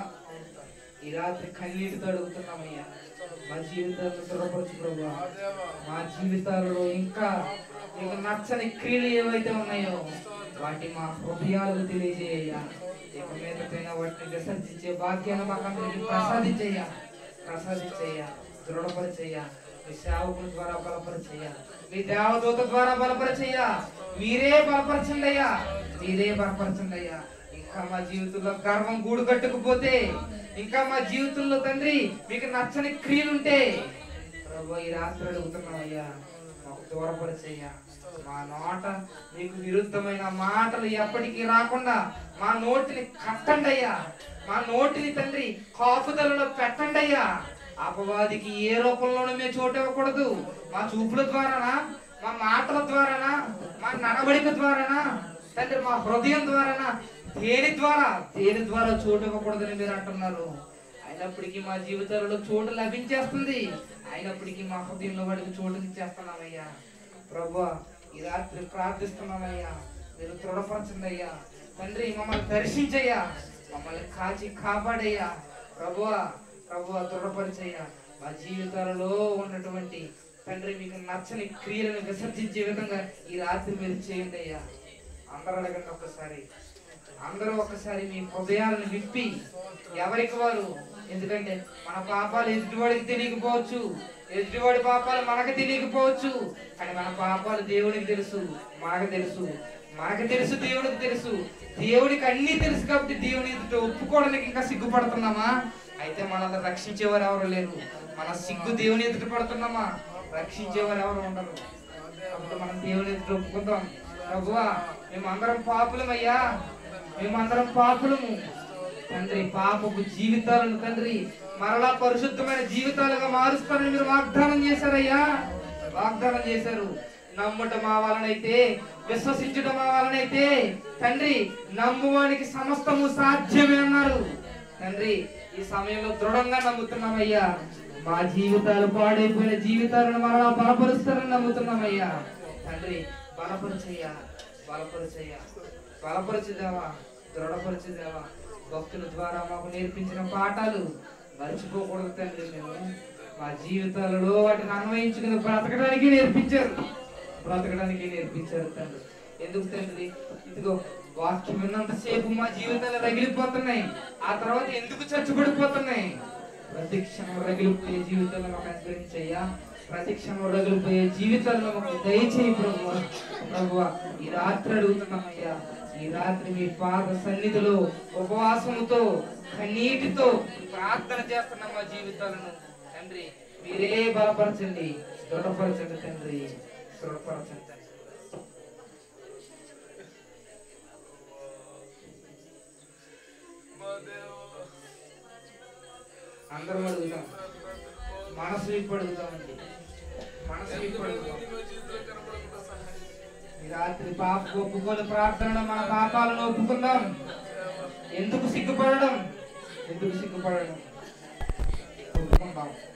ఈ రాత్రి కన్నీటితో అడుగుతున్నామయ్యా మా జీవితాలను దృఢపరచు ప్రభా మా జీవితాలలో ఇంకా మీకు నచ్చని క్రియలు ఏవైతే ఉన్నాయో వాటి మా హృదయాలకు తెలియజేయ్యా ఇక మీదకైనా వాటిని విసర్జించే భాగ్యాన్ని మాకు అందరికీ ప్రసాదించయ్యా ప్రసాదించయ్యా దృఢపరిచయ్యా మీ సేవకుల ద్వారా బలపరిచయ్యా మీ దేవదూత ద్వారా బలపరిచయ్యా మీరే బలపరచండి అయ్యా మీరే బలపరచండి అయ్యా ఇంకా మా జీవితంలో గర్వం గూడు కట్టుకుపోతే ఇంకా మా జీవితంలో తండ్రి మీకు నచ్చని క్రియలుంటే ప్రభు ఈ రాత్రి అడుగుతున్నామయ్యా మాకు దూరపరిచయ్యా మా నోట మీకు విరుద్ధమైన మాటలు ఎప్పటికీ రాకుండా మా నోటిని కట్టండి అయ్యా మా నోటిని తండ్రి కాపుదలలో పెట్టండి అయ్యా అపవాదికి ఏ రూపంలోనూ మేము చోటు ఇవ్వకూడదు మా చూపుల ద్వారానా మా మాటల ద్వారానా మా నడవడిక ద్వారానా తండ్రి మా హృదయం ద్వారానా దేని ద్వారా దేని ద్వారా చోటు ఇవ్వకూడదని మీరు అంటున్నారు అయినప్పటికీ మా జీవితాలలో చోటు లభించేస్తుంది అయినప్పటికీ మా హృదయంలో వాడికి చోటు ఇచ్చేస్తున్నామయ్యా ప్రభు ఈ రాత్రి ప్రార్థిస్తున్నామయ్యా మీరు దృఢపరచండి అయ్యా తండ్రి మమ్మల్ని దర్శించయ్యా మమ్మల్ని కాచి కాపాడయ్యా ప్రభువా ప్రభువా దృఢపరిచయ్యా మా జీవితాలలో ఉన్నటువంటి తండ్రి మీకు నచ్చని క్రియలను విసర్జించే విధంగా ఈ రాత్రి మీరు చేయండి అయ్యా అందరూ అడగండి ఒక్కసారి అందరూ ఒక్కసారి మీ హృదయాలను విప్పి ఎవరికి వారు ఎందుకంటే మన పాపాలు ఎదుటివాడికి తెలియకపోవచ్చు ఎదుటివాడి పాపాలు మనకు తెలియకపోవచ్చు కానీ మన పాపాలు దేవునికి తెలుసు మనకు తెలుసు మనకు తెలుసు దేవునికి తెలుసు దేవుడికి అన్నీ తెలుసు కాబట్టి దేవుని ఎదుట ఒప్పుకోవడానికి ఇంకా సిగ్గుపడుతున్నామా అయితే మనల్ని రక్షించేవారు ఎవరు లేరు మన సిగ్గు దేవుని ఎదుట పడుతున్నామా రక్షించేవారు ఎవరు ఉండరు కాబట్టి మనం దేవుని ఎదుట ఒప్పుకుందాం ప్రభువా మేమందరం పాపులమయ్యా మేమందరం పాపులము తండ్రి పాపపు జీవితాలను తండ్రి మరలా పరిశుద్ధమైన జీవితాలుగా మారుస్తానని మీరు వాగ్దానం చేశారయ్యా వాగ్దానం చేశారు నమ్ముట మా వలనైతే విశ్వసించుట మా వలనైతే తండ్రి నమ్మువానికి సమస్తము సాధ్యమే అన్నారు తండ్రి ఈ సమయంలో దృఢంగా నమ్ముతున్నామయ్యా మా జీవితాలు పాడైపోయిన జీవితాలను మరలా బలపరుస్తారని నమ్ముతున్నామయ్యా తండ్రి బలపరిచయ్యా బలపరిచయ్యా బలపరచుదేవా దృఢపరచుదేవా భక్తుల ద్వారా మాకు నేర్పించిన పాఠాలు మర్చిపోకూడదు తండ్రి మేము మా జీవితాలలో వాటిని అన్వయించుకుని బ్రతకడానికి నేర్పించారు బ్రతకడానికి నేర్పించారు తండ్రి ఎందుకు తండ్రి ఇదిగో వాక్యం విన్నంతసేపు మా జీవితాలు రగిలిపోతున్నాయి ఆ తర్వాత ఎందుకు చచ్చుబడిపోతున్నాయి ప్రతి క్షణం రగిలిపోయే జీవితాలు మాకు అనుగ్రహించయ్యా ప్రతి క్షణం రగిలిపోయే జీవితాల్లో మాకు దయచేయి ప్రభు ప్రభు ఈ రాత్రి అడుగుతున్నామయ్యా ఈ రాత్రి మీ పాద సన్నిధిలో ఉపవాసముతో కన్నీటితో ప్రార్థన చేస్తున్న మా జీవితాలను తండ్రి మీరే బలపరచండి దృఢపరచండి తండ్రి దృఢపరచండి తండ్రి. అందరం అడుగుతాం మనసు విప్పి అడుగుతామండి మనసు విప్పి అడుగుతాం ఈ రాత్రి పాప ఒప్పుకొని ప్రార్థన మన పాపాలను ఒప్పుకుందాం ఎందుకు సిగ్గుపడడం ఎందుకు సిగ్గుపడడం ఒప్పుకుందాం